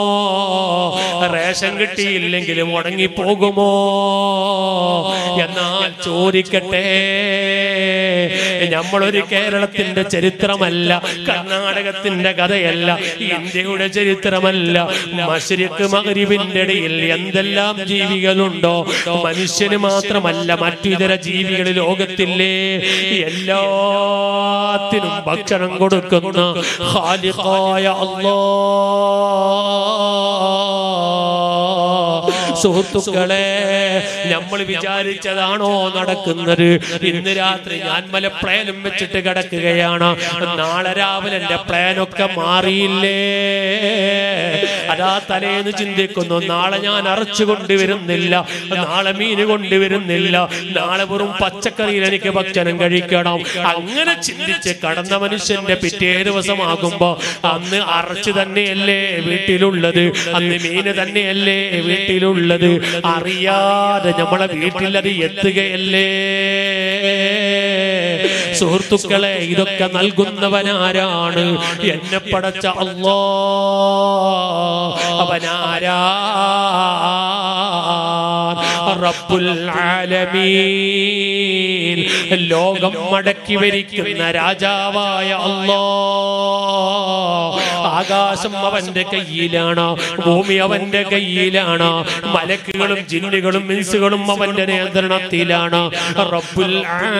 Speaker 1: റേഷൻ കിട്ടിയില്ലെങ്കിൽ മുടങ്ങിപ്പോകുമോ എന്നാൽ ചോദിക്കട്ടെ നമ്മളൊരു കേരളത്തിന്റെ ചരിത്രമല്ല കർണാടകത്തിന്റെ കഥയല്ല ഇന്ത്യയുടെ ചരിത്രമല്ല മഷരിക്ക് മകരിവിന്റെ ഇടയിൽ എന്തെല്ലാം ജീവികളുണ്ടോ മനുഷ്യന് മാത്രമല്ല മറ്റു ഇതര ജീവികൾ ലോകത്തില്ലേ എല്ലാത്തിനും ഭക്ഷണം കൊടുക്കുന്ന ഖാലിഖായ അല്ലാ സുഹൃത്തുക്കളെ നമ്മൾ വിചാരിച്ചതാണോ നടക്കുന്നത് ഇന്ന് രാത്രി ഞാൻ മല പ്ലാനും വെച്ചിട്ട് കിടക്കുകയാണ് നാളെ രാവിലെ എന്റെ പ്ലാനൊക്കെ മാറിയില്ലേ അതാ തലേന്ന് ചിന്തിക്കുന്നു നാളെ ഞാൻ അറച്ചു കൊണ്ടുവരുന്നില്ല നാളെ മീന് കൊണ്ടുവരുന്നില്ല നാളെ വെറും പച്ചക്കറിയിൽ എനിക്ക് ഭക്ഷണം കഴിക്കണം അങ്ങനെ ചിന്തിച്ച് കടന്ന മനുഷ്യന്റെ പിറ്റേ ദിവസമാകുമ്പോ അന്ന് അറച്ചു തന്നെയല്ലേ വീട്ടിലുള്ളത് അന്ന് മീന് തന്നെയല്ലേ വീട്ടിലുള്ളത് അറിയാതെ നമ്മളെ വീട്ടിൽ അത് എത്തുകയല്ലേ സുഹൃത്തുക്കളെ ഇതൊക്കെ നൽകുന്നവനാരാണ് എന്നെ പടച്ച അല്ലോ അവനാരാ റബ്ബുൽ ആലമീൻ ലോകം മടക്കി വരിക്കുന്ന രാജാവായ അല്ലോ ആകാശം അവന്റെ കയ്യിലാണ് ഭൂമി അവന്റെ കയ്യിലാണ് മലക്കുകളും ജിന്നുകളും മിൻസുകളും അവന്റെ നിയന്ത്രണത്തിലാണ് റബ്ബുൽ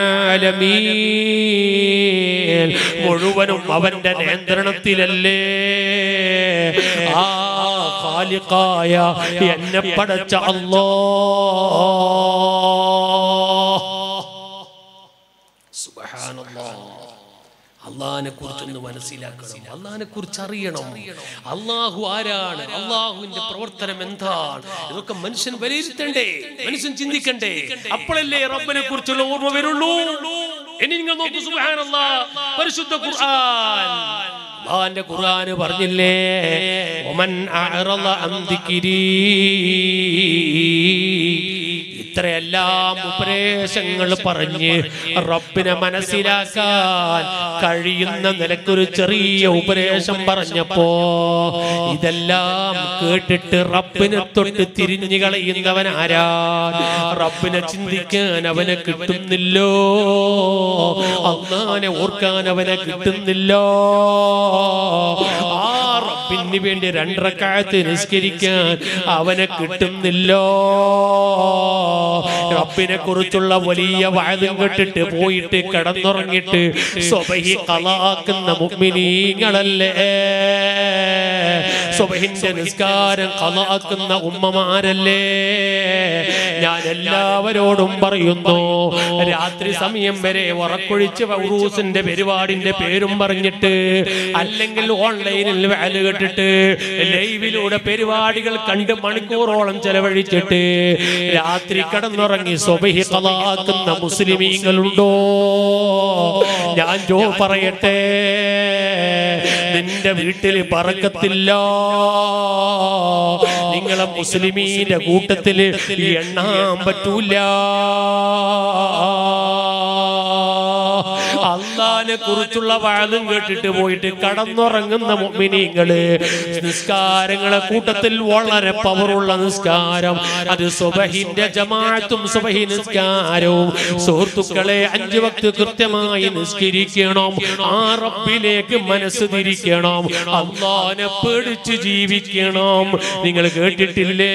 Speaker 1: ആലമീൻ മുഴുവനും അവന്റെ നിയന്ത്രണത്തിലല്ലേ ആ ഖാലിഖായ എന്നെ പടച്ച അല്ലോ അള്ളാഹിനെ കുറിച്ചൊന്ന് മനസ്സിലാക്കണം അള്ളാഹിനെ കുറിച്ച് അറിയണം അള്ളാഹു ആരാണ് അള്ളാഹുവിന്റെ പ്രവർത്തനം എന്താണ് ഇതൊക്കെ മനുഷ്യൻ വിലയിരുത്തണ്ടേ മനുഷ്യൻ ചിന്തിക്കണ്ടേ അപ്പോഴല്ലേ റബ്ബിനെ കുറിച്ചുള്ള ഓർമ്മ വരുള്ളൂ ഇനി നിങ്ങൾ നോക്കൂ സുബ്ഹാനല്ലാ പരിശുദ്ധ ഖുർആൻ അള്ളാന്റെ ഖുർആന് പറഞ്ഞില്ലേ ഒമൻ അഅറള അൻ ദിക്രി ഇത്രയെല്ലാം ഉപദേശങ്ങൾ പറഞ്ഞ് റബ്ബിനെ മനസ്സിലാക്കാൻ കഴിയുന്ന നിലക്കൊരു ചെറിയ ഉപദേശം പറഞ്ഞപ്പോ ഇതെല്ലാം കേട്ടിട്ട് റബ്ബിനെ തൊട്ട് തിരിഞ്ഞു കളയുന്നവൻ ആരാ റബ്ബിനെ ചിന്തിക്കാൻ അവനെ കിട്ടുന്നില്ലോ അള്ളാനെ ഓർക്കാൻ അവനെ കിട്ടുന്നില്ലോ ആ റബ്ബിന് വേണ്ടി രണ്ടരക്കാലത്ത് നിസ്കരിക്കാൻ അവനെ കിട്ടുന്നില്ലോ റബ്ബിനെ കുറിച്ചുള്ള വലിയ വാഴും കെട്ടിട്ട് പോയിട്ട് കിടന്നുറങ്ങിട്ട് സ്വബഹി കളാക്കുന്ന മുഗ്മിനീങ്ങളല്ലേ സ്വബഹിന്റെ നിസ്കാരം കളാക്കുന്ന ഉമ്മമാരല്ലേ ഞാൻ എല്ലാവരോടും പറയുന്നു രാത്രി സമയം വരെ ഉറക്കൊഴിച്ച് ഉറൂസിന്റെ പരിപാടിന്റെ പേരും പറഞ്ഞിട്ട് അല്ലെങ്കിൽ ഓൺലൈനിൽ വാല് കെട്ടിട്ട് ലൈവിലൂടെ പരിപാടികൾ കണ്ട് മണിക്കൂറോളം ചെലവഴിച്ചിട്ട് രാത്രി കടന്നുറങ്ങി സ്വബഹി കളാക്കുന്ന മുസ്ലിമീങ്ങളുണ്ടോ ഞാൻ ജോ പറയട്ടെ നിന്റെ വീട്ടിൽ പറക്കത്തില്ല നിങ്ങളെ മുസ്ലിമീന്റെ കൂട്ടത്തില് എണ്ണാൻ പറ്റൂല അള്ളാനെ കുറിച്ചുള്ള വാദം കേട്ടിട്ട് പോയിട്ട് കടന്നുറങ്ങുന്ന മുഅ്മിനീങ്ങള് നിസ്കാരങ്ങളെ കൂട്ടത്തിൽ വളരെ പവറുള്ള നിസ്കാരം അത് സുബഹിന്റെ ജമാഅത്തും സുബഹി നിസ്കാരവും സുഹൃത്തുക്കളെ അഞ്ചു വക്ത് കൃത്യമായി നിസ്കരിക്കണം ആ റബ്ബിലേക്ക് മനസ്സ് തിരിക്കണം അള്ളാനെ പേടിച്ച് ജീവിക്കണം നിങ്ങൾ കേട്ടിട്ടില്ലേ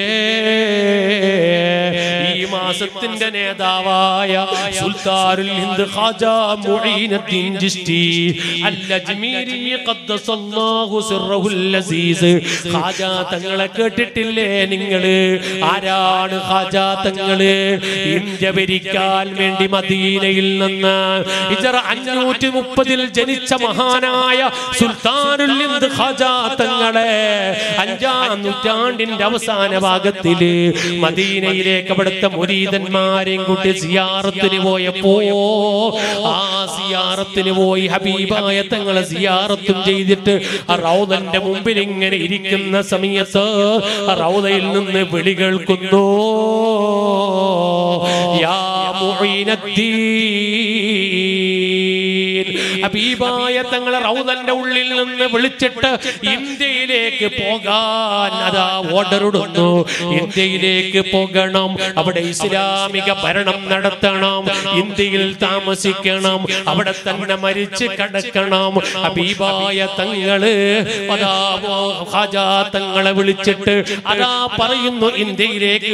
Speaker 1: ഈ മാസത്തിന്റെ നേതാവായ സുൽത്താനുൽ ഹിന്ദ് ഖാജ മുഈനുദ്ദീൻ ചിശ്തി അൽ അജ്മീരി ഖദ്ദസല്ലാഹു സിർറഹുൽ അസീസ് ഖാജ തങ്ങളെ കേട്ടിട്ടില്ലേ നിങ്ങള് ആരാണ് ഖാജ തങ്ങള് ഇന്ത്യ ഭരിക്കാൻ വേണ്ടി മദീനയിൽ നിന്ന് ഇജറ അഞ്ഞൂറ്റി മുപ്പതിൽ ജനിച്ച മഹാനായ സുൽത്താനുൽ ഹിന്ദ് ഖാജ തങ്ങളെ അഞ്ചാം നൂറ്റാണ്ടിന്റെ അവസാന ഭാഗത്തില് മദീനയിലേക്ക് അവിടുത്തെ മുരീതന്മാരെയും കൂട്ടി സിയാറത്തിന് പോയപ്പോ ആ സിയാറ സിയാറത്തിന് പോയി ഹബീബായ തങ്ങളെ സിയാറത്തും ചെയ്തിട്ട് ആ റൗദന്റെ മുമ്പിൽ ഇങ്ങനെ ഇരിക്കുന്ന സമയത്ത് ആ റൗദയിൽ നിന്ന് വിളി കേൾക്കുന്നു യാ മുഈനദ്ദീൻ ഹബീബായ തങ്ങളെ റൗദന്റെ ഉള്ളിൽ നിന്ന് വിളിച്ചിട്ട് ഇന്ത്യയിലേക്ക് പോകാൻ അതാ ഓർഡർ ഇടുന്നു ഇന്ത്യയിലേക്ക് പോകണം അവിടെ ഇസ്ലാമിക ഭരണം നടത്തണം ഇന്ത്യയിൽ താമസിക്കണം അവിടെ തന്നെ മരിച്ച് കിടക്കണം ഹബീബായ തങ്ങള് അതാ ഹാജാ തങ്ങളെ വിളിച്ചിട്ട് അതാ പറയുന്നു ഇന്ത്യയിലേക്ക്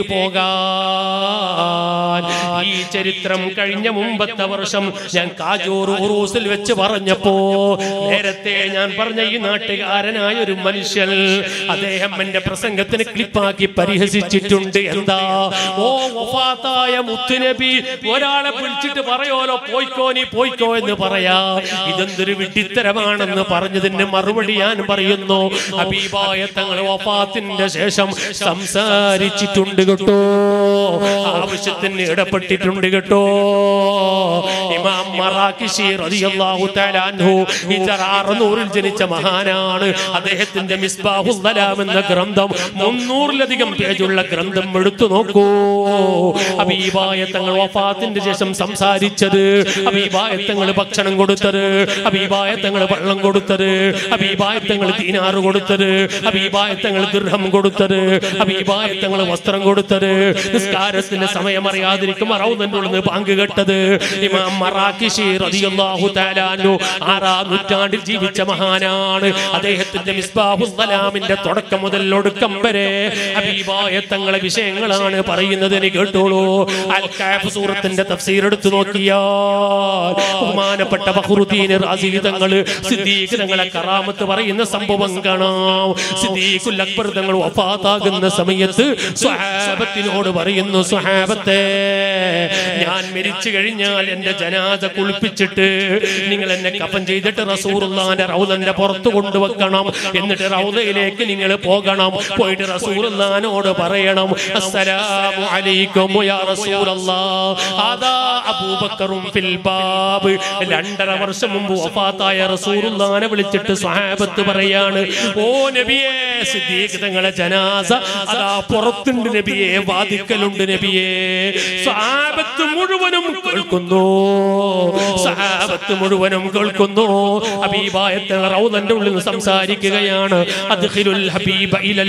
Speaker 1: പോകാൻ ഈ ചരിത്രം കഴിഞ്ഞ മുമ്പത്തെ വർഷം ഞാൻ കാജൂർ ഉറൂസിൽ വെച്ച് പറഞ്ഞപ്പോ നേരത്തെ ഞാൻ പറഞ്ഞ ഈ നാട്ടുകാരനായ ഒരു മനുഷ്യൻ അദ്ദേഹം എന്റെ പ്രസംഗത്തിന് ക്ലിപ്പാക്കി പരിഹസിച്ചിട്ടുണ്ട് എന്താ ഓ വഫാത്തായ മുത്തുനബി ഒരാളെ വിളിച്ചിട്ട് പറയോലോ പോയിക്കോ നീ പോയിക്കോ എന്ന് പറയാ ഇതെന്തൊരു വിഡ്ഢിത്തരമാണെന്ന് പറഞ്ഞതിന് മറുപടി ഞാൻ പറയുന്നു ഹബീബായ തങ്ങൾ വഫാത്തിന്റെ ശേഷം സംസാരിച്ചിട്ടുണ്ട് കേട്ടോ ആവശ്യത്തിന് ഇടപെട്ടിട്ടുണ്ട് കേട്ടോ ഇമാം മറാക്കിഷി റളിയല്ലാഹു തആല അൻഹു ഹിജറ 600 ൽ ജനിച്ച മഹാനാണ് അദ്ദേഹത്തിന്റെ മിസ്ബാഹുൽ സലാം എന്ന ഗ്രന്ഥം മുന്നൂറിലധികം പേജുള്ള ഗ്രന്ഥം എടുത്തു നോക്കൂ അബീബായ തങ്ങൾ വഫാത്തിന്റെ ശേഷം സംസാരിച്ചത് അബീബായ തങ്ങൾ ഭക്ഷണം കൊടുത്തത് അബീബായ തങ്ങൾ വെള്ളം കൊടുത്തത് അബീബായ തങ്ങൾ ദീനാറ് കൊടുത്തത് അബീബായ തങ്ങൾ ദൃഹം കൊടുത്തത് അബീബായ തങ്ങൾ വസ്ത്രം കൊടുത്തത് നിസ്കാരത്തിന്റെ സമയം അറിയാതിരിക്കും റൗദന്റെ ഉള്ളിൽ നിന്ന് പാങ്ക് കെട്ടത് ഇമാം മറാക്കിഷി റളിയല്ലാഹു തആല അൻഹു ആറാം നൂറ്റാണ്ടിൽ ജീവിച്ച മഹാനാണ് അദ്ദേഹത്തിന്റെ മിസ്ബാഹുൽ സലാമിന്റെ തുടക്കം മുതൽ ഒടുക്കം വരെ ഹബീബായ തങ്ങളെ വിഷയങ്ങളാണ് പറയുന്നത് എന്ന് കേട്ടോളൂ അൽ കാഫ് സൂറത്തിന്റെ തഫ്സീർ എടുത്തു നോക്കിയാൽ ബഹുമാനപ്പെട്ട ബഹ്റുദ്ദീൻ റാസി തങ്ങള് സിദ്ദീഖ് തങ്ങളെ കറാമത്ത് പറയുന്ന സംഭവം കാണാം സിദ്ദീഖുൽ അക്ബർ തങ്ങൾ വഫാത്താകുന്ന സമയത്ത് സ്വഹാബത്തിനോട് പറയുന്നു സ്വഹാബത്തെ ഞാൻ മരിച്ചു കഴിഞ്ഞാൽ എന്റെ ജനാസ കുളിപ്പിച്ചിട്ട് നിങ്ങൾ എന്നെ കഫൻ ചെയ്തിട്ട് റസൂറുല്ലാന്റെ റൗദന്റെ പുറത്ത് കൊണ്ടുവെക്കണം എന്നിട്ട് റൗദയിലേക്ക് നിങ്ങൾ പോകണം പോയിട്ട് റസൂറുല്ലാനോട് പറയണം അസ്സലാമു അലൈക്കും യാ റസൂലല്ലാ അതാ അബൂബക്കറും ഫിൽ ബാബ് രണ്ടര വർഷം മുമ്പ് വഫാത്തായ റസൂലുള്ളാനെ വിളിച്ചിട്ട് സ്വഹാബത്ത് പറയാണ് ഓ നബിയേ സിദ്ദീഖ് തങ്ങളെ ജനാസ അതാ പുറത്തുണ്ട് നബിയെ വാദിക്കലുണ്ട് നബിയെ സ്വഹാബത്ത് മുഴുവനും കേൾക്കുന്നു സഹാബത്ത് മുഴുവനും കേൾക്കുന്നു ഹബീബായ തങ്ങൾ റൗദന്റെ ഉള്ളിൽ നിന്ന് സംസാരിക്കുകയാണ് അദ്ഖിലുൽ ഹബീബ ഇലൽ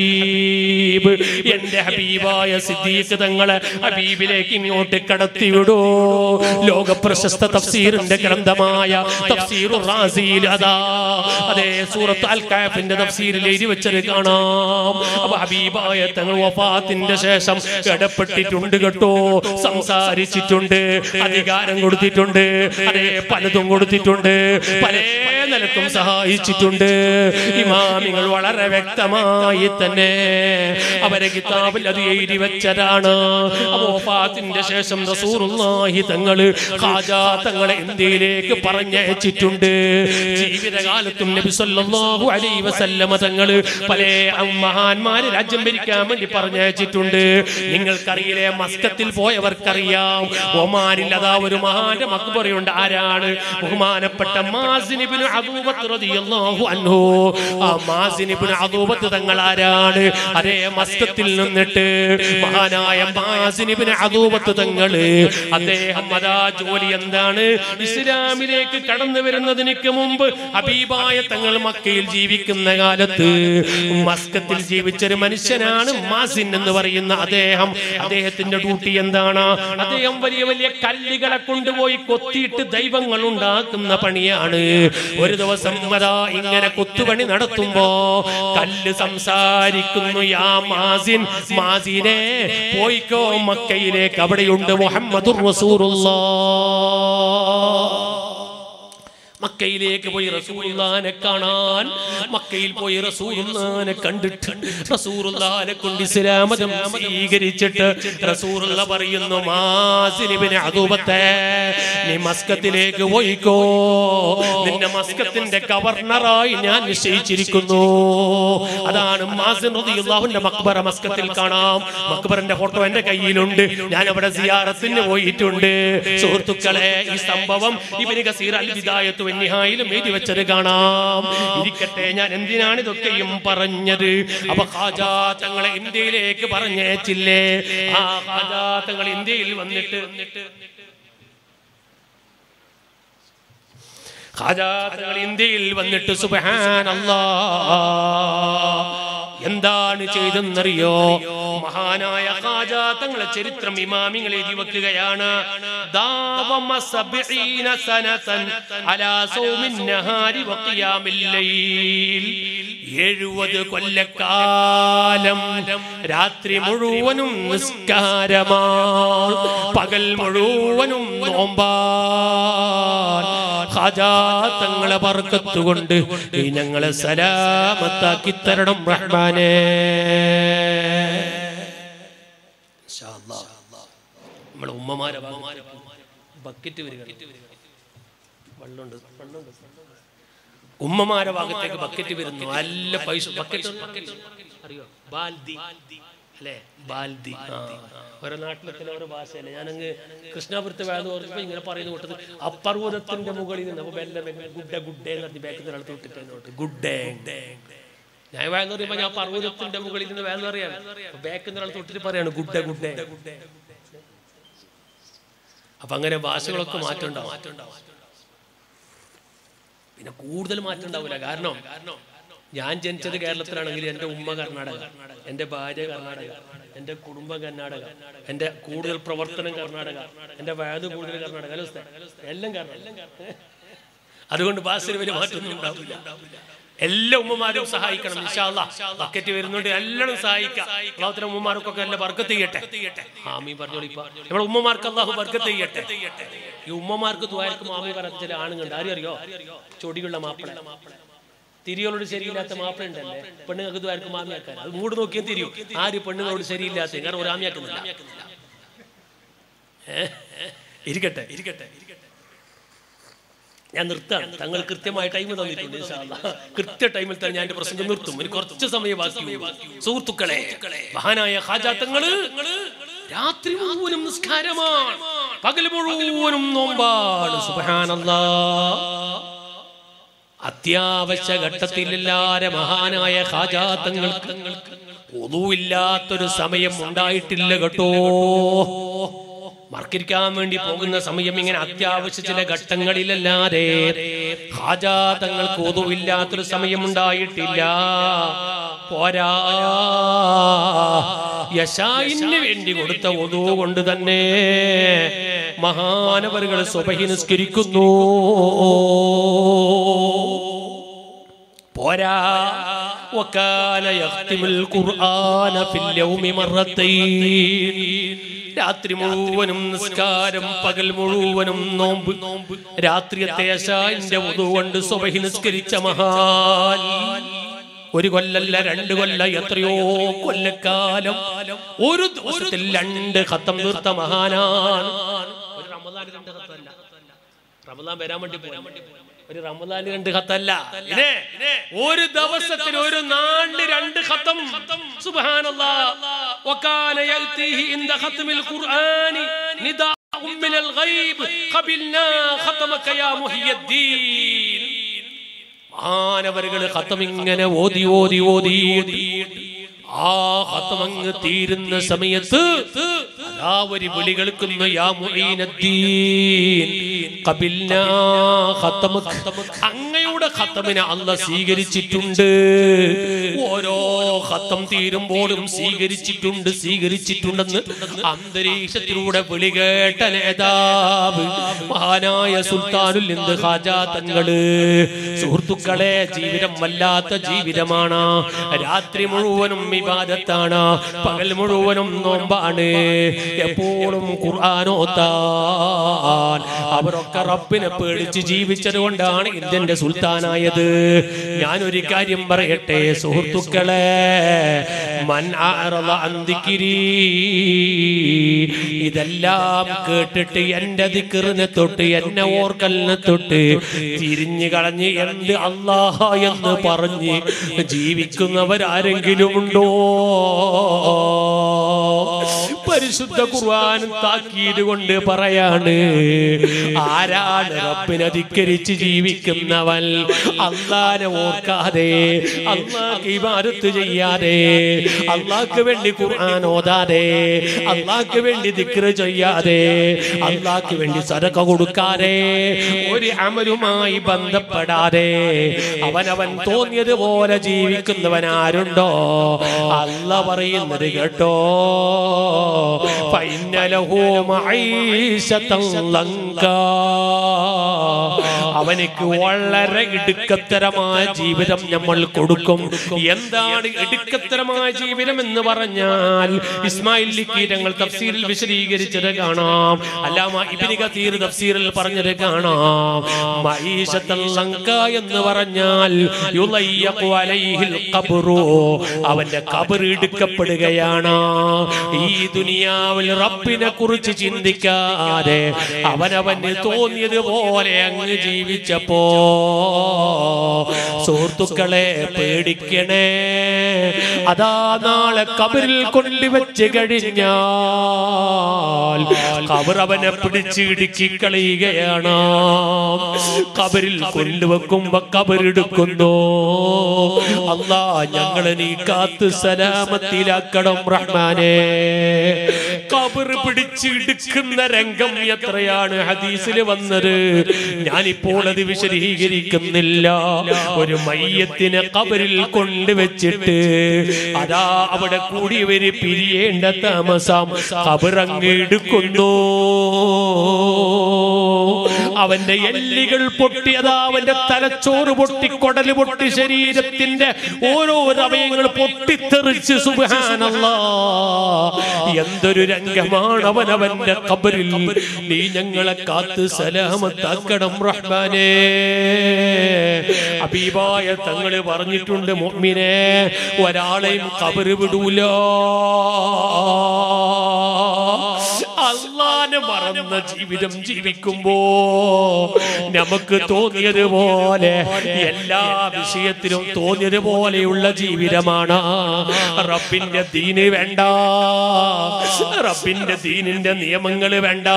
Speaker 1: ഹബീബ് എന്റെ ഹബീബായ സിദ്ദീഖ് തങ്ങളെ ഹബീബിലേക്ക് ഇങ്ങോട്ട് കടത്തി വിടൂ ലോക പ്രശസ്ത തഫ്സീറിന്റെ ഗ്രന്ഥമായ തഫ്സീറുർ റാസിയിൽ അതാ അതേ സൂറത്ത് അൽ കാഫിന്റെ തഫ്സീരിൽ എഴുതി വെച്ചത് കാണാം അപ്പൊ ഹബീബായ തങ്ങൾ വഫാത്തിന്റെ ശേഷം ഇടപെട്ടിട്ടുണ്ട് കേട്ടോ സംസാരിച്ചിട്ടുണ്ട് അധികാരം കൊടുത്തിട്ടുണ്ട് അതേ പലതും കൊടുത്തിട്ടുണ്ട് പല നിലക്കും സഹായിച്ചിട്ടുണ്ട് ഇമാമിങ്ങൾ വളരെ വ്യക്തമായി തന്നെ അവരെ കിതാബിൽ അത് എഴുതി വെച്ചതാണ് വഫാത്തിന്റെ ശേഷം റസൂറുള്ളാഹി തങ്ങള് ഖാജാ തങ്ങളെ ഇന്ത്യയിലേക്ക് പറഞ്ഞയച്ചിട്ടുണ്ട് ജീവിതകാലത്തും നബി സല്ലല്ലാഹു അലൈഹി വസല്ലമ തങ്ങള് പല മഹാന്മാര് രാജ്യം ഭരിക്കാൻ വേണ്ടി പറഞ്ഞയച്ചിട്ടുണ്ട് നിങ്ങൾക്കറിയില്ലേ മസ്കത്തിൽ പോയവർക്കറിയാം ഒമാനിൽ അതാ ഒരു മഹാന്റെ മക്ബറയുണ്ട് ആരാണ് ബഹുമാനപ്പെട്ട മാസിനിബിന് അദൂബത്ത് റളിയല്ലാഹു അൻഹു ആ മാസിനിബിന് അദൂബത്ത് തങ്ങൾ ആരാണ് അതേ മസ്കത്തിൽ നിന്നിട്ട് മഹാനായ മാസിനിബിന് അദൂബത്ത് തങ്ങള് അദ്ദേഹം അതാ ജോലി എന്താണ് ഇസ്ലാമിലേക്ക് കടന്നു വരുന്നതിന് മുമ്പ് ഹബീബായ തങ്ങൾ മക്കയിൽ ജീവിക്കുന്ന കാലത്ത് മസ്കത്തിൽ ജീവിച്ചൊരു മനുഷ്യനാണ് മാസിൻ എന്ന് പറയുന്ന അദ്ദേഹം അദ്ദേഹത്തിന്റെ ഡ്യൂട്ടി എന്താണ് അദ്ദേഹം വലിയ വലിയ കല്ലുകളെ കൊണ്ടുപോയി കൊത്തിയിട്ട് ദൈവങ്ങൾ ഉണ്ടാക്കുന്ന പണിയാണ് ഒരു ദിവസം അതാ ഇങ്ങനെ കൊത്തുപണി നടത്തുമ്പോ കല്ല് സംസാരിക്കുന്നു യാ മാസിൻ മാസിനെ പോയിക്കോ മക്കയിലേക്ക് അവിടെയുണ്ട് മുഹമ്മദുർ റസൂറുള്ളാഹ് മക്കയിലേക്ക് പോയി റസൂലുള്ളാനെ കാണാൻ മക്കയിൽ പോയി റസൂലുള്ളാനെ കണ്ടിട്ട് റസൂലുള്ളാനെ കൊണ്ട് ഇസ്ലാമതം സ്വീകരിച്ചിട്ട് റസൂലുള്ള പറയുന്നു മാസിനിബിന് അതുപത്തെ നീ മസ്കത്തിലേക്ക് പോയിക്കോ നിന്നെ മസ്കത്തിന്റെ ഗവർണറായി ഞാൻ നിശ്ചയിച്ചിരിക്കുന്നു അതാണ് മാസിൻ റളിയല്ലാഹുവിന്റെ മക്ബറ മസ്കത്തിൽ കാണാം മക്ബറിന്റെ ഫോട്ടോ എന്റെ കയ്യിലുണ്ട് ഞാൻ അവിടെ സിയാറത്തിന് പോയിട്ടുണ്ട് സുഹൃത്തുക്കളെ ഈ സംഭവം ഇവന് കസീർ അൽ വിദായത്തു നിഹായിലും എഴുതി വെച്ചത് കാണാം ഇരിക്കട്ടെ ഞാൻ എന്തിനാണ് ഇതൊക്കെയും പറഞ്ഞത് അപ്പൊ ഖാജാ തങ്ങളെ ഇന്ത്യയിലേക്ക് പറഞ്ഞേച്ചില്ലേ ആ ഖാജാ തങ്ങൾ ഇന്ത്യയിൽ വന്നിട്ട് ഖാജാ തങ്ങൾ ഇന്ത്യയിൽ വന്നിട്ട് സുബ്ഹാനല്ലാ എന്താണ് ചെയ്തെന്നറിയോ മഹാനായ ഖാജാ തങ്ങളെ ചരിത്രം ഇമാമിങ്ങൾ എഴുതി വെക്കുകയാണ് ദാവമ സബ്ഈന സനതൻ അലാ സൗമിൻ നഹാരി വഖിയാമിൽ ലൈൽ എഴുപത് കൊല്ലക്കാലം രാത്രി മുഴുവനും നിസ്കാരമാണ് പകൽ മുഴുവനും നോമ്പാൻ ഖാജാ തങ്ങളെ ബർക്കത്തുകൊണ്ട് നീ ഞങ്ങളെ സലാമത്താക്കി തരണം റഹ്മാനേ ഇൻഷാ അല്ലാ. നമ്മളെ ഉമ്മമാരെ ബക്കറ്റ് വരിക വെള്ളമുണ്ട് വെള്ളമുണ്ട് ഉമ്മമാരെ ഭാഗത്തേക്ക് ബക്കറ്റ് വരുന്നു നല്ല പൈസ ബക്കറ്റ് അറിയോ ബാൽദി അല്ലേ ബാൽദി ആ. ഓരോ നാട്ടിലൊക്കെ ഓരോ ഭാഷയല്ലേ ഞാനങ്ങ് കൃഷ്ണാപുരത്ത് വേദം ഓർമ്മ ഇങ്ങനെ പറയുന്ന കൂട്ടത് അപ്പർവ്വതത്തിന്റെ മുകളിൽ നിന്ന് അപ്പൊ വെല്ല ഗുഡ ഗുഡേ എന്ന് പറഞ്ഞ് ബാക്കിൽ നിന്ന് തൊട്ടിട്ട് എന്നോട്ട് ഗുഡേ ഞാൻ വേദം പറയുമ്പോ ഞാൻ പർവ്വതത്തിന്റെ മുകളിൽ നിന്ന് വേദം അറിയാം ബാക്കിൽ നിന്ന് ഒരാൾ തൊട്ടിട്ട് പറയാണ് ഗുഡ ഗുഡേ അപ്പൊ അങ്ങനെ ഭാഷകളൊക്കെ മാറ്റം ഉണ്ടാവും പിന്നെ കൂടുതൽ മാറ്റം ഉണ്ടാവില്ല കാരണം ഞാൻ ജനിച്ചത് കേരളത്തിലാണെങ്കിൽ എൻ്റെ ഉമ്മ കർണാടക എൻ്റെ ഭാര്യ കർണാടക എൻ്റെ കുടുംബം കർണാടക എൻ്റെ കൂടുതൽ പ്രവർത്തനം കർണാടക എൻ്റെ വയത് കൂടുതൽ കർണാടക അല്ലേ ഉസ്താദ്? എല്ലാം കർണാടക അതുകൊണ്ട് ഭാഷയിൽ വലിയ മാറ്റമൊന്നും ഉണ്ടാവില്ല എല്ലാ ഉമ്മമാരും സഹായിക്കണം ഇൻഷാല്ലാ ബക്കറ്റ് വരുന്നുണ്ട് എല്ലാവരും സഹായിക്കാം അള്ളാഹുത്തരം ഉമ്മമാർക്കൊക്കെ നല്ല ബർക്കത്ത് ചെയ്യട്ടെ ആമീ പറഞ്ഞോളി ഇപ്പൊ നമ്മുടെ ഉമ്മമാർക്ക് അള്ളാഹു ബർക്കത്ത് ചെയ്യട്ടെ ഈ ഉമ്മമാർക്ക് ദ്വാരക്കും ആമി പറയാത്ത ചില ആണുങ്ങളുണ്ട് ആരും അറിയോ ചൊടിയുള്ള മാപ്പിള തിരിയോളോട് ശരിയില്ലാത്ത മാപ്പിള ഉണ്ടല്ലേ പെണ്ണുങ്ങൾക്ക് ദ്വാരക്കും മാമിയാക്കാൻ അത് മൂട് നോക്കിയാൽ തിരിയും ആര് പെണ്ണുങ്ങളോട് ശരിയില്ലാത്ത കാരണം ഒരു ആമിയാക്കുന്നില്ല ഏ? ഇരിക്കട്ടെ ഇരിക്കട്ടെ ഞാൻ നിർത്താം തങ്ങൾ കൃത്യമായ ടൈം തന്നിട്ടുണ്ട് ഇൻഷാ അല്ലാ. കൃത്യ ടൈമിൽ തന്നെ ഞാൻ എന്റെ പ്രസംഗം നിർത്തും ഇനി കുറച്ച് സമയം ബാക്കിയുള്ളൂ സുഹൃത്തുക്കളെ മഹാനായ ഹാജാത്തങ്ങള് രാത്രി മുഴുവനും നിസ്കാരമാണ് പകൽ മുഴുവനും നോമ്പാണ് സുബ്ഹാനല്ലാ അത്യാവശ്യ ഘട്ടത്തിൽ എല്ലാരെ മഹാനായ ഹാജാത്തങ്ങൾക്ക് ഒന്നുമില്ലാത്തൊരു സമയം ഉണ്ടായിട്ടില്ല കേട്ടോ മർക്കിരിക്കാൻ വേണ്ടി പോകുന്ന സമയം ഇങ്ങനെ അത്യാവശ്യ ചില ഘട്ടങ്ങളിലല്ലാതെ ഹാജാതങ്ങൾക്ക് ഒതുവില്ലാത്തൊരു സമയം ഉണ്ടായിട്ടില്ല പോരാ യശായിന് വേണ്ടി കൊടുത്ത ഒതു കൊണ്ട് തന്നെ മഹാനവറുകൾ സ്വബഹി നിസ്കരിക്കുന്നു പോരാ وكان يختم القرآن في اليوم مرتين രാത്രി മുഴുവനും നിസ്കാരം പകൽ മുഴുവനും നോമ്പ് രാത്രിയത്തെ യശാന്റെ കൊണ്ട് സ്വബഹി നിസ്കരിച്ച മഹാൻ ഒരു കൊല്ലല്ല രണ്ട് കൊല്ല എത്രയോ കൊല്ലക്കാലം ഒരു ദിവസത്തിൽ രണ്ട് ഖത്തം തീർത്ത മഹാനാണ് ഒരു റമദാൻ രണ്ട് ഖത്തല്ല റമദാൻ വരാൻ വേണ്ടി പോയി ഒരു റമദാൻ രണ്ട് ഖത്തല്ല ഇതേ ഒരു ദിവസത്തിൽ ഒരു നാണ്ട് രണ്ട് ഖത്തം സുബ്ഹാനല്ലാഹ് വകാന യഅതീഹി ഇൻദ ഖത്മിൽ ഖുർആനി നിദാഉം മിനൽ ഗൈബ് ഖബിൽനാ ഖതമക യാ മുഹിയദ്ദീൻ മാനവരുകൾ ഖത്തം ഇങ്ങനെ ഓതി ഓതി ഓതി ആ ഖത്തം അങ്ങ് തീരുന്ന സമയത്ത് അതാ ഒരു വിളി കേൾക്കുന്നു യാ മുഈനദ്ദീൻ ഖബിൽനാ ഖത്തമക അങ്ങയുടെ ഖത്തമിനെ അല്ല സ്വീകരിച്ചിട്ടുണ്ട് ഓരോ ഖത്തം തീരുമ്പോഴും സ്വീകരിച്ചിട്ടുണ്ട് സ്വീകരിച്ചിട്ടുണ്ടെന്ന് അന്തരീക്ഷത്തിലൂടെ വിളി കേട്ട നേതാവ് മഹാനായ സുൽത്താനുൽ എന്ത് ഹാജാ തങ്ങള് സുഹൃത്തുക്കളെ ജീവിതം വല്ലാത്ത ജീവിതമാണ് രാത്രി മുഴുവനും വിവാദത്താണ് പകൽ മുഴുവനും നോമ്പാണ് എപ്പോഴും ഖുർആാനോത്താൻ അവരൊക്കെ റബ്ബിനെ പേടിച്ച് ജീവിച്ചത് കൊണ്ടാണ് ഇന്ത്യന്റെ സുൽത്താനായത് ഞാനൊരു കാര്യം പറയട്ടെ സുഹൃത്തുക്കളെ മൻ അഅറള അൻ ദിക്രി. ഇതെല്ലാം കേട്ടിട്ട് എന്റെ ദിക്കറിനെ തൊട്ട് എന്നെ ഓർക്കലിനെ തൊട്ട് തിരിഞ്ഞു കളഞ്ഞ് എന്ത് അള്ളാഹ എന്ന് പറഞ്ഞ് ജീവിക്കുന്നവരാരെങ്കിലും ഉണ്ടോ പരിശുദ്ധ ഖുർആൻ താക്കീത് കൊണ്ട് പറയാണ് ആരാണ് റബ്ബിനെ ധിക്കരിച്ച് ജീവിക്കുന്നവൻ അള്ളാനെ ഓർക്കാതെ അള്ളാഹ് ഇബാദത്ത് ചെയ്യാതെ അള്ളാഹ്ക്ക് വേണ്ടി ഖുർആൻ ഓതാതെ അള്ളാഹ്ക്ക് വേണ്ടി ദിക്റ് ചെയ്യാതെ അള്ളാഹ്ക്ക് വേണ്ടി സദക കൊടുക്കാതെ ഒരു അമലുമായി ബന്ധപ്പെടാതെ അവനവൻ തോന്നിയതുപോലെ ജീവിക്കുന്നവൻ ആരുണ്ടോ അല്ല പറയുന്നത് കേട്ടോ ഫൈനലഹു മഈശതൻ ലങ്കാ. അവനിക്ക് വളരെ ഇടുക്കത്തരമായ ജീവിതം നമ്മൾ കൊടുക്കും എന്താണ് ഇടുക്കത്തരമായ ജീവിതം എന്ന് പറഞ്ഞാൽ ഇസ്മായിൽ ലിക്കി ഞങ്ങൾ തഫ്സീറിൽ വിശദീകരിച്ചത് കാണാം അല്ലാമ ഇബ്നു കതീർ തഫ്സീറിൽ പറഞ്ഞത് കാണാം മഈശത്തൽ ലങ്ക എന്ന് പറഞ്ഞാൽ യുളയ്യഖു അലൈഹിൽ ഖബ്റു അവന്റെ ഖബർ ഇടുക്കപ്പെടുകയാണ് ഈ ദുനിയാവിൽ റബ്ബിനെ കുറിച്ച് ചിന്തിക്കാതെ അവനവന് തോന്നിയതുപോലെ അങ്ങ് ജീവിച്ചപ്പോ സുഹൃത്തുക്കളെ പേടിക്കണേ അതാ നാളെ കബറിൽ കൊണ്ടുവച്ച് കഴിഞ്ഞാൽ കബർ അവനെ പിടിച്ച് ഇടുക്കി കളയുകയാണ് കബറിൽ കൊണ്ടുവെക്കുമ്പോ കബറെടുക്കുന്നു അല്ലാ ഞങ്ങളെ നീ കാത്ത് സലാമത്തിലാക്കണം റഹ്മാനെ കബർ പിടിച്ച് ഇടുക്കുന്ന രംഗം എത്രയാണ് ഹദീസിൽ വന്നത് ഞാനിപ്പോൾ അത് വിശദീകരിക്കുന്നില്ല ഒരു മയ്യത്തിനെ കബറിൽ കൊണ്ടുവച്ചിട്ട് അതാ അവിടെ കൂടിയവര് പിരിയേണ്ട താമസം കബറങ്ങ് എടുക്കുന്നു അവന്റെ എല്ലുകൾ പൊട്ടി അതാ അവന്റെ തലച്ചോറ് പൊട്ടി കൊടല് പൊട്ടി ശരീരത്തിന്റെ ഓരോ അവയങ്ങൾ പൊട്ടിത്തെറിച്ച് സുബാനല്ലാ എന്തൊരു രംഗമാണ് അവൻ അവന്റെ കബറിൽ നീ ഞങ്ങളെ കാത്ത് സലാമത്താക്കണം റഹ്മാനേ അബീബായ തങ്ങള് പറഞ്ഞിട്ടുണ്ട് മുഅ്മിനെ ഒരാളെയും കബറ് വിടൂല അള്ളാനെ മറന്ന ജീവിതം ജീവിക്കുമ്പോ നമുക്ക് തോന്നിയതുപോലെ എല്ലാ വിഷയത്തിലും തോന്നിയതുപോലെയുള്ള ജീവിതമാണ് റബ്ബിന്റെ ദീന് വേണ്ട റബ്ബിന്റെ ദീനിന്റെ നിയമങ്ങൾ വേണ്ട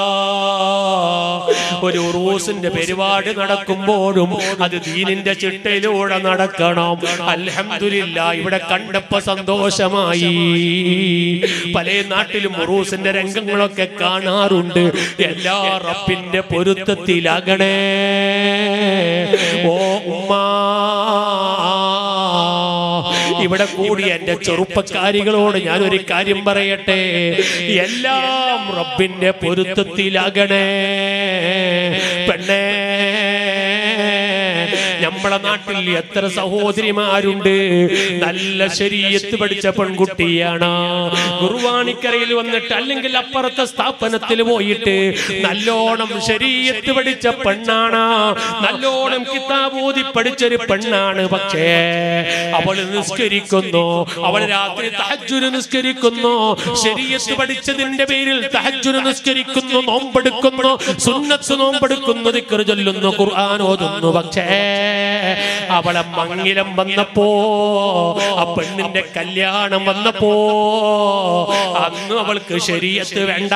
Speaker 1: ഒരു ഉറൂസിന്റെ പരിപാടി നടക്കുമ്പോഴും അത് ദീനിന്റെ ചിട്ടയിലൂടെ നടക്കണം അൽഹംദുലില്ല ഇവിടെ കണ്ടപ്പോ സന്തോഷമായി പല നാട്ടിലും ഉറൂസിന്റെ രംഗങ്ങളൊക്കെ കാണാറുണ്ട് എല്ലാ റബ്ബിന്റെ പൊരുത്തത്തിലാകണേ ഓ ഉമ്മാ ഇവിടെ കൂടി എന്റെ ചെറുപ്പക്കാരികളോട് ഞാൻ ഒരു കാര്യം പറയട്ടെ എല്ലാം റബ്ബിന്റെ പൊരുത്തത്തിലാകണേ പെണ്ണേ നമ്മളെ നാട്ടിൽ എത്ര സഹോദരിമാരുണ്ട് നല്ല ശരീരത്ത് പഠിച്ച പെൺകുട്ടിയാണ് കുർവാണിക്കരയിൽ വന്നിട്ട് അല്ലെങ്കിൽ അപ്പുറത്തെ സ്ഥാപനത്തിൽ പോയിട്ട് നല്ലോണം ശരീരത്ത് പഠിച്ച പെണ്ണാണ് നല്ലോണം കിതാബൂതി പഠിച്ചൊരു പെണ്ണാണ് പക്ഷേ അവൾ നിസ്കരിക്കുന്നു അവൾ രാത്രി തഹജ്ജുര് നിസ്കരിക്കുന്നു ശരീരത്ത് പഠിച്ചതിന്റെ പേരിൽ തഹജ്ജുര് നിസ്കരിക്കുന്നു നോമ്പെടുക്കുന്നു സുന്നത്ത് നോമ്പെടുക്കുന്നു ദിക്ർ ചൊല്ലുന്നു ഖുർആൻ ഓതുന്നു പക്ഷേ അവളെ മങ്ങിലം വന്നപ്പോ ആ പെണ്ണിന്റെ കല്യാണം വന്നപ്പോ അന്ന് അവൾക്ക് ശരീരത്ത് വേണ്ട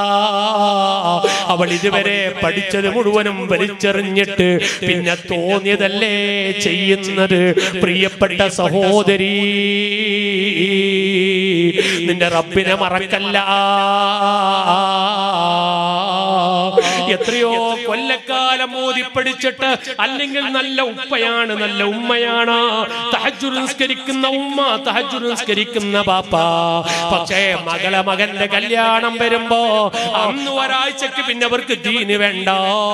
Speaker 1: അവൾ ഇതുവരെ പഠിച്ചത് മുഴുവനും വലിച്ചെറിഞ്ഞിട്ട് പിന്നെ തോന്നിയതല്ലേ ചെയ്യുന്നത് പ്രിയപ്പെട്ട സഹോദരി നിന്റെ റബ്ബിനെ മറക്കല്ല എത്രയോ കൊല്ലക്കാലം മോദി പഠിച്ചിട്ട് അല്ലെങ്കിൽ നല്ല ഉപ്പയാണ് നല്ല ഉമ്മയാണ് തഹജ്ജുദ് നിസ്കരിക്കുന്ന ഉമ്മ തഹജ്ജുദ് നിസ്കരിക്കുന്ന പാപ്പ പക്ഷേ മകളെ മകന്റെ കല്യാണം വരുമ്പോ അന്ന് ഒരാഴ്ചക്ക് പിന്നെ അവർക്ക് ദീന് വേണ്ട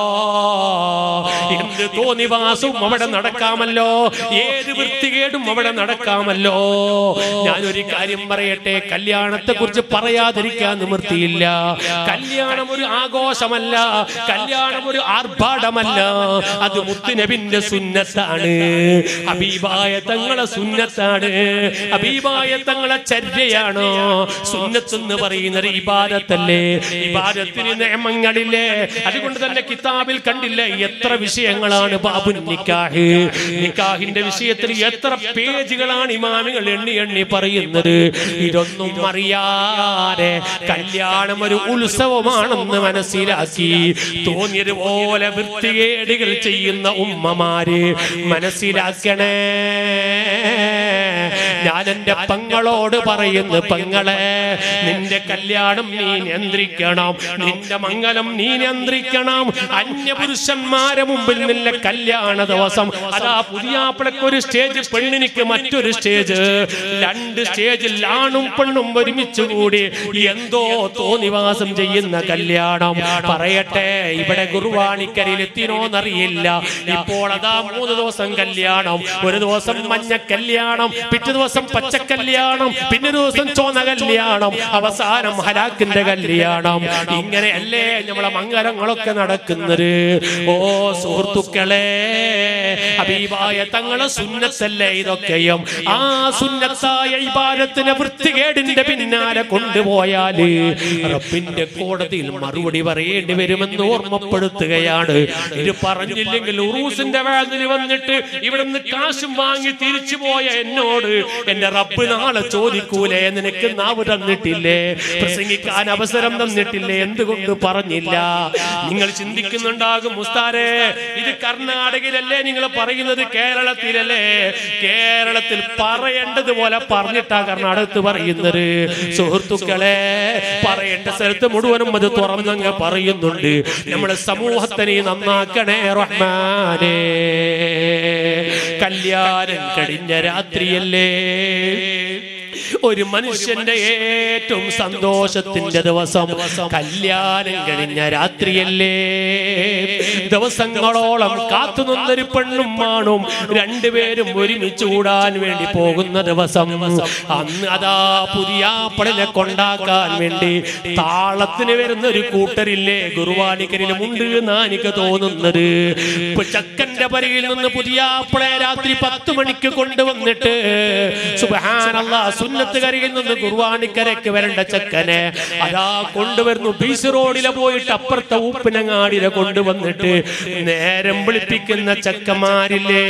Speaker 1: എന്ത് തോന്നിവാസവും അവിടെ നടക്കാമല്ലോ ഏത് വൃത്തികേടും അവിടെ നടക്കാമല്ലോ ഞാനൊരു കാര്യം പറയട്ടെ കല്യാണത്തെ കുറിച്ച് പറയാതിരിക്കാൻ നിവൃത്തിയില്ല കല്യാണം ഒരു ആഘോഷമല്ല കല്യാണം ഒരു ആർഭാടമല്ല അത് മുത്തുനബിന്റെ സുന്നത്താണ് അബീബായ തങ്ങളെ സുന്നത്താണ് അബീബായ തങ്ങളെ ചര്യയാണോ സുന്നത്ത് എന്ന് പറയുന്നത് ഇബാദത്തല്ലേ ഇബാദത്തിന് നിയമങ്ങളില്ലേ അതുകൊണ്ട് തന്നെ കിതാബിൽ കണ്ടില്ലേ എത്ര വിഷയങ്ങളാണ് ബാബു നിക്കാഹ് നിക്കാഹിന്റെ വിഷയത്തിൽ എത്ര പേജുകളാണ് ഇമാമികൾ എണ്ണി എണ്ണി പറയുന്നത് ഇതൊന്നും അറിയാതെ കല്യാണം ഒരു ഉത്സവമാണെന്ന് മനസ്സിലാക്കി തോന്നിയതുപോലെ വൃത്തികേടുകൾ ചെയ്യുന്ന ഉമ്മമാര് മനസ്സിലാക്കണേ ഞാൻ എന്റെ പങ്ങളോട് പറയുന്നു പങ്ങളെ നിന്റെ കല്യാണം നീ നിയന്ത്രിക്കണം നിന്റെ മംഗലം നീ നിയന്ത്രിക്കണം അന്യപുരുഷന്മാരെ മുമ്പിൽ നിന്റെ കല്യാണ ദിവസം അതാ പുതിയാപ്പിളക്ക് ഒരു സ്റ്റേജ് പെണ്ണിനിക്ക് മറ്റൊരു സ്റ്റേജ് രണ്ട് സ്റ്റേജിൽ ആണും പെണ്ണും ഒരുമിച്ച് കൂടി എന്തോ തോന്നിവാസം ചെയ്യുന്ന കല്യാണം പറയട്ടെ ഇവിടെ ഗുരുവാണിക്കരിൽ എത്തിനോന്നറിയില്ല ഇപ്പോൾ അതാ മൂന്ന് ദിവസം കല്യാണം ഒരു ദിവസം മഞ്ഞ കല്യാണം പിറ്റേ ദിവസം പച്ച കല്യാണം പിന്നെ ദിവസം ചോന്ന കല്യാണം അവസാനം ഹലാക്കിന്റെ കല്യാണം ഇങ്ങനെയല്ലേ നമ്മളെ മംഗലങ്ങളൊക്കെ നടക്കുന്നത് ഓ സുഹൃത്തുക്കളെ അബീബായ തങ്ങളെ സുന്നത്തല്ലേ ഇതൊക്കെയും ആ സുന്നത്തായ ഇബാദത്തിനെ വൃത്തികേടിന്റെ പിന്നാലെ കൊണ്ടുപോയാല് റബ്ബിന്റെ കോടതിയിൽ മറുപടി പറയേണ്ടി വരുമെന്ന് ഓർമ്മപ്പെടുത്തുകയാണ് ഇത് പറഞ്ഞില്ലെങ്കിൽ ഉറൂസിന്റെ വേദന വന്നിട്ട് ഇവിടുന്ന് കാശും വാങ്ങി തിരിച്ചു പോയ എന്നോട് എന്റെ റബ്ബ് നാളെ ചോദിക്കൂലേ നിനക്ക് നാവ് തന്നിട്ടില്ലേ പ്രസംഗിക്കാൻ അവസരം തന്നിട്ടില്ലേ എന്തുകൊണ്ട് പറഞ്ഞില്ല നിങ്ങൾ ചിന്തിക്കുന്നുണ്ടാകും മുസ്താരെ ഇത് കർണാടകയിലല്ലേ നിങ്ങൾ പറയുന്നത് കേരളത്തിലല്ലേ കേരളത്തിൽ പറയേണ്ടതുപോലെ പറഞ്ഞിട്ടാ കർണാടകത്ത് പറയുന്നത് സുഹൃത്തുക്കളെ പറയേണ്ട സ്ഥലത്ത് മുഴുവനും അത് തുറന്നങ്ങ് പറയുന്നുണ്ട് നമ്മുടെ സമൂഹത്തെ നീ നന്നാക്കണേ റഹ്മാനേ കല്യാണം കഴിഞ്ഞ രാത്രിയല്ലേ ഒരു മനുഷ്യന്റെ ഏറ്റവും സന്തോഷത്തിന്റെ ദിവസം കല്യാണം കഴിഞ്ഞ രാത്രിയല്ലേ ദിവസങ്ങളോളം കാത്തു നിന്നൊരു പെണ്ണും ആണും രണ്ടുപേരും ഒരുമിച്ച് കൂടാൻ വേണ്ടി പോകുന്ന ദിവസം അന്ന് അതാ പുതിയ പടനെ കൊണ്ടാക്കാൻ വേണ്ടി താളത്തിന് വരുന്ന ഒരു കൂട്ടരില്ലേ ഗുരുവാണിക്കരിലും ഉണ്ട് എന്നാ എനിക്ക് തോന്നുന്നത് ഇപ്പൊ ചക്കന്റെ പരിയിൽ നിന്ന് പുതിയ പടയെ രാത്രി പത്ത് മണിക്ക് കൊണ്ടുവന്നിട്ട് സുബ്ഹാനല്ലാ സുന്നത്ത് കരയിൽ നിന്ന് കുർവാണിക്കരയ്ക്ക് വരേണ്ട ചെക്കനെ അതാ കൊണ്ടുവരുന്നു ബീച്ച് റോഡിലെ പോയിട്ട് അപ്പുറത്തെ ഊപ്പിനങ്ങാടിലെ കൊണ്ടുവന്നിട്ട് നേരം വിളിപ്പിക്കുന്ന ചെക്കന്മാരില്ലേ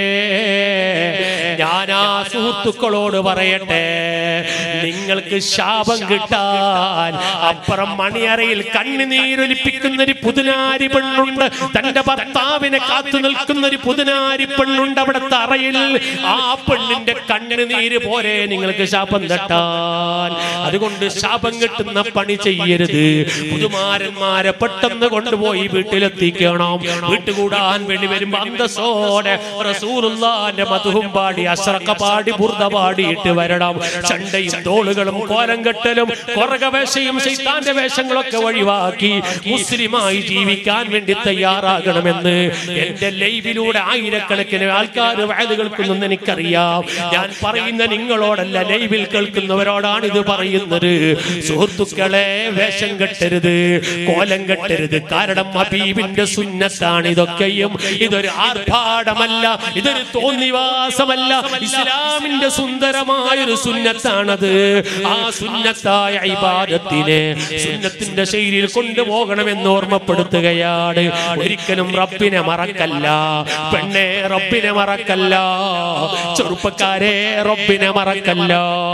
Speaker 1: ഞാൻ ആ സുഹൃത്തുക്കളോട് പറയട്ടെ നിങ്ങൾക്ക് ശാപം കിട്ടാൻ അപ്പുറം മണിയറയിൽ കണ്ണുനീരൊലിപ്പിക്കുന്ന ഒരു പുതുനാരി പെണ്ണുണ്ട് തന്റെ ഭർത്താവിനെ കാത്തു നിൽക്കുന്ന ഒരു പുതുനാരി പെണ്ണുണ്ട് അവിടുത്തെ അറയിൽ ആ പെണ്ണിന്റെ കണ്ണുനീര് പോരെ നിങ്ങൾക്ക് ശാപം തട്ടാൻ അതുകൊണ്ട് ശാപം കിട്ടുന്ന പണി ചെയ്യരുത് പുതുമാരന്മാരെ പെട്ടെന്ന് കൊണ്ടുപോയി വീട്ടിലെത്തിക്കണം വീട്ടുകൂടാൻ വേണ്ടി വരുമ്പോ അന്തസ്സോടെ റസൂലുള്ളാന്റെ മധുവും പാടി അശ്രക്ക പാടി ബുർദ പാടിയിട്ട് വരണം ചണ്ടയും തോളുകളും കോലം കെട്ടലും കൊറകവേശയും ശൈത്താന്റെ വേഷങ്ങളൊക്കെ ഒഴിവാക്കി മുസ്ലിമായി ജീവിക്കാൻ വേണ്ടി തയ്യാറാകണമെന്ന് എന്റെ ലൈവിലൂടെ ആയിരക്കണക്കിന് ആൾക്കാർ വയത് കേൾക്കുന്നെന്ന് എനിക്കറിയാം ഞാൻ പറയുന്ന നിങ്ങളോടല്ല ലൈവിൽ കേൾക്കുന്നവരോടാണ് ഇത് പറയുന്നത് സുഹൃത്തുക്കളെ വേഷം കെട്ടരുത് കോലം കെട്ടരുത് കാരണം ഹബീബിന്റെ സുന്നത്താണ് ഇതൊക്കെയും ഇതൊരു ആർഭാടമല്ല ഇതൊരു തോന്നിവാസമല്ല ഇസ്ലാമിന്റെ സുന്ദരമായൊരു സുന്നത്താണത് ആ സുന്നത്തായ ഇബാദത്തിനെ സുന്നത്തിന്റെ ശൈലിയിൽ കൊണ്ടുപോകണമെന്ന് ഓർമ്മപ്പെടുത്തുകയാണ് ഒരിക്കലും റബ്ബിനെ മറക്കല്ല പെണ്ണെ റബ്ബിനെ മറക്കല്ല ചെറുപ്പക്കാരെ റബ്ബിനെ മറക്കല്ല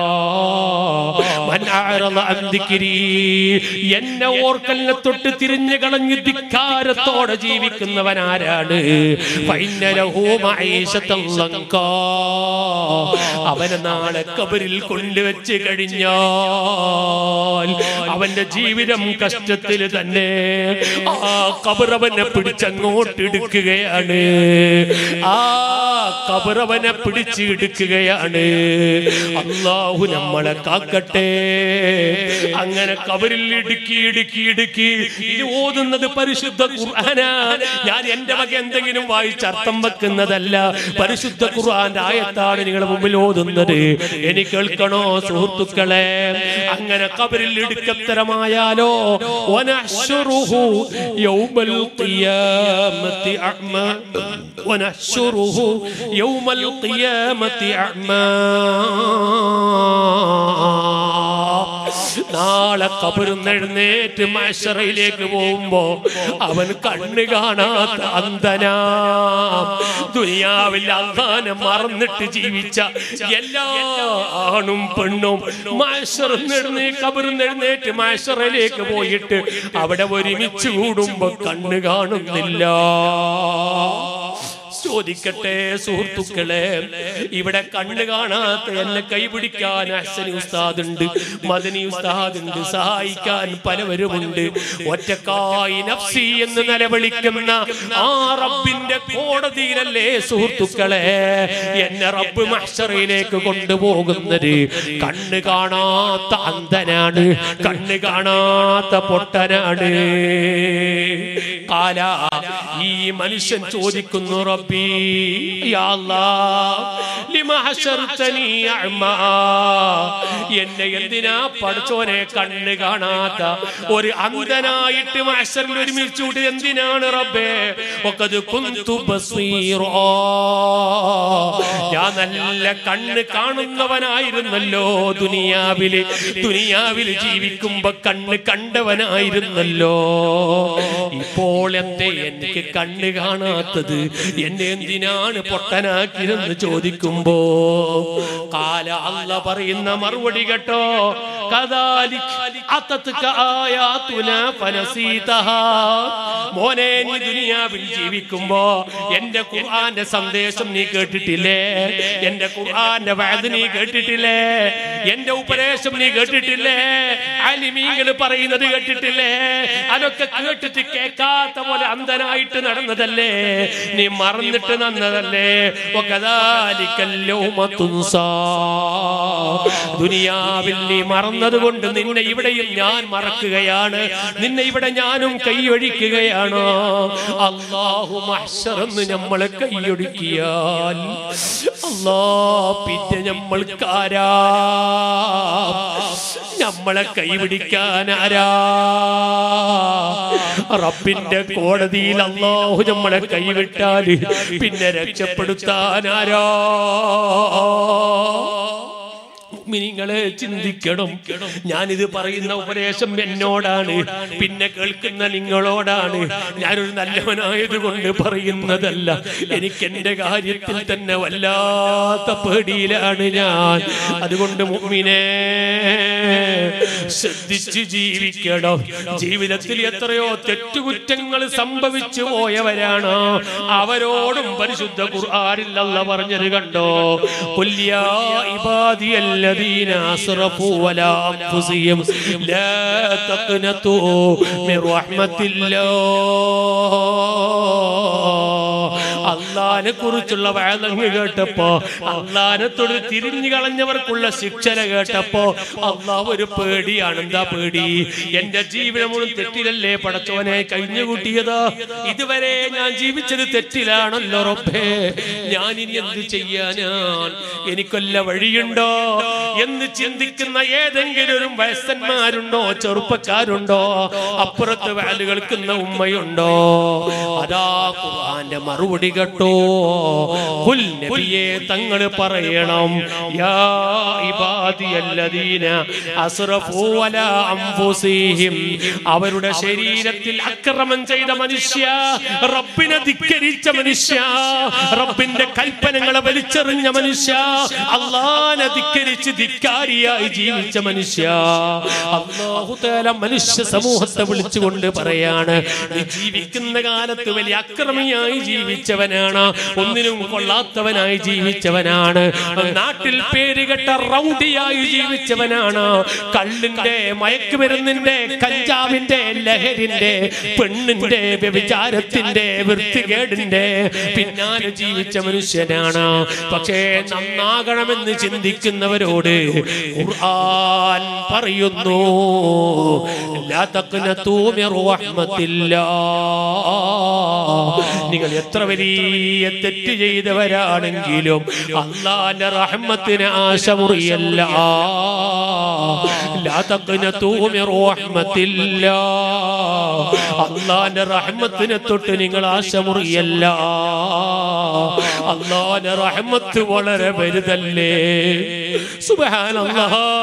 Speaker 1: മൻ അഅറള അൻ ദിക്രി. എന്നെ ഓർക്കലിനെ തൊട്ട് തിരിഞ്ഞു കളഞ്ഞ് ധിക്കാരത്തോടെ ജീവിക്കുന്നവൻ ആരാണ് ഫൈന ലഹു മഈശത്തൻ ലങ്കാ. അവനെ നാളെ കബറിൽ കൊണ്ടുവച്ച് കഴിഞ്ഞാൽ അവന്റെ ജീവിതം കഷ്ടത്തിൽ തന്നെ ആ കബറവനെ പിടിച്ചങ്ങോട്ട് എടുക്കുകയാണ് ആ കബറവനെ പിടിച്ച് എടുക്കുകയാണ് അള്ളാഹു നമ്മളെ കാക്കട്ടെ അങ്ങനെ കബറിൽ ഇടുക്കി ഇടുക്കി ഇടുക്കി ഇത് ഓതുന്നത് പരിശുദ്ധ ഖുർആനാ ഞാൻ എന്റെ വക എന്തെങ്കിലും വായിച്ച് അർത്ഥം വെക്കുന്നതല്ല പരിശുദ്ധ ഖുർആന്റെ ആയത്താണ് നിങ്ങളുടെ മുമ്പിൽ ഓതുന്നത് എനിക്ക് കേൾക്കണോ സുഹൃത്തുക്കളെ അങ്ങനെ കബറിൽ ഇടുക്കത്തരമായാലോ വനഹ്ശുറുഹു യൗമൽ ഖിയാമത്തി അഅ്മ വനഹ്ശുറുഹു യൗമൽ ഖിയാമത്തി അഅ്മ നാളെ കബറുന്നെഴുന്നേറ്റ് മഷറയിലേക്ക് പോകുമ്പോ അവൻ കണ്ണ് കാണാത്ത അന്ധനാ ദുനിയാവിൽ അന്ധാനം മറന്നിട്ട് ജീവിച്ച എല്ലാ ആണും പെണ്ണും മഷറെന്നെഴുന്നേ കബറുന്നെഴുന്നേറ്റ് മഷറയിലേക്ക് പോയിട്ട് അവിടെ ഒരുമിച്ച് കൂടുമ്പോ കണ്ണ് കാണുന്നില്ല ചോദിക്കട്ടെ സുഹൃത്തുക്കളെ ഇവിടെ കണ്ണ് കാണാത്ത എന്നെ കൈപിടിക്കാൻ അഹ്സനി ഉസ്താദുണ്ട് മദനി ഉസ്താദുണ്ട് സഹായിക്കാൻ പലവരുമുണ്ട് ഒറ്റക്കായി നഫ്സി എന്ന് നിലവിളിക്കുന്ന ആ റബ്ബിന്റെ കോടതിയിലല്ലേ സുഹൃത്തുക്കളെ എന്നെ റബ്ബ് മഹ്ഷറയിലേക്ക് കൊണ്ടുപോകുന്നത് കണ്ണ് കാണാത്ത അന്ധനാണ് കണ്ണ് കാണാത്ത പൊട്ടനാണ് കാല ഈ മനുഷ്യൻ ചോദിക്കുന്നു റബ്ബി യാ അല്ലാഹ്, ലിമ ഹശർതനി അഅ്മാ. എന്നെ എന്തിനാ പഠിച്ചോനെ കണ്ണ് കാണാത്ത ഒരു അന്ധനായിട്ട് മഹ്ശറിൽ ഒരുമിച്ച് കൂട്ടി എന്തിനാണ് റബ്ബേ വഖദ് കുന്തു ബസീറാ. ഞാൻ നല്ല കണ്ണ് കാണുന്നവനായിരുന്നല്ലോ ദുനിയാവില് ദുനിയാവില് ജീവിക്കുമ്പോ കണ്ണ് കണ്ടവനായിരുന്നല്ലോ ഇപ്പോൾ എന്തേ എനിക്ക് കണ്ണ് കാണാത്തത് എന്നെ എന്തിനാണ് പൊട്ടനാക്കിയെന്ന് ചോദിക്കുമ്പോ കാല അല്ല പറയുന്ന മറുപടി കേട്ടോ കദാലിക് അത്തത്ക ആയാതുന ഫനസീതഹാ. മോനെ നീ ദുനിയാവിൽ ജീവിക്കുമ്പോ എന്റെ ഖുർആന്റെ സന്ദേശം നീ കേട്ടിട്ടില്ലേ എന്റെ ഖുർആന്റെ വയത് നീ കേട്ടിട്ടില്ലേ എന്റെ ഉപദേശം നീ കേട്ടിട്ടില്ലേ അലിമീങ്ങൾ പറയുന്നത് കേട്ടിട്ടില്ലേ അതൊക്കെ കേട്ടിട്ട് കേൾക്കാത്ത പോലെ അന്ധനായിട്ട് നടന്നതല്ലേ നീ മറന്നിട്ട് നന്നതല്ലേ ദുനിയാവിൽ നീ മറന്നതുകൊണ്ട് നിന്നെ ഇവിടെയും ഞാൻ മറക്കുകയാണ് നിന്നെ ഇവിടെ ഞാനും കൈയൊഴിക്കുകയാണ് അള്ളാഹു മഹ്ശറന്ന് നമ്മളെ കൈയൊഴിക്കിയാൽ അല്ലാ പിന്നെ നമ്മൾക്കാരാ നമ്മളെ കൈപിടിക്കാൻ ആരാ റബ്ബിന്റെ കോടതിയിൽ അള്ളാഹു നമ്മളെ കൈവിട്ടാൽ പിന്നെ രക്ഷപ്പെടുത്താൻ ആരാ നിങ്ങളെ ചിന്തിക്കണം ഞാനിത് പറയുന്ന ഉപദേശം എന്നോടാണ് പിന്നെ കേൾക്കുന്ന നിങ്ങളോടാണ് ഞാനൊരു നല്ലവനായത് കൊണ്ട് പറയുന്നതല്ല എനിക്ക് എന്റെ കാര്യത്തിൽ തന്നെ വല്ലാത്ത പേടിയിലാണ് ഞാൻ അതുകൊണ്ട് മുമ്മിനെ ശ്രദ്ധിച്ച് ജീവിക്കണം ജീവിതത്തിൽ എത്രയോ തെറ്റുകുറ്റങ്ങൾ സംഭവിച്ചു പോയവരാണ് അവരോടും പരിശുദ്ധ ഖുർആനിൽ അല്ല പറഞ്ഞത് കണ്ടോ കുല്യാ ഇബാദിയല്ലദീന അസ്റഫു വലാ അൻഫുസിഹിം ലാ തഖ്നതു മിൻ റഹ്മത്തില്ലാ അള്ളാനെ കുറിച്ചുള്ള വയലങ്ങ് കേട്ടപ്പോ അള്ളാനെ തൊട്ട് തിരിഞ്ഞു കളഞ്ഞവർക്കുള്ള ശിക്ഷന കേട്ടപ്പോ അള്ളാഹ് ഒരു പേടിയാണ് എന്താ പേടി എന്റെ ജീവിതം മുഴുവൻ തെറ്റിലല്ലേ പടച്ചോനെ കഴിഞ്ഞുകൂട്ടിയത് ഇതുവരെ ഞാൻ ജീവിച്ചത് തെറ്റിലാണല്ലോ റബ്ബേ ഞാൻ ഇനി എന്ത് ചെയ്യാനാൻ എനിക്കൊല്ല വഴിയുണ്ടോ എന്ന് ചിന്തിക്കുന്ന ഏതെങ്കിലും ഒരു വയസ്സന്മാരുണ്ടോ ചെറുപ്പക്കാരുണ്ടോ അപ്പുറത്ത് വാല് കേൾക്കുന്ന ഉമ്മയുണ്ടോ അതാ ഖുർആന്റെ മറുപടി കേട്ടോ കുൽ നബിയെ തങ്ങൾ പറയണം യാ ഇബാദിയല്ലദീന അസ്റഫു അലാ അൻഫുസിഹിം അവരുടെ ശരീരത്തിൽ അക്രമം ചെയ്ത മനുഷ്യ റബ്ബിനെ ധിക്കരിച്ച മനുഷ്യ റബ്ബിന്റെ കൽപ്പനകളെ വലിച്ചെറിഞ്ഞ മനുഷ്യ അള്ളാനെ ധിക്കരിച്ച് ധിക്കാരിയായി ജീവിച്ച മനുഷ്യ അള്ളാഹു തആല മനുഷ്യ സമൂഹത്തെ വിളിച്ചുകൊണ്ട് പറയാണ് നീ ജീവിക്കുന്ന കാലത്ത് വലിയ അക്രമിയായി ജീവിച്ചവനാണ് ഒന്നിനും കൊള്ളാത്തവനായി ജീവിച്ചവനാണ് നാട്ടിൽ പേരുകെട്ട റൗഡിയായി ജീവിച്ചവനാണ് കള്ളിന്റെ മയക്കുമരുന്നിന്റെ കഞ്ചാവിന്റെ ലഹരിന്റെ പെണ്ണിന്റെ വ്യഭിചാരത്തിന്റെ വൃത്തികേടിന്റെ പിന്നാലെ ജീവിച്ച മനുഷ്യനാണ് പക്ഷേ നന്നാകണമെന്ന് ചിന്തിക്കുന്നവരോട് ഖുർആൻ പറയുന്നു ലാ തഖ്നതൂ മിർ റഹ്മത്തില്ലാ നിങ്ങൾ എത്ര വലിയ തെറ്റ് ചെയ്തവരാണെങ്കിലും അള്ളാന്റെ റഹ്മത്തിന് ആശ മുറിയല്ല ലാ തഖ്നതൂ മിർ റഹ്മത്തില്ലാ അള്ളാന്റെ റഹ്മത്തിനെ തൊട്ട് നിങ്ങൾ ആശ മുറിയല്ല അള്ളാന്റെ റഹ്മത്ത് വളരെ വലുതല്ലേ സുബ്ഹാനല്ലാഹ്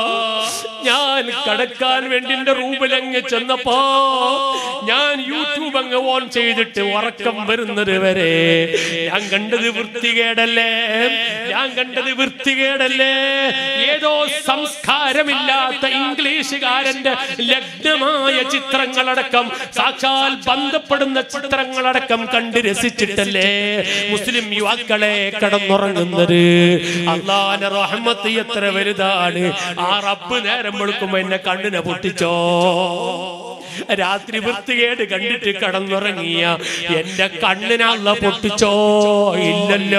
Speaker 1: ഞാൻ കടക്കാൻ വേണ്ടി എന്റെ റൂമിലങ്ങ് ചെന്നപ്പോ ഞാൻ യൂട്യൂബ് അങ്ങ് ഓൺ ചെയ്തിട്ട് ഉറക്കം വരുന്നത് വരെ ഞാൻ കണ്ടത് വൃത്തികേടല്ലേ ഞാൻ കണ്ടത് വൃത്തികേടല്ലേ ഏതോ സംസ്കാരമില്ലാത്ത ഇംഗ്ലീഷുകാരന്റെ ലഗ്നമായ ചിത്രങ്ങളടക്കം സാക്ഷാൽ ബന്ധപ്പെടുന്ന ചിത്രങ്ങളടക്കം കണ്ട് രസിച്ചിട്ടല്ലേ മുസ്ലിം യുവാക്കളെ കടന്നുറങ്ങുന്നത് അള്ളാന്റെ റഹ്മത്ത് എത്ര വലുതാണ് ആ റബ്ബ് നേരം വെളുക്കുമ്പോ എന്നെ കണ്ണിനെ പൊട്ടിച്ചോ രാത്രി വൃത്തികേട് കണ്ടിട്ട് കടന്നുറങ്ങിയ എന്റെ കണ്ണിനല്ല പൊട്ടിച്ചോ ഇല്ലല്ലോ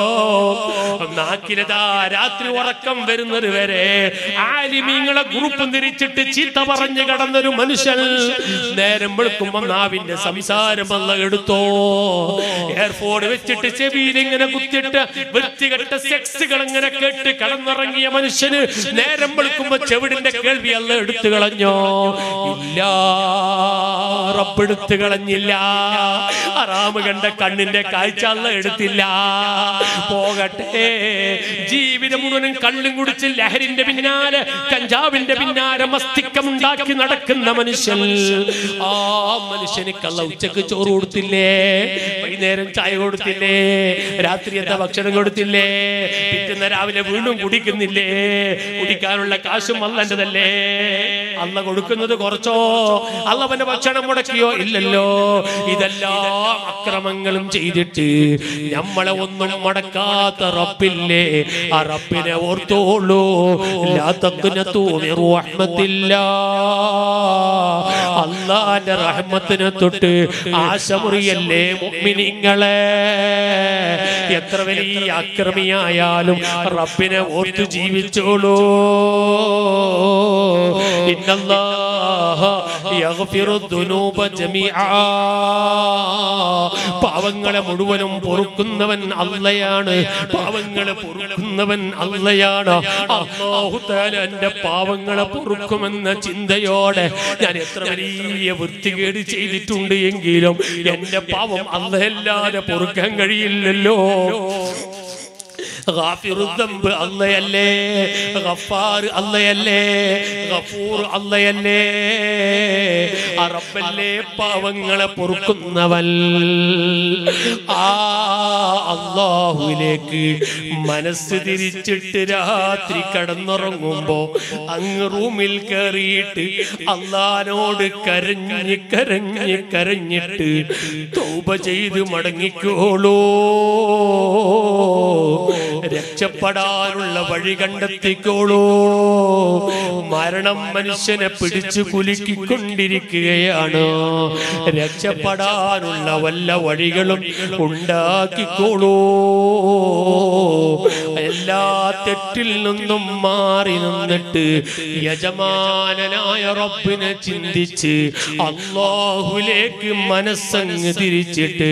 Speaker 1: നാക്കിനതാ രാത്രി ഉറക്കം വരുന്നത് വരെ ആലിമീങ്ങളെ ഗ്രൂപ്പ് തിരിച്ചിട്ട് ചീത്ത പറഞ്ഞു കടന്നൊരു മനുഷ്യൻ നേരം വെളുക്കുമ്പോ നാവിന്റെ സംസാരം അല്ല എടുത്തോ എയർപോർട്ട് വെച്ചിട്ട് ചെവിയിൽ ഇങ്ങനെ കുത്തിയിട്ട് വൃത്തികെട്ട സെക്സുകൾ ഇങ്ങനെ കേട്ട് കടന്നിറങ്ങിയ മനുഷ്യന് നേരം വെളുക്കുമ്പോ ചെവിടിന്റെ കേൾവി അല്ല എടുത്തു കളഞ്ഞോ ഇല്ല റബ്ബെടുത്തു കളഞ്ഞില്ല അറാമ് കണ്ട കണ്ണിന്റെ കാഴ്ച അല്ല എടുത്തില്ല പോകട്ടെ ജീവിതം മുഴുവനും കള്ളും കുടിച്ച് ലഹരിന്റെ പിന്നാലെ കഞ്ചാവിന്റെ പിന്നാലെ മസ്തിക്കം ഉണ്ടാക്കി നടക്കുന്ന മനുഷ്യൻ ആ മനുഷ്യന് കള്ള ഉച്ചക്ക് ചോറ് കൊടുത്തില്ലേ വൈകുന്നേരം ചായ കൊടുത്തില്ലേ രാത്രി എന്താ ഭക്ഷണം കൊടുത്തില്ലേ പിറ്റുന്ന രാവിലെ വീണ്ടും കുടിക്കുന്നില്ലേ കുടിക്കാനുള്ള കാശും അല്ലൻ്റെതല്ലേ അല്ല കൊടുക്കുന്നത് കുറച്ചോ അല്ലവന്റെ ഭക്ഷണം മുടക്കിയോ ഇല്ലല്ലോ ഇതെല്ലാം അക്രമങ്ങളും ചെയ്തിട്ട് നമ്മളെ ഒന്നും മുടക്കാത്ത റബ്ബില്ലേ ആ റബ്ബിനെ ഓർത്തോളൂ ലാ തഖ്നതൂ മിർ റഹ്മത്തില്ലാ അള്ളാന്റെ റഹ്മത്തിനെ തൊട്ട് ആശമുറിയല്ലേ മുഅ്മിനീങ്ങളെ എത്ര വലിയ അക്രമിയായാലും റബ്ബിനെ ഓർത്തു ജീവിച്ചോളൂ ഇന്നല്ലാഹ യഗ്ഫിറു ദുനൂബ ജമീആ പാവങ്ങളെ മുഴുവനും പൊറുക്കുന്നവൻ അല്ലയാണ് പാവങ്ങളെ പൊറുക്കുന്നവൻ അല്ലയാണ് അല്ലാഹു തആല എന്റെ പാവങ്ങളെ പൊറുക്കുമെന്ന ചിന്തയോടെ ഞാൻ എത്ര വലിയ വൃത്തികേട് ചെയ്തിട്ടുണ്ട് എങ്കിലും എന്റെ പാവം അല്ലല്ലാതെ പൊറുക്കാൻ കഴിയില്ലല്ലോ ഗാഫിറു ദംബ് അല്ലയല്ലേ ഗഫാർ അല്ലയല്ലേ ഗഫൂർ അല്ലയല്ലേ ആ റബ്ബല്ലേ പാവങ്ങളെ പൊറുക്കുന്നവൻ ആ അള്ളാഹുവിലേക്ക് മനസ്സ് തിരിച്ചിട്ട് രാത്രി കടന്നുറങ്ങുമ്പോ അങ്ങ് റൂമിൽ കയറിയിട്ട് അള്ളഹാനോട് കരഞ്ഞ് കരഞ്ഞ് കരഞ്ഞിട്ട് തൗബ ചെയ്ത് മടങ്ങിക്കോളൂ രക്ഷപ്പെടാനുള്ള വഴി കണ്ടെത്തിക്കോളൂ മരണം മനുഷ്യനെ പിടിച്ചു കുലുക്കിക്കൊണ്ടിരിക്കുകയാണ് രക്ഷപ്പെടാനുള്ള വല്ല വഴികളും ഉണ്ടാക്കിക്കോളൂ എല്ലാ തെറ്റിൽ നിന്നും മാറി നിന്നിട്ട് യജമാനനായ റബ്ബിനെ ചിന്തിച്ച് അള്ളാഹുലേക്ക് മനസ്സങ്ങ് തിരിച്ചിട്ട്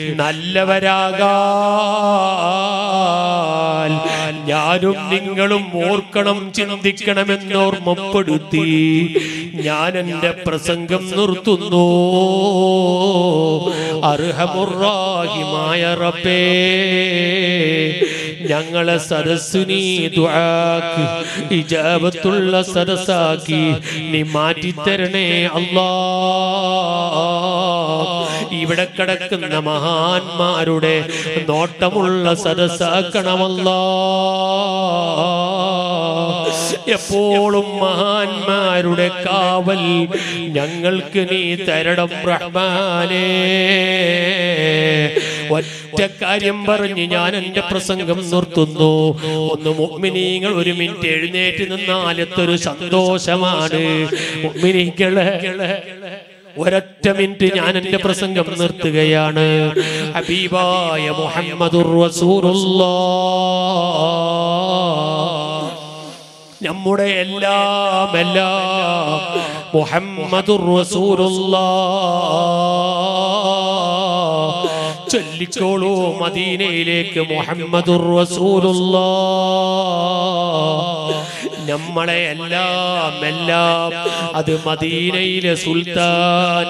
Speaker 1: നല്ലവരാകാൻ ഞാനും നിങ്ങളും ഓർക്കണം ചിന്തിക്കണമെന്നോർമ്മപ്പെടുത്തി ഞാൻ എന്റെ പ്രസംഗം നിർത്തുന്നു അർഹമുറാഹിമായ റബ്ബേ ഞങ്ങളെ സരസ്സുനി ദുആക്ക് ഇജാബത്തുള്ള സരസാക്കി നീ മാറ്റിത്തരണേ അല്ലാ ഇവിടെ കിടക്കുന്ന മഹാന്മാരുടെ നോട്ടമുള്ള സരസാക്കണമല്ലാ എപ്പോഴും മഹാന്മാരുടെ കാവൽ ഞങ്ങൾക്ക് നീ തരണം റഹ്മാനേ ഒറ്റ കാര്യം പറഞ്ഞ് ഞാൻ എന്റെ പ്രസംഗം നിർത്തുന്നു ഒന്ന് മുഅ്മിനീങ്ങൾ ഒരു മിനിറ്റ് എഴുന്നേറ്റ് നിന്നാൽ എത്തൊരു സന്തോഷമാണ് മുഅ്മിനീങ്ങളെ ഒരൊറ്റ മിനിറ്റ് ഞാൻ എന്റെ പ്രസംഗം നിർത്തുകയാണ് ഹബീബായ മുഹമ്മദുർ റസൂലുള്ളാഹ് നമ്മുടെ എല്ലാം എല്ലാം മുഹമ്മദുർ റസൂലുള്ളാഹ് ചൊല്ലിക്കോളൂ മദീനയിലേക്ക് മുഹമ്മദുർ റസൂലുള്ളാഹ് നമ്മളെ എല്ലാം എല്ലാം അത് മദീനയിലെ സുൽത്താന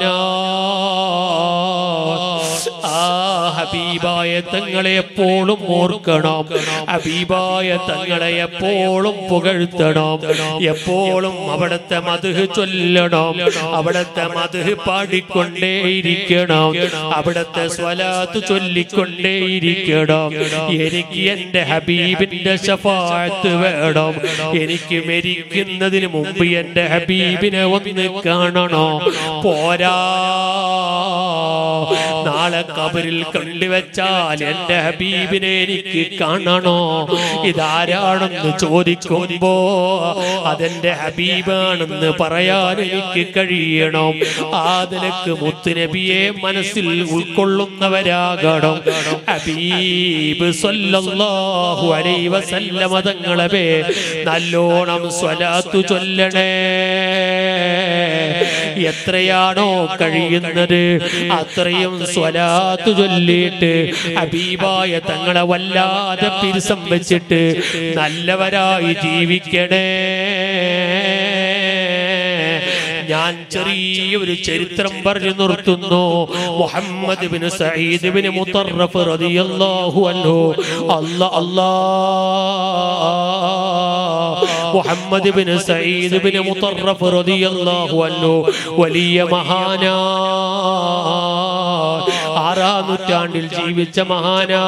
Speaker 1: ആ ഹബീബായ തങ്ങളെ എപ്പോഴും ഓർക്കണം ഹബീബായ തങ്ങളെ എപ്പോഴും പുകഴ്ത്തണം എപ്പോഴും അവിടുത്തെ മധുഹ് ചൊല്ലണം അവിടുത്തെ മധുഹ് പാടിക്കൊണ്ടേയിരിക്കണം അവിടുത്തെ സ്വലാത്ത് ചൊല്ലിക്കൊണ്ടേയിരിക്കണം എനിക്ക് എന്റെ ഹബീബിന്റെ ശഫാത്ത് വേണം എനിക്ക് മരിക്കുന്നതിന് മുമ്പ് എന്റെ ഹബീബിനെ ഒന്ന് കാണണോ പോരാ നാളെ കബറിൽ കണ്ടുവച്ചാൽ എന്റെ ഹബീബിനെ എനിക്ക് കാണണോ ഇതാരാണെന്ന് ചോദിക്കുമ്പോ അതെന്റെ ഹബീബാണെന്ന് പറയാൻ എനിക്ക് കഴിയണം ആ നിലക്ക് മുത്തുനബിയെ മനസ്സിൽ ഉൾക്കൊള്ളുന്നവരാകണം ഹബീബ് സല്ലല്ലാഹു അലൈഹി വസല്ലമ തങ്ങളെ പേ നല്ലോണം സ്വലാത്തു ചൊല്ലണേ എത്രയാണോ കഴിയുന്നത് അത്രയും സ്വലാത്തു ചൊല്ലിയിട്ട് ഹബീബായ തങ്ങളെ വല്ലാതെ പിരിസം വെച്ചിട്ട് നല്ലവരായി ജീവിക്കണേ ഞാൻ ചെറിയൊരു ചരിത്രം പറഞ്ഞു നിർത്തുന്നു മുഹമ്മദ് ബിൻ സഈദ് ബിൻ മുത്തറഫ് റളിയല്ലാഹു അൻഹു അല്ലാ അല്ലാ മുഹമ്മദ് ബിൻ സഈദ് ബിൻ മുത്തറഫ് റളിയല്ലാഹു അൻഹു വലിയ മഹാനാ ആറാം നൂറ്റാണ്ടിൽ ജീവിച്ച മഹാനാ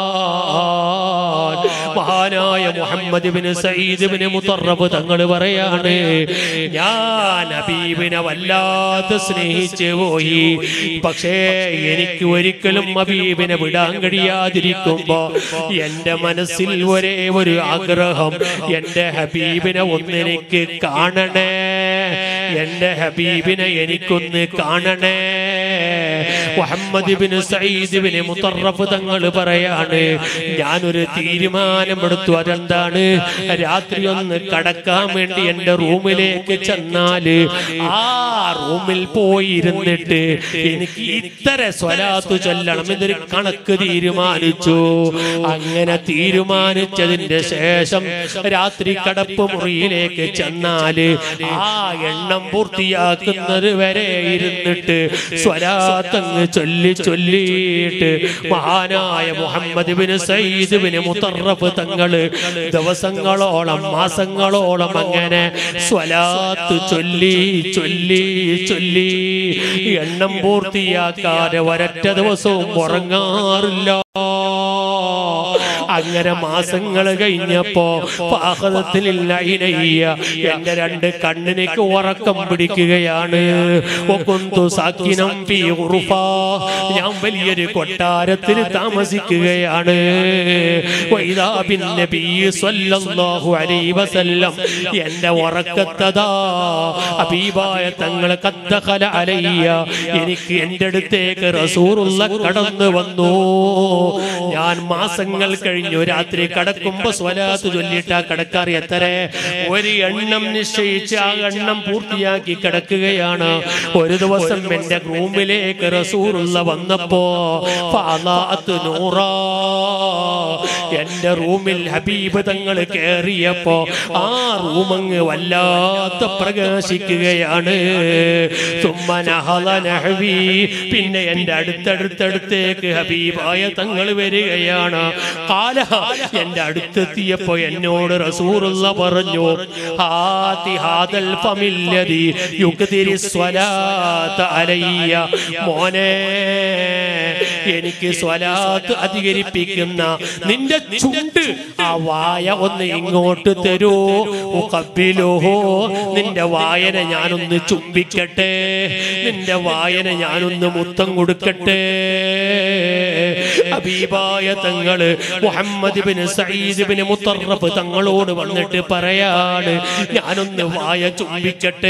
Speaker 1: മഹാനായ മുഹമ്മദ് ബിൻ സഈദ് ബിൻ മുത്തറഫ് തങ്ങൾ പറയാണ് ഞാൻ ഹബീബിനെ വല്ലാതെ സ്നേഹിച്ചു പോയി പക്ഷേ എനിക്ക് ഒരിക്കലും ഹബീബിനെ വിടാൻ കഴിയാതിരിക്കുമ്പോ എന്റെ മനസ്സിൽ ഒരേ ഒരു ആഗ്രഹം എന്റെ ഹബീബിനെ ഒന്നെനിക്ക് കാണണേ എന്റെ ഹബീബിനെ എനിക്കൊന്ന് കാണണേ മുഹമ്മദ് ബിൻ സഈദ് ബിൻ മുത്തറഫ് തങ്ങൾ പറയാണ് ഞാനൊരു തീരുമാനമെടുത്തു അതെന്താണ് രാത്രി ഒന്ന് കടക്കാൻ വേണ്ടി എന്റെ റൂമിലേക്ക് ചെന്നാല് ആ റൂമിൽ പോയി ഇരുന്നിട്ട് എനിക്ക് ഇത്ര സ്വലാത്തു ചൊല്ലണം എന്നൊരു കണക്ക് തീരുമാനിച്ചു അങ്ങനെ തീരുമാനിച്ചതിന്റെ ശേഷം രാത്രി കടപ്പ് മുറിയിലേക്ക് ചെന്നാല് ആ എണ്ണം പൂർത്തിയാക്കുന്നത് വരെ ഇരുന്നിട്ട് സ്വലാത്തങ്ങ് ചൊല്ലി ചൊല്ലിയിട്ട് മഹാനായ മുഹമ്മദ് ബിൻ സയ്യിദ് ബിൻ മുത്തറഫ് തങ്ങള് ദിവസങ്ങളോളം മാസങ്ങളോളം അങ്ങനെ സ്വലാത്ത് ചൊല്ലി ചൊല്ലി ചൊല്ലി എണ്ണം പൂർത്തിയാക്കാതെ ഒരൊറ്റ ദിവസവും ഉറങ്ങാറില്ല അങ്ങനെ മാസങ്ങൾ കഴിഞ്ഞപ്പോ പാഹതത്തിലില്ല ഇനയ്യ എന്റെ രണ്ട് കണ്ണിനേക്ക് ഉറക്കം പിടിക്കുകയാണ് ഒക്കുന്തു സാക്കിനം ഫീ ഉറുഫാ. ഞാൻ വലിയൊരു കൊട്ടാരത്തിൽ താമസിക്കുകയാണ് വൈദാ ബിൻ നബി സ്വല്ലല്ലാഹു അലൈഹി വസല്ലം എന്റെ ഉറക്കത്തതാ അബീബായ തങ്ങൾ കദ്ദഖല അലയ്യ എനിക്ക് എന്റെ അടുത്തേക്ക് റസൂറുള്ള കടന്നു വന്നു ഞാൻ മാസങ്ങൾ കഴിഞ്ഞു രാത്രി കടക്കുമ്പോ സ്വലാത്ത് ചൊല്ലിട്ട് ആ കടക്കാർ എത്ര ഒരു എണ്ണം നിശ്ചയിച്ച് ആ എണ്ണം പൂർത്തിയാക്കി കിടക്കുകയാണ് ഒരു ദിവസം എന്റെ റൂമിലേക്ക് റസൂറുള്ള വന്നപ്പോ ഫാലാത്ത് നൂറാ എന്റെ റൂമിൽ ഹബീബ് തങ്ങൾ കേറിയപ്പോ ആ റൂമങ്ങ് വല്ലാത്ത പ്രകാശിക്കുകയാണ് സുമ്മനഹള നഹ്വി. പിന്നെ എന്റെ അടുത്തടുത്തടുത്തേക്ക് ഹബീബായ തങ്ങൾ വരികയാണ് കാല എന്റെ അടുത്തെത്തിയപ്പോ എന്നോട് റസൂറുള്ള പറഞ്ഞു ഹാതി ഹാദൽ ഫമില്ലദി യുക്തിരി സ്വലാത്ത അലയ്യ മോനെ എനിക്ക് സ്വലാത്ത് അധികരിപ്പിക്കുന്ന നിന്റെ ചുണ്ട് ആ വായ ഒന്ന് ഇങ്ങോട്ട് തരൂ ഉഖബ്ബിലുഹു. നിന്റെ വായന ഞാനൊന്ന് ചുംബിക്കട്ടെ നിന്റെ വായന ഞാനൊന്ന് മുത്തം കൊടുക്കട്ടെ ഹബീബായ തങ്ങള് മുഹമ്മദ് ബിൻ സയ്യിദ് ബിൻ മുത്തറഫ് തങ്ങളോട് വന്നിട്ട് പറയാണ് ഞാനൊന്ന് വായ ചുംബിക്കട്ടെ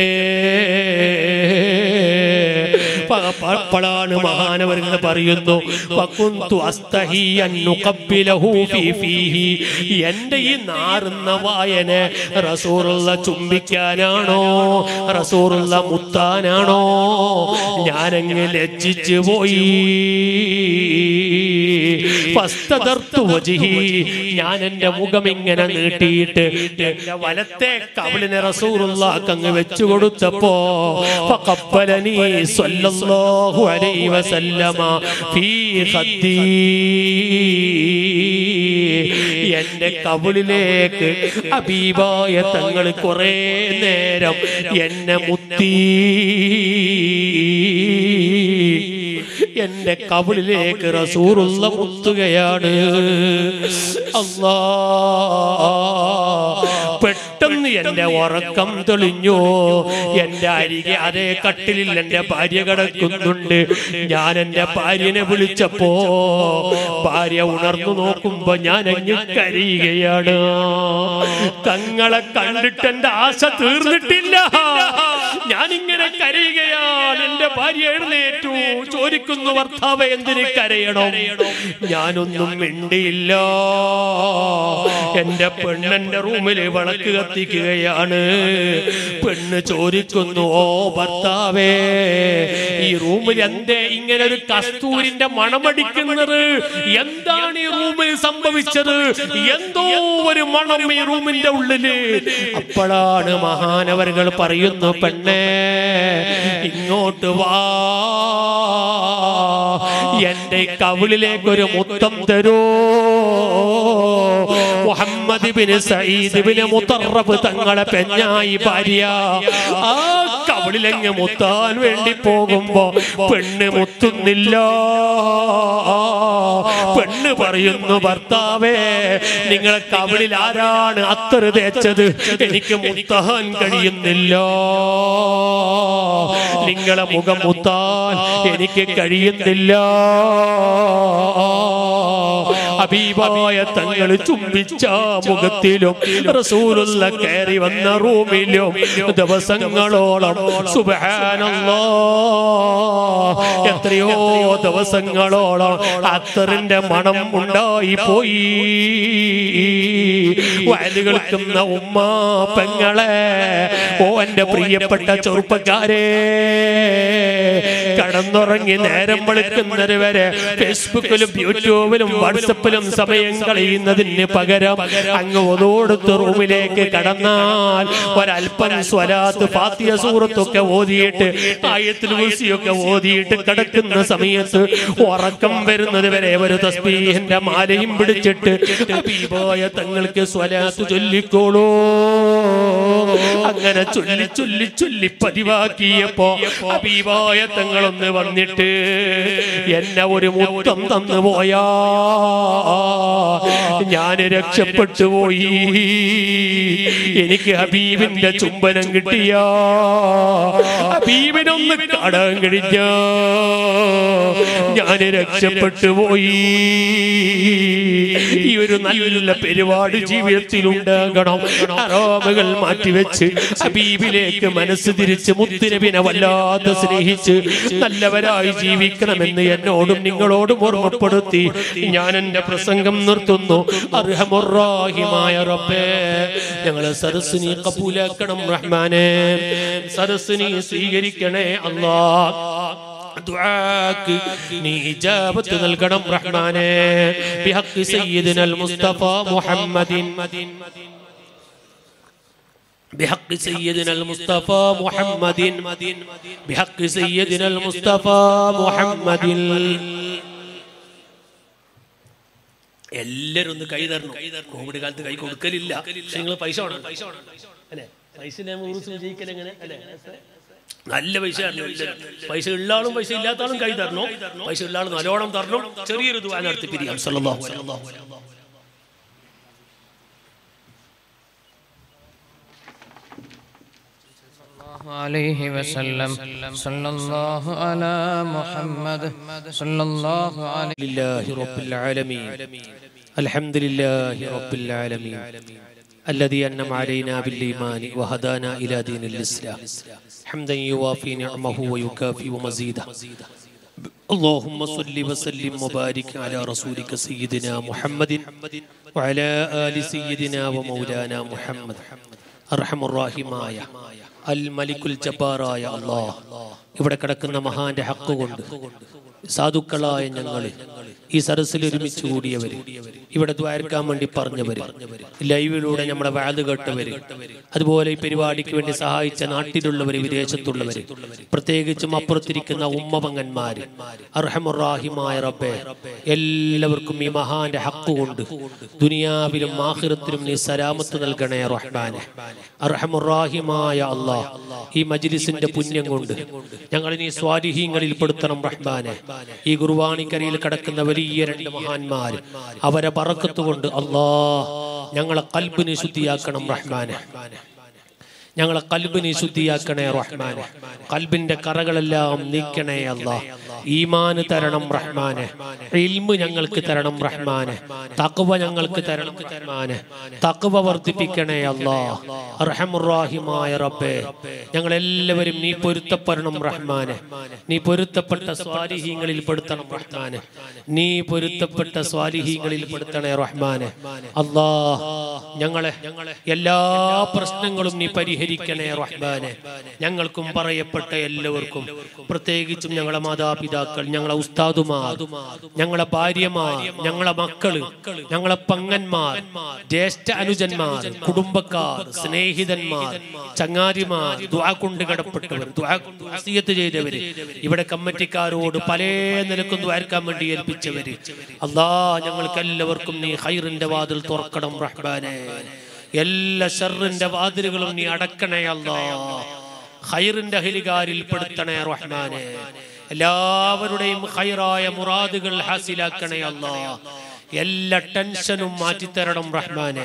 Speaker 1: പളാണ് മഹാനവർകൾ പറയുന്നു ഫകുന്തു അസ്തഹി അൻ നുഖബ്ബിലഹു ഫീ ഫീഹി എന്റെ ഈ നാറുന്ന വായന റസൂറുള്ള ചുംബിക്കാനാണോ റസൂറുള്ള മുത്താനാണോ ഞാനങ്ങ് ലജ്ജിച്ചു പോയി ഫസ്തദർത്തു വജ്ഹി. ഞാൻ എന്റെ മുഖം ഇങ്ങനെ നീട്ടിയിട്ട് എന്റെ വലത്തെ കവിളിനെ റസൂറുള്ളാക്ക് അങ്ങ് വെച്ചു കൊടുത്തപ്പോ ഫഖബ്ബലനി സ്വല്ലല്ലാഹു അലൈഹി വസല്ലമ ഫീ ഖദ്ദീ എന്റെ കവിളിലേക്ക് അബീബായ തങ്ങൾ കുറെ നേരം എന്നെ മുത്തി എന്റെ കവിളിലേക്ക് റസൂറുള്ള മുത്തുകയാണ് അല്ലാ പെട്ടെന്ന് എന്റെ ഉറക്കം തെളിഞ്ഞു എന്റെ അരികെ അതേ കട്ടിലിൽ എന്റെ ഭാര്യ കിടക്കുന്നുണ്ട് ഞാൻ എന്റെ ഭാര്യനെ വിളിച്ചപ്പോ ഭാര്യ ഉണർന്നു നോക്കുമ്പോ ഞാൻ അങ്ങ് കരയുകയാണ് തങ്ങളെ കണ്ടിട്ട് എന്റെ ആശ തീർന്നിട്ടില്ല ഞാനിങ്ങനെ കരയുകയാണ് എന്റെ ഭാര്യ എഴുന്നേറ്റു ചോദിക്കുന്നു ഭർത്താവ് എന്തിന് കരയണം ഞാനൊന്നും മിണ്ടിയില്ല എന്റെ പെണ്ണെന്റെ റൂമിൽ വിളക്ക് കത്തിക്കുകയാണ് പെണ്ണ് ചോദിക്കുന്നു ഓ ഭർത്താവേ ഈ റൂമിൽ എന്തേ ഇങ്ങനെ ഒരു കസ്തൂരിന്റെ മണമടിക്കുന്നത് എന്താണ് ഈ റൂമിൽ സംഭവിച്ചത് എന്തോ ഒരു മണം ഈ റൂമിന്റെ ഉള്ളില് അപ്പോഴാണ് മഹാനവറുകൾ പറയുന്നു പെണ്ണേ ഇങ്ങോട്ട് വാ എന്റെ കവിളിലേക്ക് ഒരു മുത്തം തരൂ മുഹമ്മദ് ബിൻ സയ്യിദ് ബിൻ മുത്തറബ് തങ്ങളെ പെഞ്ഞായി ഭാര്യ ആ കവിളിലെങ്ങ് മുത്താൻ വേണ്ടി പോകുമ്പോ പെണ്ണ് മുത്തുന്നില്ല പെണ്ണ് പറയുന്നു ഭർത്താവേ നിങ്ങളെ കവിളിൽ ആരാണ് അത്തർ തേച്ചത് എനിക്ക് മുത്താൻ കഴിയുന്നില്ല നിങ്ങളെ മുഖം മുത്താൻ എനിക്ക് കഴിയുന്നില്ല അബീബായ തങ്ങൾ ചുംബിച്ച മുഖത്തിലും റസൂലുള്ള കയറി വന്ന റൂമിലും ദിവസങ്ങളോളം സുബഹാനല്ലാ എത്രയോ ദിവസങ്ങളോളം അത്തറിന്റെ മണം ഉണ്ടായി പോയി വയല് കേൾക്കുന്ന ഉമ്മ പെങ്ങളെ ഓ എന്റെ പ്രിയപ്പെട്ട ചെറുപ്പക്കാരെ കടന്നുറങ്ങി നേരം വെളുക്കുന്നത് വരെ ഫേസ്ബുക്കിലും യൂട്യൂബിലും വാട്സപ്പിലും സമയം കളയുന്നതിന് പകരം അങ്ങ് ഒതോടുത്ത് റൂമിലേക്ക് കടന്നാൽ ഒരല്പം സ്വലാത്ത് ഫാത്തിയ സൂറത്തൊക്കെ ഓതിയിട്ട് ആയത്തിൽ കുറിസിയൊക്കെ ഓതിയിട്ട് കിടക്കുന്ന സമയത്ത് ഉറക്കം വരുന്നത് വരെ ഒരു തസ്ബീഹിന്റെ മാലയും പിടിച്ചിട്ട് ഹബീബായ തങ്ങൾക്ക് സ്വലാത്ത് ചൊല്ലിക്കോളൂ അങ്ങനെ ചൊല്ലി ചൊല്ലി ചൊല്ലി പതിവാക്കിയപ്പോ ഹബീബായ തങ്ങളൊന്ന് വന്നിട്ട് എന്നെ ഒരു മുത്തം തന്നു പോയാ ഞാൻ രക്ഷപ്പെട്ടു പോയി എനിക്ക് ഹബീബിന്റെ ചുംബനം കിട്ടിയ ഹബീബിനൊന്ന് കാണാൻ കഴിഞ്ഞ ഞാൻ രക്ഷപ്പെട്ടു പോയി ഈ ഒരു നല്ല പരിപാടി ജീവിതത്തിൽ ഉണ്ടാകണം അറോമകൾ മാറ്റിവെച്ച് ഹബീബിലേക്ക് മനസ്സ് തിരിച്ച് മുത്തുനബിനെ വല്ലാതെ സ്നേഹിച്ച് നല്ലവരായി ജീവിക്കണമെന്ന് എന്നോടും നിങ്ങളോടും ഓർമ്മപ്പെടുത്തി ഞാൻ എന്റെ പ്രസംഗം നിർത്തുന്നു അർഹമുറാഹിമായ റബ്ബേ ഞങ്ങളെ സരസിനെ കബൂലാക്കണം റഹ്മാനെ സരസിനെ സ്വീകരിക്കണേ അല്ലാ ദുആക്ക് നീ ഇജാബത്ത് നൽകണം റഹ്മാനെ ബിഹഖ് സയ്യിദിനൽ മുസ്തഫ മുഹമ്മദിൻ بحق سيدنا المصطفى محمد بحق سيدنا المصطفى محمد എല്ലാരും ഒന്ന് കൈ തരണം കോവിഡ് കാലത്ത് കൈ കൊടുക്കലില്ല പക്ഷെ നിങ്ങൾ പൈസ വേണം അല്ലെ പൈസ വിജയിക്കൽ എങ്ങനെ അല്ലെ നല്ല പൈസ തരണം എല്ലാവരും. പൈസ ഉള്ള ആളും പൈസ ഇല്ലാത്ത ആളും കൈ തരണം പൈസ ഉള്ള ആളും നല്ലോണം തരണം ചെറിയൊരു ദുആ നടത്തി പിരിയാം സല്ലല്ലാഹു അലൈഹി വസല്ലം.
Speaker 2: الله عليه وسلم صلى الله على محمد صلى الله عليه
Speaker 1: لله رب العالمين الحمد لله رب العالمين الذي أنعم علينا بالإيمان وهدانا إلى دين الإسلام حمدا يوافي نعمه ويكافئ مزيده اللهم صل وسلم وبارك على رسولك سيدنا محمد وعلى آل سيدنا ومولانا محمد അർഹം റാഹിമായ അൽ മലിക്കുൽ ജബ്ബാറായ അള്ളാഹ് ഇവിടെ കിടക്കുന്ന മഹാന്റെ ഹക്ക് കൊണ്ട് സാധുക്കളായ ഞങ്ങൾ ഈ സരസിൽ ഒരുമിച്ച് കൂടിയവര് ഇവിടെ ദ്വാരക്കാൻ വേണ്ടി പറഞ്ഞവര് ലൈവിലൂടെ നമ്മുടെ വാത് കേട്ടവര് അതുപോലെ ഈ പരിപാടിക്ക് വേണ്ടി സഹായിച്ച നാട്ടിലുള്ളവര് വിദേശത്തുള്ളവര് പ്രത്യേകിച്ചും അപ്പുറത്തിരിക്കുന്ന ഉമ്മപങ്ങന്മാര് അർഹമുറാഹിമായ റബ്ബെ എല്ലാവർക്കും ഈ മഹാന്റെ ഹക്ക് കൊണ്ട് ദുനിയാവിലും ആഖിറത്തിലും നീ സലാമത്ത് നൽകണേ റഹ്മാനെ അർഹമുറാഹിമായ അള്ളാഹ് ഈ മജ്ലിസിന്റെ പുണ്യം കൊണ്ട് ഞങ്ങൾ നീ സ്വാരിഹീങ്ങളിൽ പെടുത്തണം റഹ്മാനെ ഈ ഗുർവാണിക്കരയിൽ കിടക്കുന്ന വലിയ രണ്ട് മഹാന്മാർ അവരെ പറക്കത്ത് കൊണ്ട് അള്ളാഹ് ഞങ്ങളെ കൽബിനെ ശുദ്ധിയാക്കണം റഹ്മാനെ ഞങ്ങളെ കൽബിനെ ശുദ്ധിയാക്കണേ റഹ്മാനെ കൽബിന്റെ കറകളെല്ലാം നീക്കണേ അല്ലാ ഈമാന് തരണം റഹ്മാനെ ഇൽമ് ഞങ്ങൾക്ക് തരണം റഹ്മാനെ തക്വ ഞങ്ങൾക്ക് തരണം റഹ്മാനെ തക്വ വർദ്ധിപ്പിക്കണേ അല്ലാ റഹമുറാഹിമായ റബ്ബേ ഞങ്ങളെല്ലാവരും നീ പൊരുത്തപ്പെടണം റഹ്മാനെ നീ പൊരുത്തപ്പെട്ട സ്വാലിഹീങ്ങളിൽ പെടുത്തണം റഹ്മാനെ നീ പൊരുത്തപ്പെട്ട സ്വാലിഹീങ്ങളിൽ പെടുത്തണേ റഹ്മാനെ അല്ലാ ഞങ്ങളെ എല്ലാ പ്രശ്നങ്ങളും നീ പരിഹരിക്കണേ റഹ്മാനെ ഞങ്ങൾക്കും പറയപ്പെട്ട എല്ലാവർക്കും പ്രത്യേകിച്ചും ഞങ്ങളെ മാതാപിതാക്കൾ ഞങ്ങളെ ഉസ്താദുമാർ ഞങ്ങളെ ഭാര്യമാർ ഞങ്ങളെ മക്കള് ഞങ്ങളെ പങ്ങന്മാർ ജ്യേഷ്ഠ അനുജന്മാർ കുടുംബക്കാർ സ്നേഹിതന്മാർ ചങ്ങാതിമാർ ദ്വാ കൊണ്ട് കടപ്പെട്ടവർ ദ്വാ കൊണ്ട് വസിയത്ത് ചെയ്തവര് ഇവിടെ കമ്മിറ്റിക്കാരോട് പല നിലക്കും ദ്വാരക്കാൻ വേണ്ടി ഏൽപ്പിച്ചവര് അല്ലാ ഞങ്ങൾക്ക് എല്ലാവർക്കും നീ ഹൈറിന്റെ വാതിൽ തുറക്കണം റഹ്മാനെ എല്ലാ ഷറിന്റെ വാതിലുകളും നീ അടക്കണേ അല്ലാ ഹൈറിന്റെ ഹലികാരിൽ പെടുത്തണേ റഹ്മാനെ എല്ലാവരുടെയും ഹൈറായ മുറാദുകൾ ഹാസിലാക്കണേ അല്ലാ എല്ലാ ടെൻഷനും മാറ്റിത്തരണം റഹ്മാനെ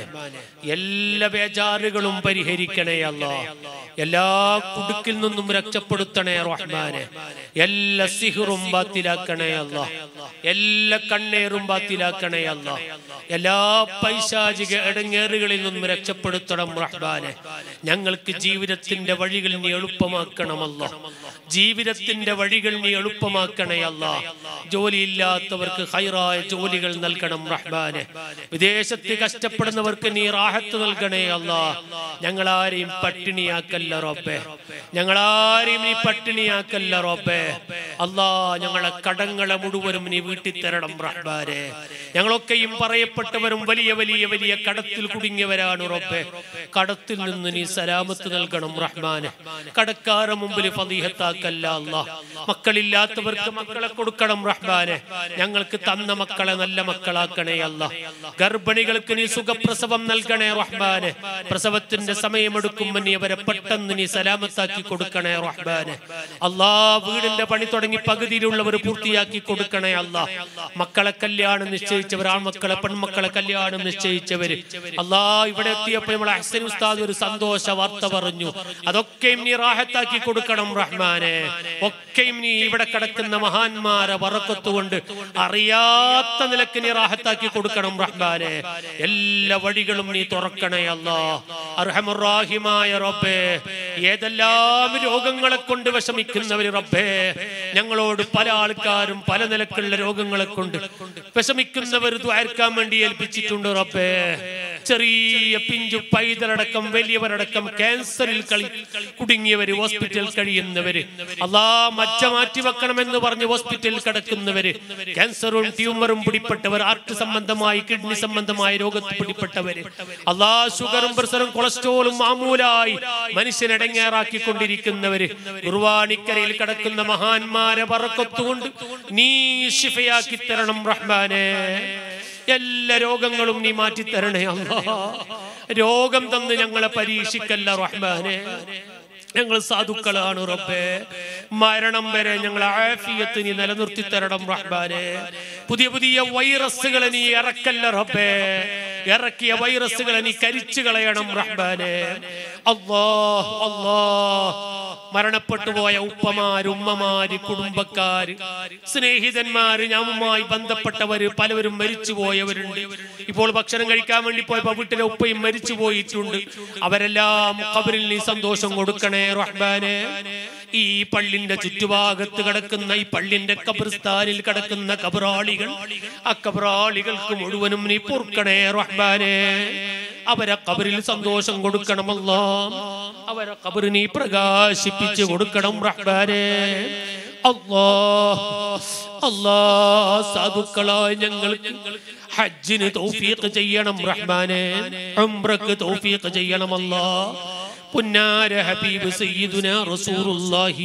Speaker 1: എല്ലാ ബേജാറുകളും പരിഹരിക്കണേ അല്ല എല്ലാ കുടുക്കിൽ നിന്നും രക്ഷപ്പെടുത്തണേ റഹ്മാനെ എല്ലാ സിഹറും ബാത്തിലാക്കണേ അല്ല എല്ലാ കണ്ണേറും ബാത്തിലാക്കണേ അല്ല എല്ലാ പൈശാചിക ഇടങ്ങേറുകളിൽ നിന്നും രക്ഷപ്പെടുത്തണം റഹ്മാനെ ഞങ്ങൾക്ക് ജീവിതത്തിന്റെ വഴികൾ നീ എളുപ്പമാക്കണമല്ല ജീവിതത്തിന്റെ വഴികൾ നീ എളുപ്പമാക്കണേ അല്ല ജോലിയില്ലാത്തവർക്ക് ഹൈറായ ജോലികൾ നൽകണം റഹ്മാനെ വിദേശത്ത് കഷ്ടപ്പെടുന്നവർക്ക് നീ റാഹത്ത് നൽകണേ അല്ല ഞങ്ങളാരെയും പട്ടിണിയാക്കല്ല റബ്ബേ ഞങ്ങളാരെയും നീ പട്ടിണിയാക്കല്ല റബ്ബേ അല്ലാ ഞങ്ങളെ കടങ്ങളെ മുഴുവനും നീ വീട്ടിൽ തരണം റഹ്മാനെ ഞങ്ങളൊക്കെയും പറയപ്പെട്ടവരും വലിയ വലിയ വലിയ കടത്തിൽ കുടുങ്ങിയവരാണ് റബ്ബേ കടത്തിൽ നിന്ന് നീ സലാമത്ത് നൽകണം റഹ്മാനെ കടക്കാര മുമ്പിൽ ഫതീഹത്താക്കല്ല അല്ല മക്കളില്ലാത്തവർക്ക് മക്കളെ കൊടുക്കണം റഹ്മാനെ ഞങ്ങൾക്ക് തന്ന മക്കളെ നല്ല മക്കളാക്കണേ അല്ല ഗർഭിണികൾക്ക് നീ സുഖപ്രസവം നൽകണേ റഹ്മാനെ പ്രസവത്തിന്റെ സമയമെടുക്കുമ്പോൾ നീ അവരെ പെട്ടെന്ന് നീ സലാമത്താക്കി കൊടുക്കണേ റഹ്മാനെ അല്ലാ വീടിന്റെ പണി തുടങ്ങി പകുതിയിലുള്ളവർ പൂർത്തിയാക്കി കൊടുക്കണേ അല്ല മക്കളെ കല്യാണം നിശ്ചയിച്ചവർ ആൺമക്കളെ പെൺമക്കളെ കല്യാണം നിശ്ചയിച്ചവര് അല്ലാ ഇവിടെ എത്തിയപ്പോൾ നമ്മൾ അഹ്സൻ ഉസ്താദ് ഒരു സന്തോഷ വാർത്ത പറഞ്ഞു അതൊക്കെയും നീ റാഹത്താക്കി കൊടുക്കണം റഹ്മാനെ ഒക്കെയും നീ ഇവിടെ കിടക്കുന്ന മഹാന്മാരെ വറക്കത്തുകൊണ്ട് അറിയാത്ത നിലക്ക് നീ റാഹത്താക്കി കൊടുക്കണം റഹ്മാനെ എല്ലാ വഴികളും നീ തുറക്കണേ അല്ലാ അർഹമുറാഹിമായ റബ്ബേ ഏതെല്ലാം രോഗങ്ങളെ കൊണ്ട് വിഷമിക്കുന്നവര് റബ്ബേ ഞങ്ങളോട് പല ആൾക്കാരും പല നിലക്കുള്ള രോഗങ്ങളെ കൊണ്ട് വിഷമിക്കുന്നവർ ദ്വാരക്കാൻ വേണ്ടി ഏൽപ്പിച്ചിട്ടുണ്ട് റബ്ബേ ചെറിയ പിഞ്ചു പൈതലടക്കം വലിയവരടക്കം ക്യാൻസറിൽ കളി കുടുങ്ങിയവര് ഹോസ്പിറ്റലിൽ കഴിയുന്നവര് അല്ലാ മജ്ജ മാറ്റി വെക്കണമെന്ന് പറഞ്ഞ് ഹോസ്പിറ്റലിൽ കിടക്കുന്നവര് ക്യാൻസറും ട്യൂമറും പിടിപ്പെട്ടവർ ഹാർട്ട് സംബന്ധമായി കിഡ്നി സംബന്ധമായ രോഗത്തിൽ പിടിപ്പെട്ടവര് അല്ലാ ഷുഗറും പ്രഷറും കൊളസ്ട്രോളും മാമൂലായി മനുഷ്യനടങ്ങേറാക്കി കൊണ്ടിരിക്കുന്നവര് കുർവാണിക്കരയിൽ കിടക്കുന്ന മഹാന്മാരെ പറക്കത്തുകൊണ്ട് നീ ഷിഫയാക്കി തരണം റഹ്മാനെ എല്ലാ രോഗങ്ങളും നീ മാറ്റി തരണേ അല്ലാ രോഗം തന്ന് ഞങ്ങളെ പരീക്ഷിക്കല്ല റഹ്മാനെ ഞങ്ങൾ സാധുക്കളാണ് റബ്ബേ മരണം വരെ ഞങ്ങൾ ആഫിയത്ത് നീ നിലനിർത്തി തരണം റഹ്ബാനെ പുതിയ പുതിയ വൈറസുകളെ നീ ഇറക്കല്ല റബ്ബേ ഇറക്കിയ വൈറസുകളെ നീ കരിച്ചു കളയണം റഹ്ബാനെ അല്ലാ അല്ലാ മരണപ്പെട്ടു പോയ ഉപ്പമാര് ഉമ്മമാര് കുടുംബക്കാര് സ്നേഹിതന്മാര് ഞാമുമായി ബന്ധപ്പെട്ടവര് പലവരും മരിച്ചു പോയവരുണ്ട് ഇപ്പോൾ ഭക്ഷണം കഴിക്കാൻ വേണ്ടി പോയപ്പോ വീട്ടിലെ ഉപ്പയും മരിച്ചു പോയിട്ടുണ്ട് അവരെല്ലാം കബറിൽ നീ സന്തോഷം കൊടുക്കണേ റഹ്ബാനെ ഈ പള്ളിന്റെ ചുറ്റുഭാഗത്ത് കിടക്കുന്ന ഈ പള്ളിന്റെ കബർസ്ഥാനിൽ കിടക്കുന്ന കബറാളികൾ ആ കബറാളികൾക്ക് മുഴുവനും നീ പൊറുക്കണേ റഹ്ബാനെ അവരെ കബറിൽ സന്തോഷം കൊടുക്കണമല്ലോ അവരെ കബറ് നീ പ്രകാശിപ്പിച്ചു കൊടുക്കണം റഹ്ബാനെ അല്ലാ അല്ലാ സാധുക്കളായ ഞങ്ങൾക്ക് ഹജ്ജിന് തൗഫീഖ് ചെയ്യണം റഹ്മാനെ ഉംറക്ക് തൗഫീഖ് ചെയ്യണമല്ലാ പുന്നാര ഹബീബ് സയ്യിദുന റസൂലുള്ളാഹി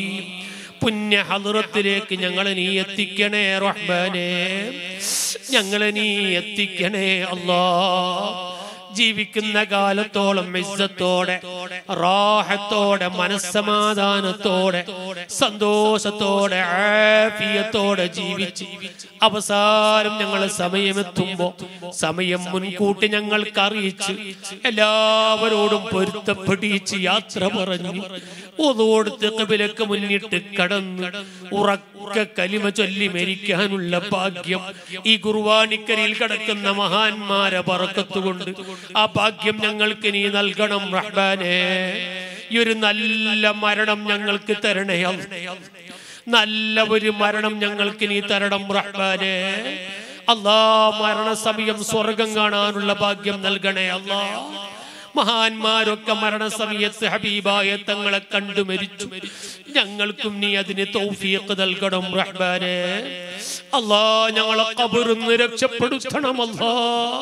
Speaker 1: പുണ്യ ഹദ്റത്തിലേക്ക് ഞങ്ങളെ നീ എത്തിക്കണേ റഹ്മാനെ ഞങ്ങളെ നീ എത്തിക്കണേ അല്ലാ ജീവിക്കുന്ന കാലത്തോളം ഇസ്സത്തോടെ റാഹത്തോടെ മനസ്സമാധാനത്തോടെ സന്തോഷത്തോടെ ആഫിയത്തോടെ ജീവിച്ച് അവസാനം ഞങ്ങൾ സമയമെത്തുമ്പോ സമയം മുൻകൂട്ടി ഞങ്ങൾക്ക് അറിയിച്ച് എല്ലാവരോടും പൊരുത്തപ്പെടിച്ച് യാത്ര പറഞ്ഞു ഒതോടുത്ത് കബിലക്ക് മുന്നിട്ട് കടന്ന് ഉറക്ക കലിമ ചൊല്ലി മരിക്കാനുള്ള ഭാഗ്യം ഈ കുർവാണിക്കരിയിൽ കിടക്കുന്ന മഹാന്മാരെ പറക്കത്തുകൊണ്ട് ആ ഭാഗ്യം ഞങ്ങൾക്ക് നീ നൽകണം റഹ്ബാനെ ഈ ഒരു നല്ല മരണം ഞങ്ങൾക്ക് തരണേ അല്ലാ. നല്ല ഒരു മരണം ഞങ്ങൾക്ക് നീ തരണം റഹ്ബാനെ അല്ലാ മരണസമയം സ്വർഗം കാണാനുള്ള ഭാഗ്യം നൽകണേ അല്ലാ മഹാന്മാരൊക്കെ മരണസമയത്ത് ഹബീബായ തങ്ങളെ കണ്ടു മരിച്ചു ഞങ്ങൾക്കും നീ അതിന് തൗഫീഖ് നൽകണം റഹ്ബാനെ അല്ലാ ഞങ്ങളെ കബറിന്ന് രക്ഷപ്പെടുത്തണമല്ലാ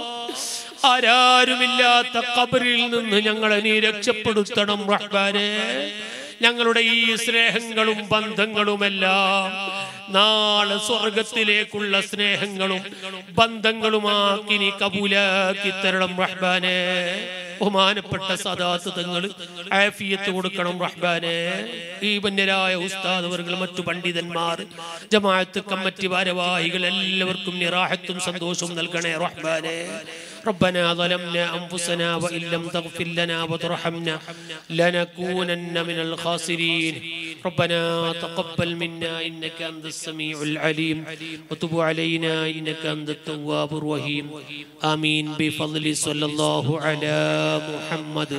Speaker 1: ആരാരുമില്ലാത്ത കബറിൽ നിന്ന് ഞങ്ങളെ നീ രക്ഷപ്പെടുത്തണം റഹ്ബാനെ ഞങ്ങളുടെ ഈ സ്നേഹങ്ങളും ബന്ധങ്ങളുമെല്ലാം നാളെ സ്വർഗത്തിലേക്കുള്ള സ്നേഹങ്ങളും ബന്ധങ്ങളുമാക്കി നീ കബൂലാക്കി തരണം റഹ്ബാനെ ബഹുമാനപ്പെട്ട സദാത്ത് തങ്ങൾ ആഫിയത്ത് കൊടുക്കണം റഹ്ബാനെ ഈ പുണ്യരായ ഉസ്താദ് അവർകൾ മറ്റു പണ്ഡിതന്മാർ ജമാഅത്ത് കമ്മിറ്റി ഭാരവാഹികൾ എല്ലാവർക്കും നിറാഹത്തും സന്തോഷവും നൽകണേ റഹ്ബാനെ ربنا ظلمنا أنفسنا وإن لم تغفر لنا وترحمنا لنكونن من الخاسرين ربنا تقبل منا إنك أنت السميع العليم وتب علينا إنك أنت التواب الرحيم آمين بفضل صلى الله على محمد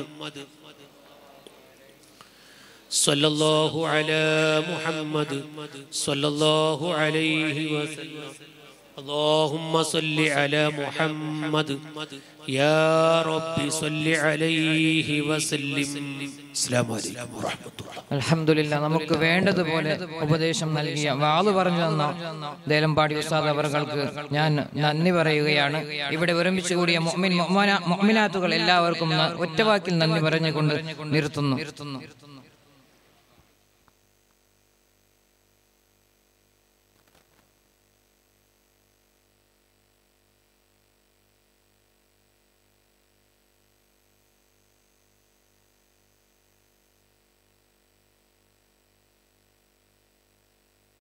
Speaker 1: صلى الله على محمد صلى الله عليه وسلم اللهم صل على محمد يا رب صل عليه وسلم السلام عليكم ورحمة الله
Speaker 2: അൽഹംദുലില്ല നമുക്ക് വേണ്ടതുപോലെ ഉപദേശം നൽകിയ വാള് പറഞ്ഞു തന്ന ദേലമ്പാടി ഉസ്താദ് അവർക്ക് ഞാൻ നന്ദി പറയുകയാണ് ഇവിടെ ഒരുമിച്ച് കൂടിയ മുഅ്മിൻ മുഅ്മിന- മുഅ്മിനാത്തുകൾ എല്ലാവർക്കും ന- ഒറ്റവാക്കിൽ നന്ദി പറഞ്ഞുകൊണ്ട് നിർത്തുന്നു